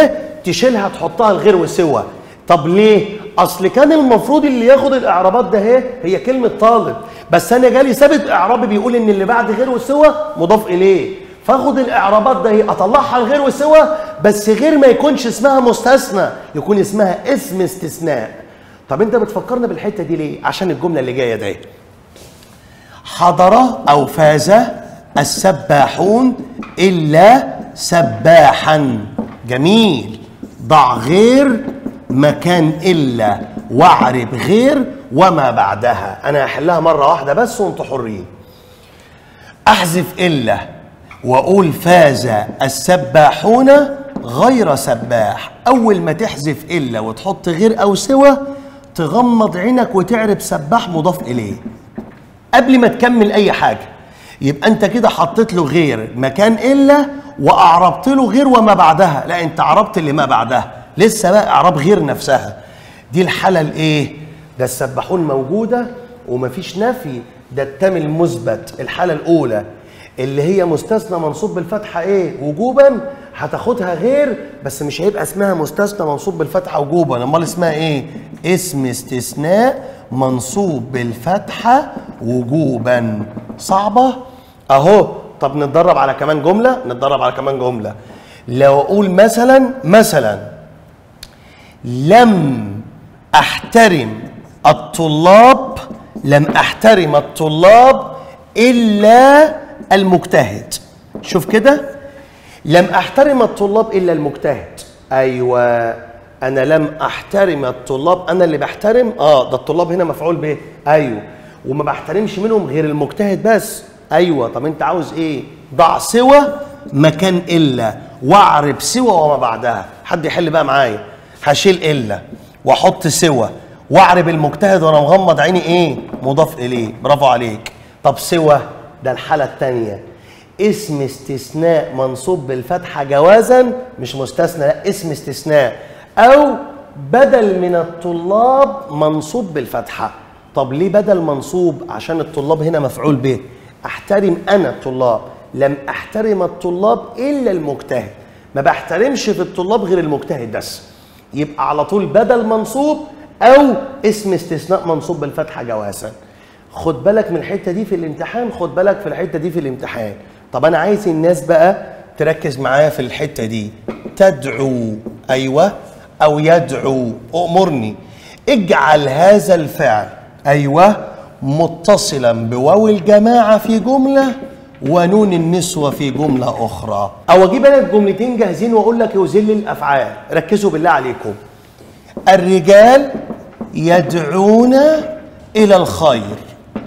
تشيلها تحطها الغير وسوى طب ليه اصل كان المفروض اللي ياخد الاعرابات ده هي هي كلمه طالب بس انا جالي ثابت اعرابي بيقول ان اللي بعد غير وسوى مضاف اليه فاخد الاعرابات ده هي اطلعها الغير وسوى بس غير ما يكونش اسمها مستثنى يكون اسمها اسم استثناء طب انت بتفكرنا بالحته دي ليه عشان الجمله اللي جايه ده حضر او فاز السباحون الا سباحا جميل ضع غير مكان الا واعرب غير وما بعدها انا هحلها مره واحده بس وانتوا حرين احذف الا واقول فاز السباحون غير سباح اول ما تحذف الا وتحط غير او سوى تغمض عينك وتعرب سباح مضاف اليه قبل ما تكمل اي حاجه يبقى انت كده حطيت له غير مكان الا واعربت له غير وما بعدها لا انت عربت اللي ما بعدها لسه بقى اعراب غير نفسها دي الحاله الايه ده السباحون موجوده ومفيش نفي ده التام المثبت الحاله الاولى اللي هي مستثنى منصوب بالفتحه ايه وجوبا هتاخدها غير بس مش هيبقى اسمها مستثنى منصوب بالفتحه وجوبا امال اسمها ايه اسم استثناء منصوب بالفتحه وجوبا صعبه اهو طب نتدرب على كمان جمله نتدرب على كمان جمله لو اقول مثلا مثلا لم احترم الطلاب لم احترم الطلاب الا المجتهد شوف كده لم احترم الطلاب الا المجتهد ايوه انا لم احترم الطلاب انا اللي بحترم اه ده الطلاب هنا مفعول به ايوه وما بحترمش منهم غير المجتهد بس ايوه طب انت عاوز ايه ضع سوى مكان الا واعرب سوى وما بعدها حد يحل بقى معايا هشيل الا واحط سوى واعرب المجتهد وانا مغمض عيني ايه مضاف اليه برافو عليك طب سوى ده الحاله الثانيه اسم استثناء منصوب بالفتحه جوازا مش مستثنى لا اسم استثناء او بدل من الطلاب منصوب بالفتحه طب ليه بدل منصوب عشان الطلاب هنا مفعول به احترم انا الطلاب لم احترم الطلاب الا المجتهد ما بحترمش في الطلاب غير المجتهد بس يبقى على طول بدل منصوب او اسم استثناء منصوب بالفتحه جوازا خد بالك من الحته دي في الامتحان خد بالك في الحته دي في الامتحان طب انا عايز الناس بقى تركز معايا في الحته دي تدعو ايوه او يدعو امرني اجعل هذا الفعل ايوه متصلا بواو الجماعه في جمله ونون النسوه في جمله اخرى او اجيب انا الجملتين جاهزين واقول لك يوزن لي الافعال ركزوا بالله عليكم الرجال يدعون الى الخير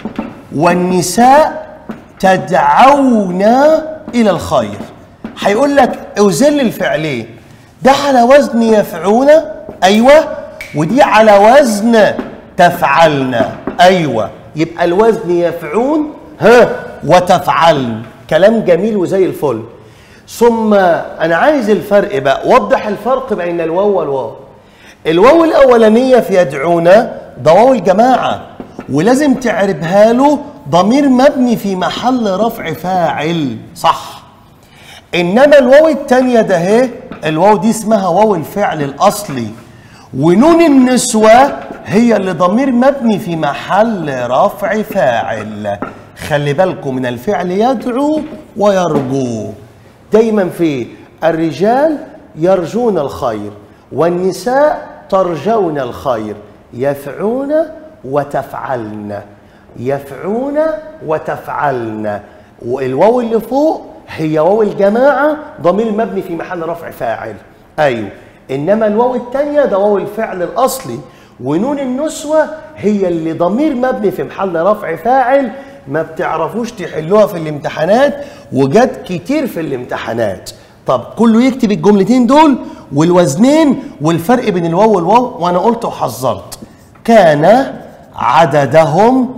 والنساء تدعون الى الخير هيقول لك اوزن لي الفعلين ده على وزن يفعون ايوه ودي على وزن تفعلن ايوه يبقى الوزن يفعون ها وتفعلن كلام جميل وزي الفل ثم انا عايز الفرق بقى وضح الفرق بين الواو والواو الواو الاولانيه في يدعون ده واو الجماعه ولازم تعربها له ضمير مبني في محل رفع فاعل صح انما الواو الثانيه ده اهي الواو دي اسمها واو الفعل الاصلي ونون النسوه هي اللي ضمير مبني في محل رفع فاعل خلي بالكم من الفعل يدعو ويرجو دايما في الرجال يرجون الخير والنساء ترجون الخير يفعون وتفعلن يفعون وتفعلن والواو اللي فوق هي واو الجماعة ضمير مبني في محل رفع فاعل أيوه إنما الواو الثانية ده واو الفعل الأصلي ونون النسوة هي اللي ضمير مبني في محل رفع فاعل ما بتعرفوش تحلوها في الامتحانات وجت كتير في الامتحانات طب كله يكتب الجملتين دول والوزنين والفرق بين الواو والواو وانا قلت وحذرت كان عددهم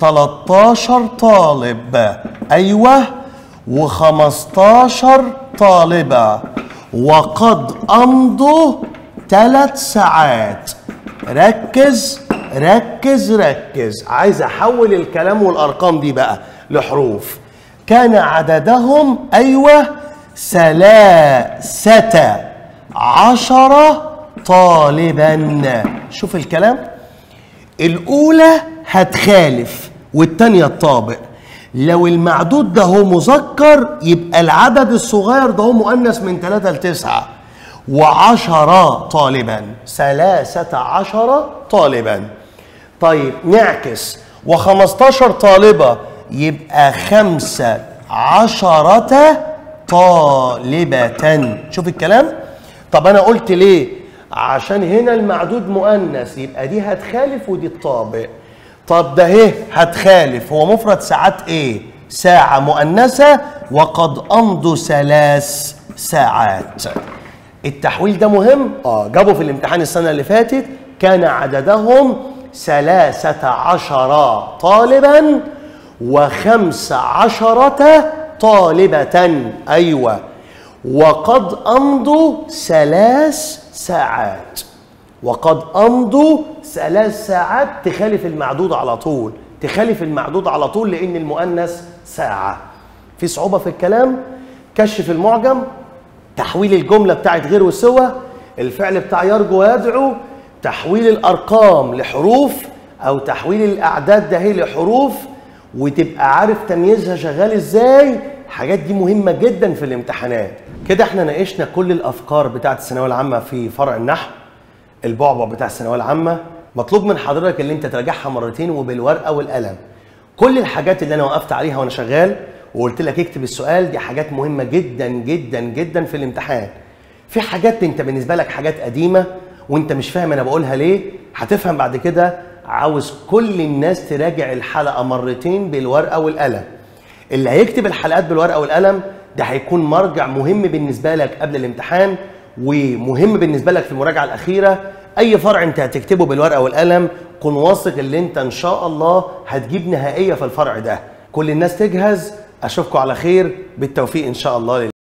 13 طالب ايوه و15 طالبه وقد امضوا ثلاث ساعات ركز ركز ركز عايز احول الكلام والارقام دي بقى لحروف كان عددهم ايوه ثلاثه عشرة طالبا شوف الكلام الأولى هتخالف والتانية الطابق لو المعدود ده هو مذكر يبقى العدد الصغير ده هو مؤنث من ثلاثة لتسعة وعشرة طالبا ثلاثة عشر طالبا طيب نعكس وخمستاشر طالبة يبقى خمسة عشرة طالبة شوف الكلام طب أنا قلت ليه عشان هنا المعدود مؤنث يبقى دي هتخالف ودي الطابق طب ده اهي هتخالف هو مفرد ساعات ايه ساعة مؤنثة وقد أمضوا ثلاث ساعات التحويل ده مهم اه جابوا في الامتحان السنة اللي فاتت كان عددهم ثلاثة عشر طالبا وخمس عشرة طالبة أيوة وقد أمضوا ثلاث ساعات وقد أمضوا ثلاث ساعات تخالف المعدود على طول تخالف المعدود على طول لأن المؤنث ساعة في صعوبة في الكلام كشف المعجم تحويل الجملة بتاعت غير وسوى الفعل بتاع يرجو ويدعو تحويل الأرقام لحروف أو تحويل الأعداد ده هي لحروف وتبقى عارف تمييزها شغال ازاي الحاجات دي مهمة جدا في الامتحانات كده احنا ناقشنا كل الأفكار بتاعت الثانوية العامة في فرع النحو البعبع بتاع الثانويه العامه مطلوب من حضرتك اللي انت تراجعها مرتين وبالورقه والقلم كل الحاجات اللي انا وقفت عليها وانا شغال وقلت لك اكتب السؤال دي حاجات مهمه جدا جدا جدا في الامتحان في حاجات انت بالنسبه لك حاجات قديمه وانت مش فاهم انا بقولها ليه هتفهم بعد كده عاوز كل الناس تراجع الحلقه مرتين بالورقه والقلم اللي هيكتب الحلقات بالورقه والقلم ده هيكون مرجع مهم بالنسبه لك قبل الامتحان ومهم بالنسبه لك في المراجعه الاخيره اي فرع انت هتكتبه بالورقه والقلم كن واثق ان انت ان شاء الله هتجيب نهائيه في الفرع ده كل الناس تجهز اشوفكم على خير بالتوفيق ان شاء الله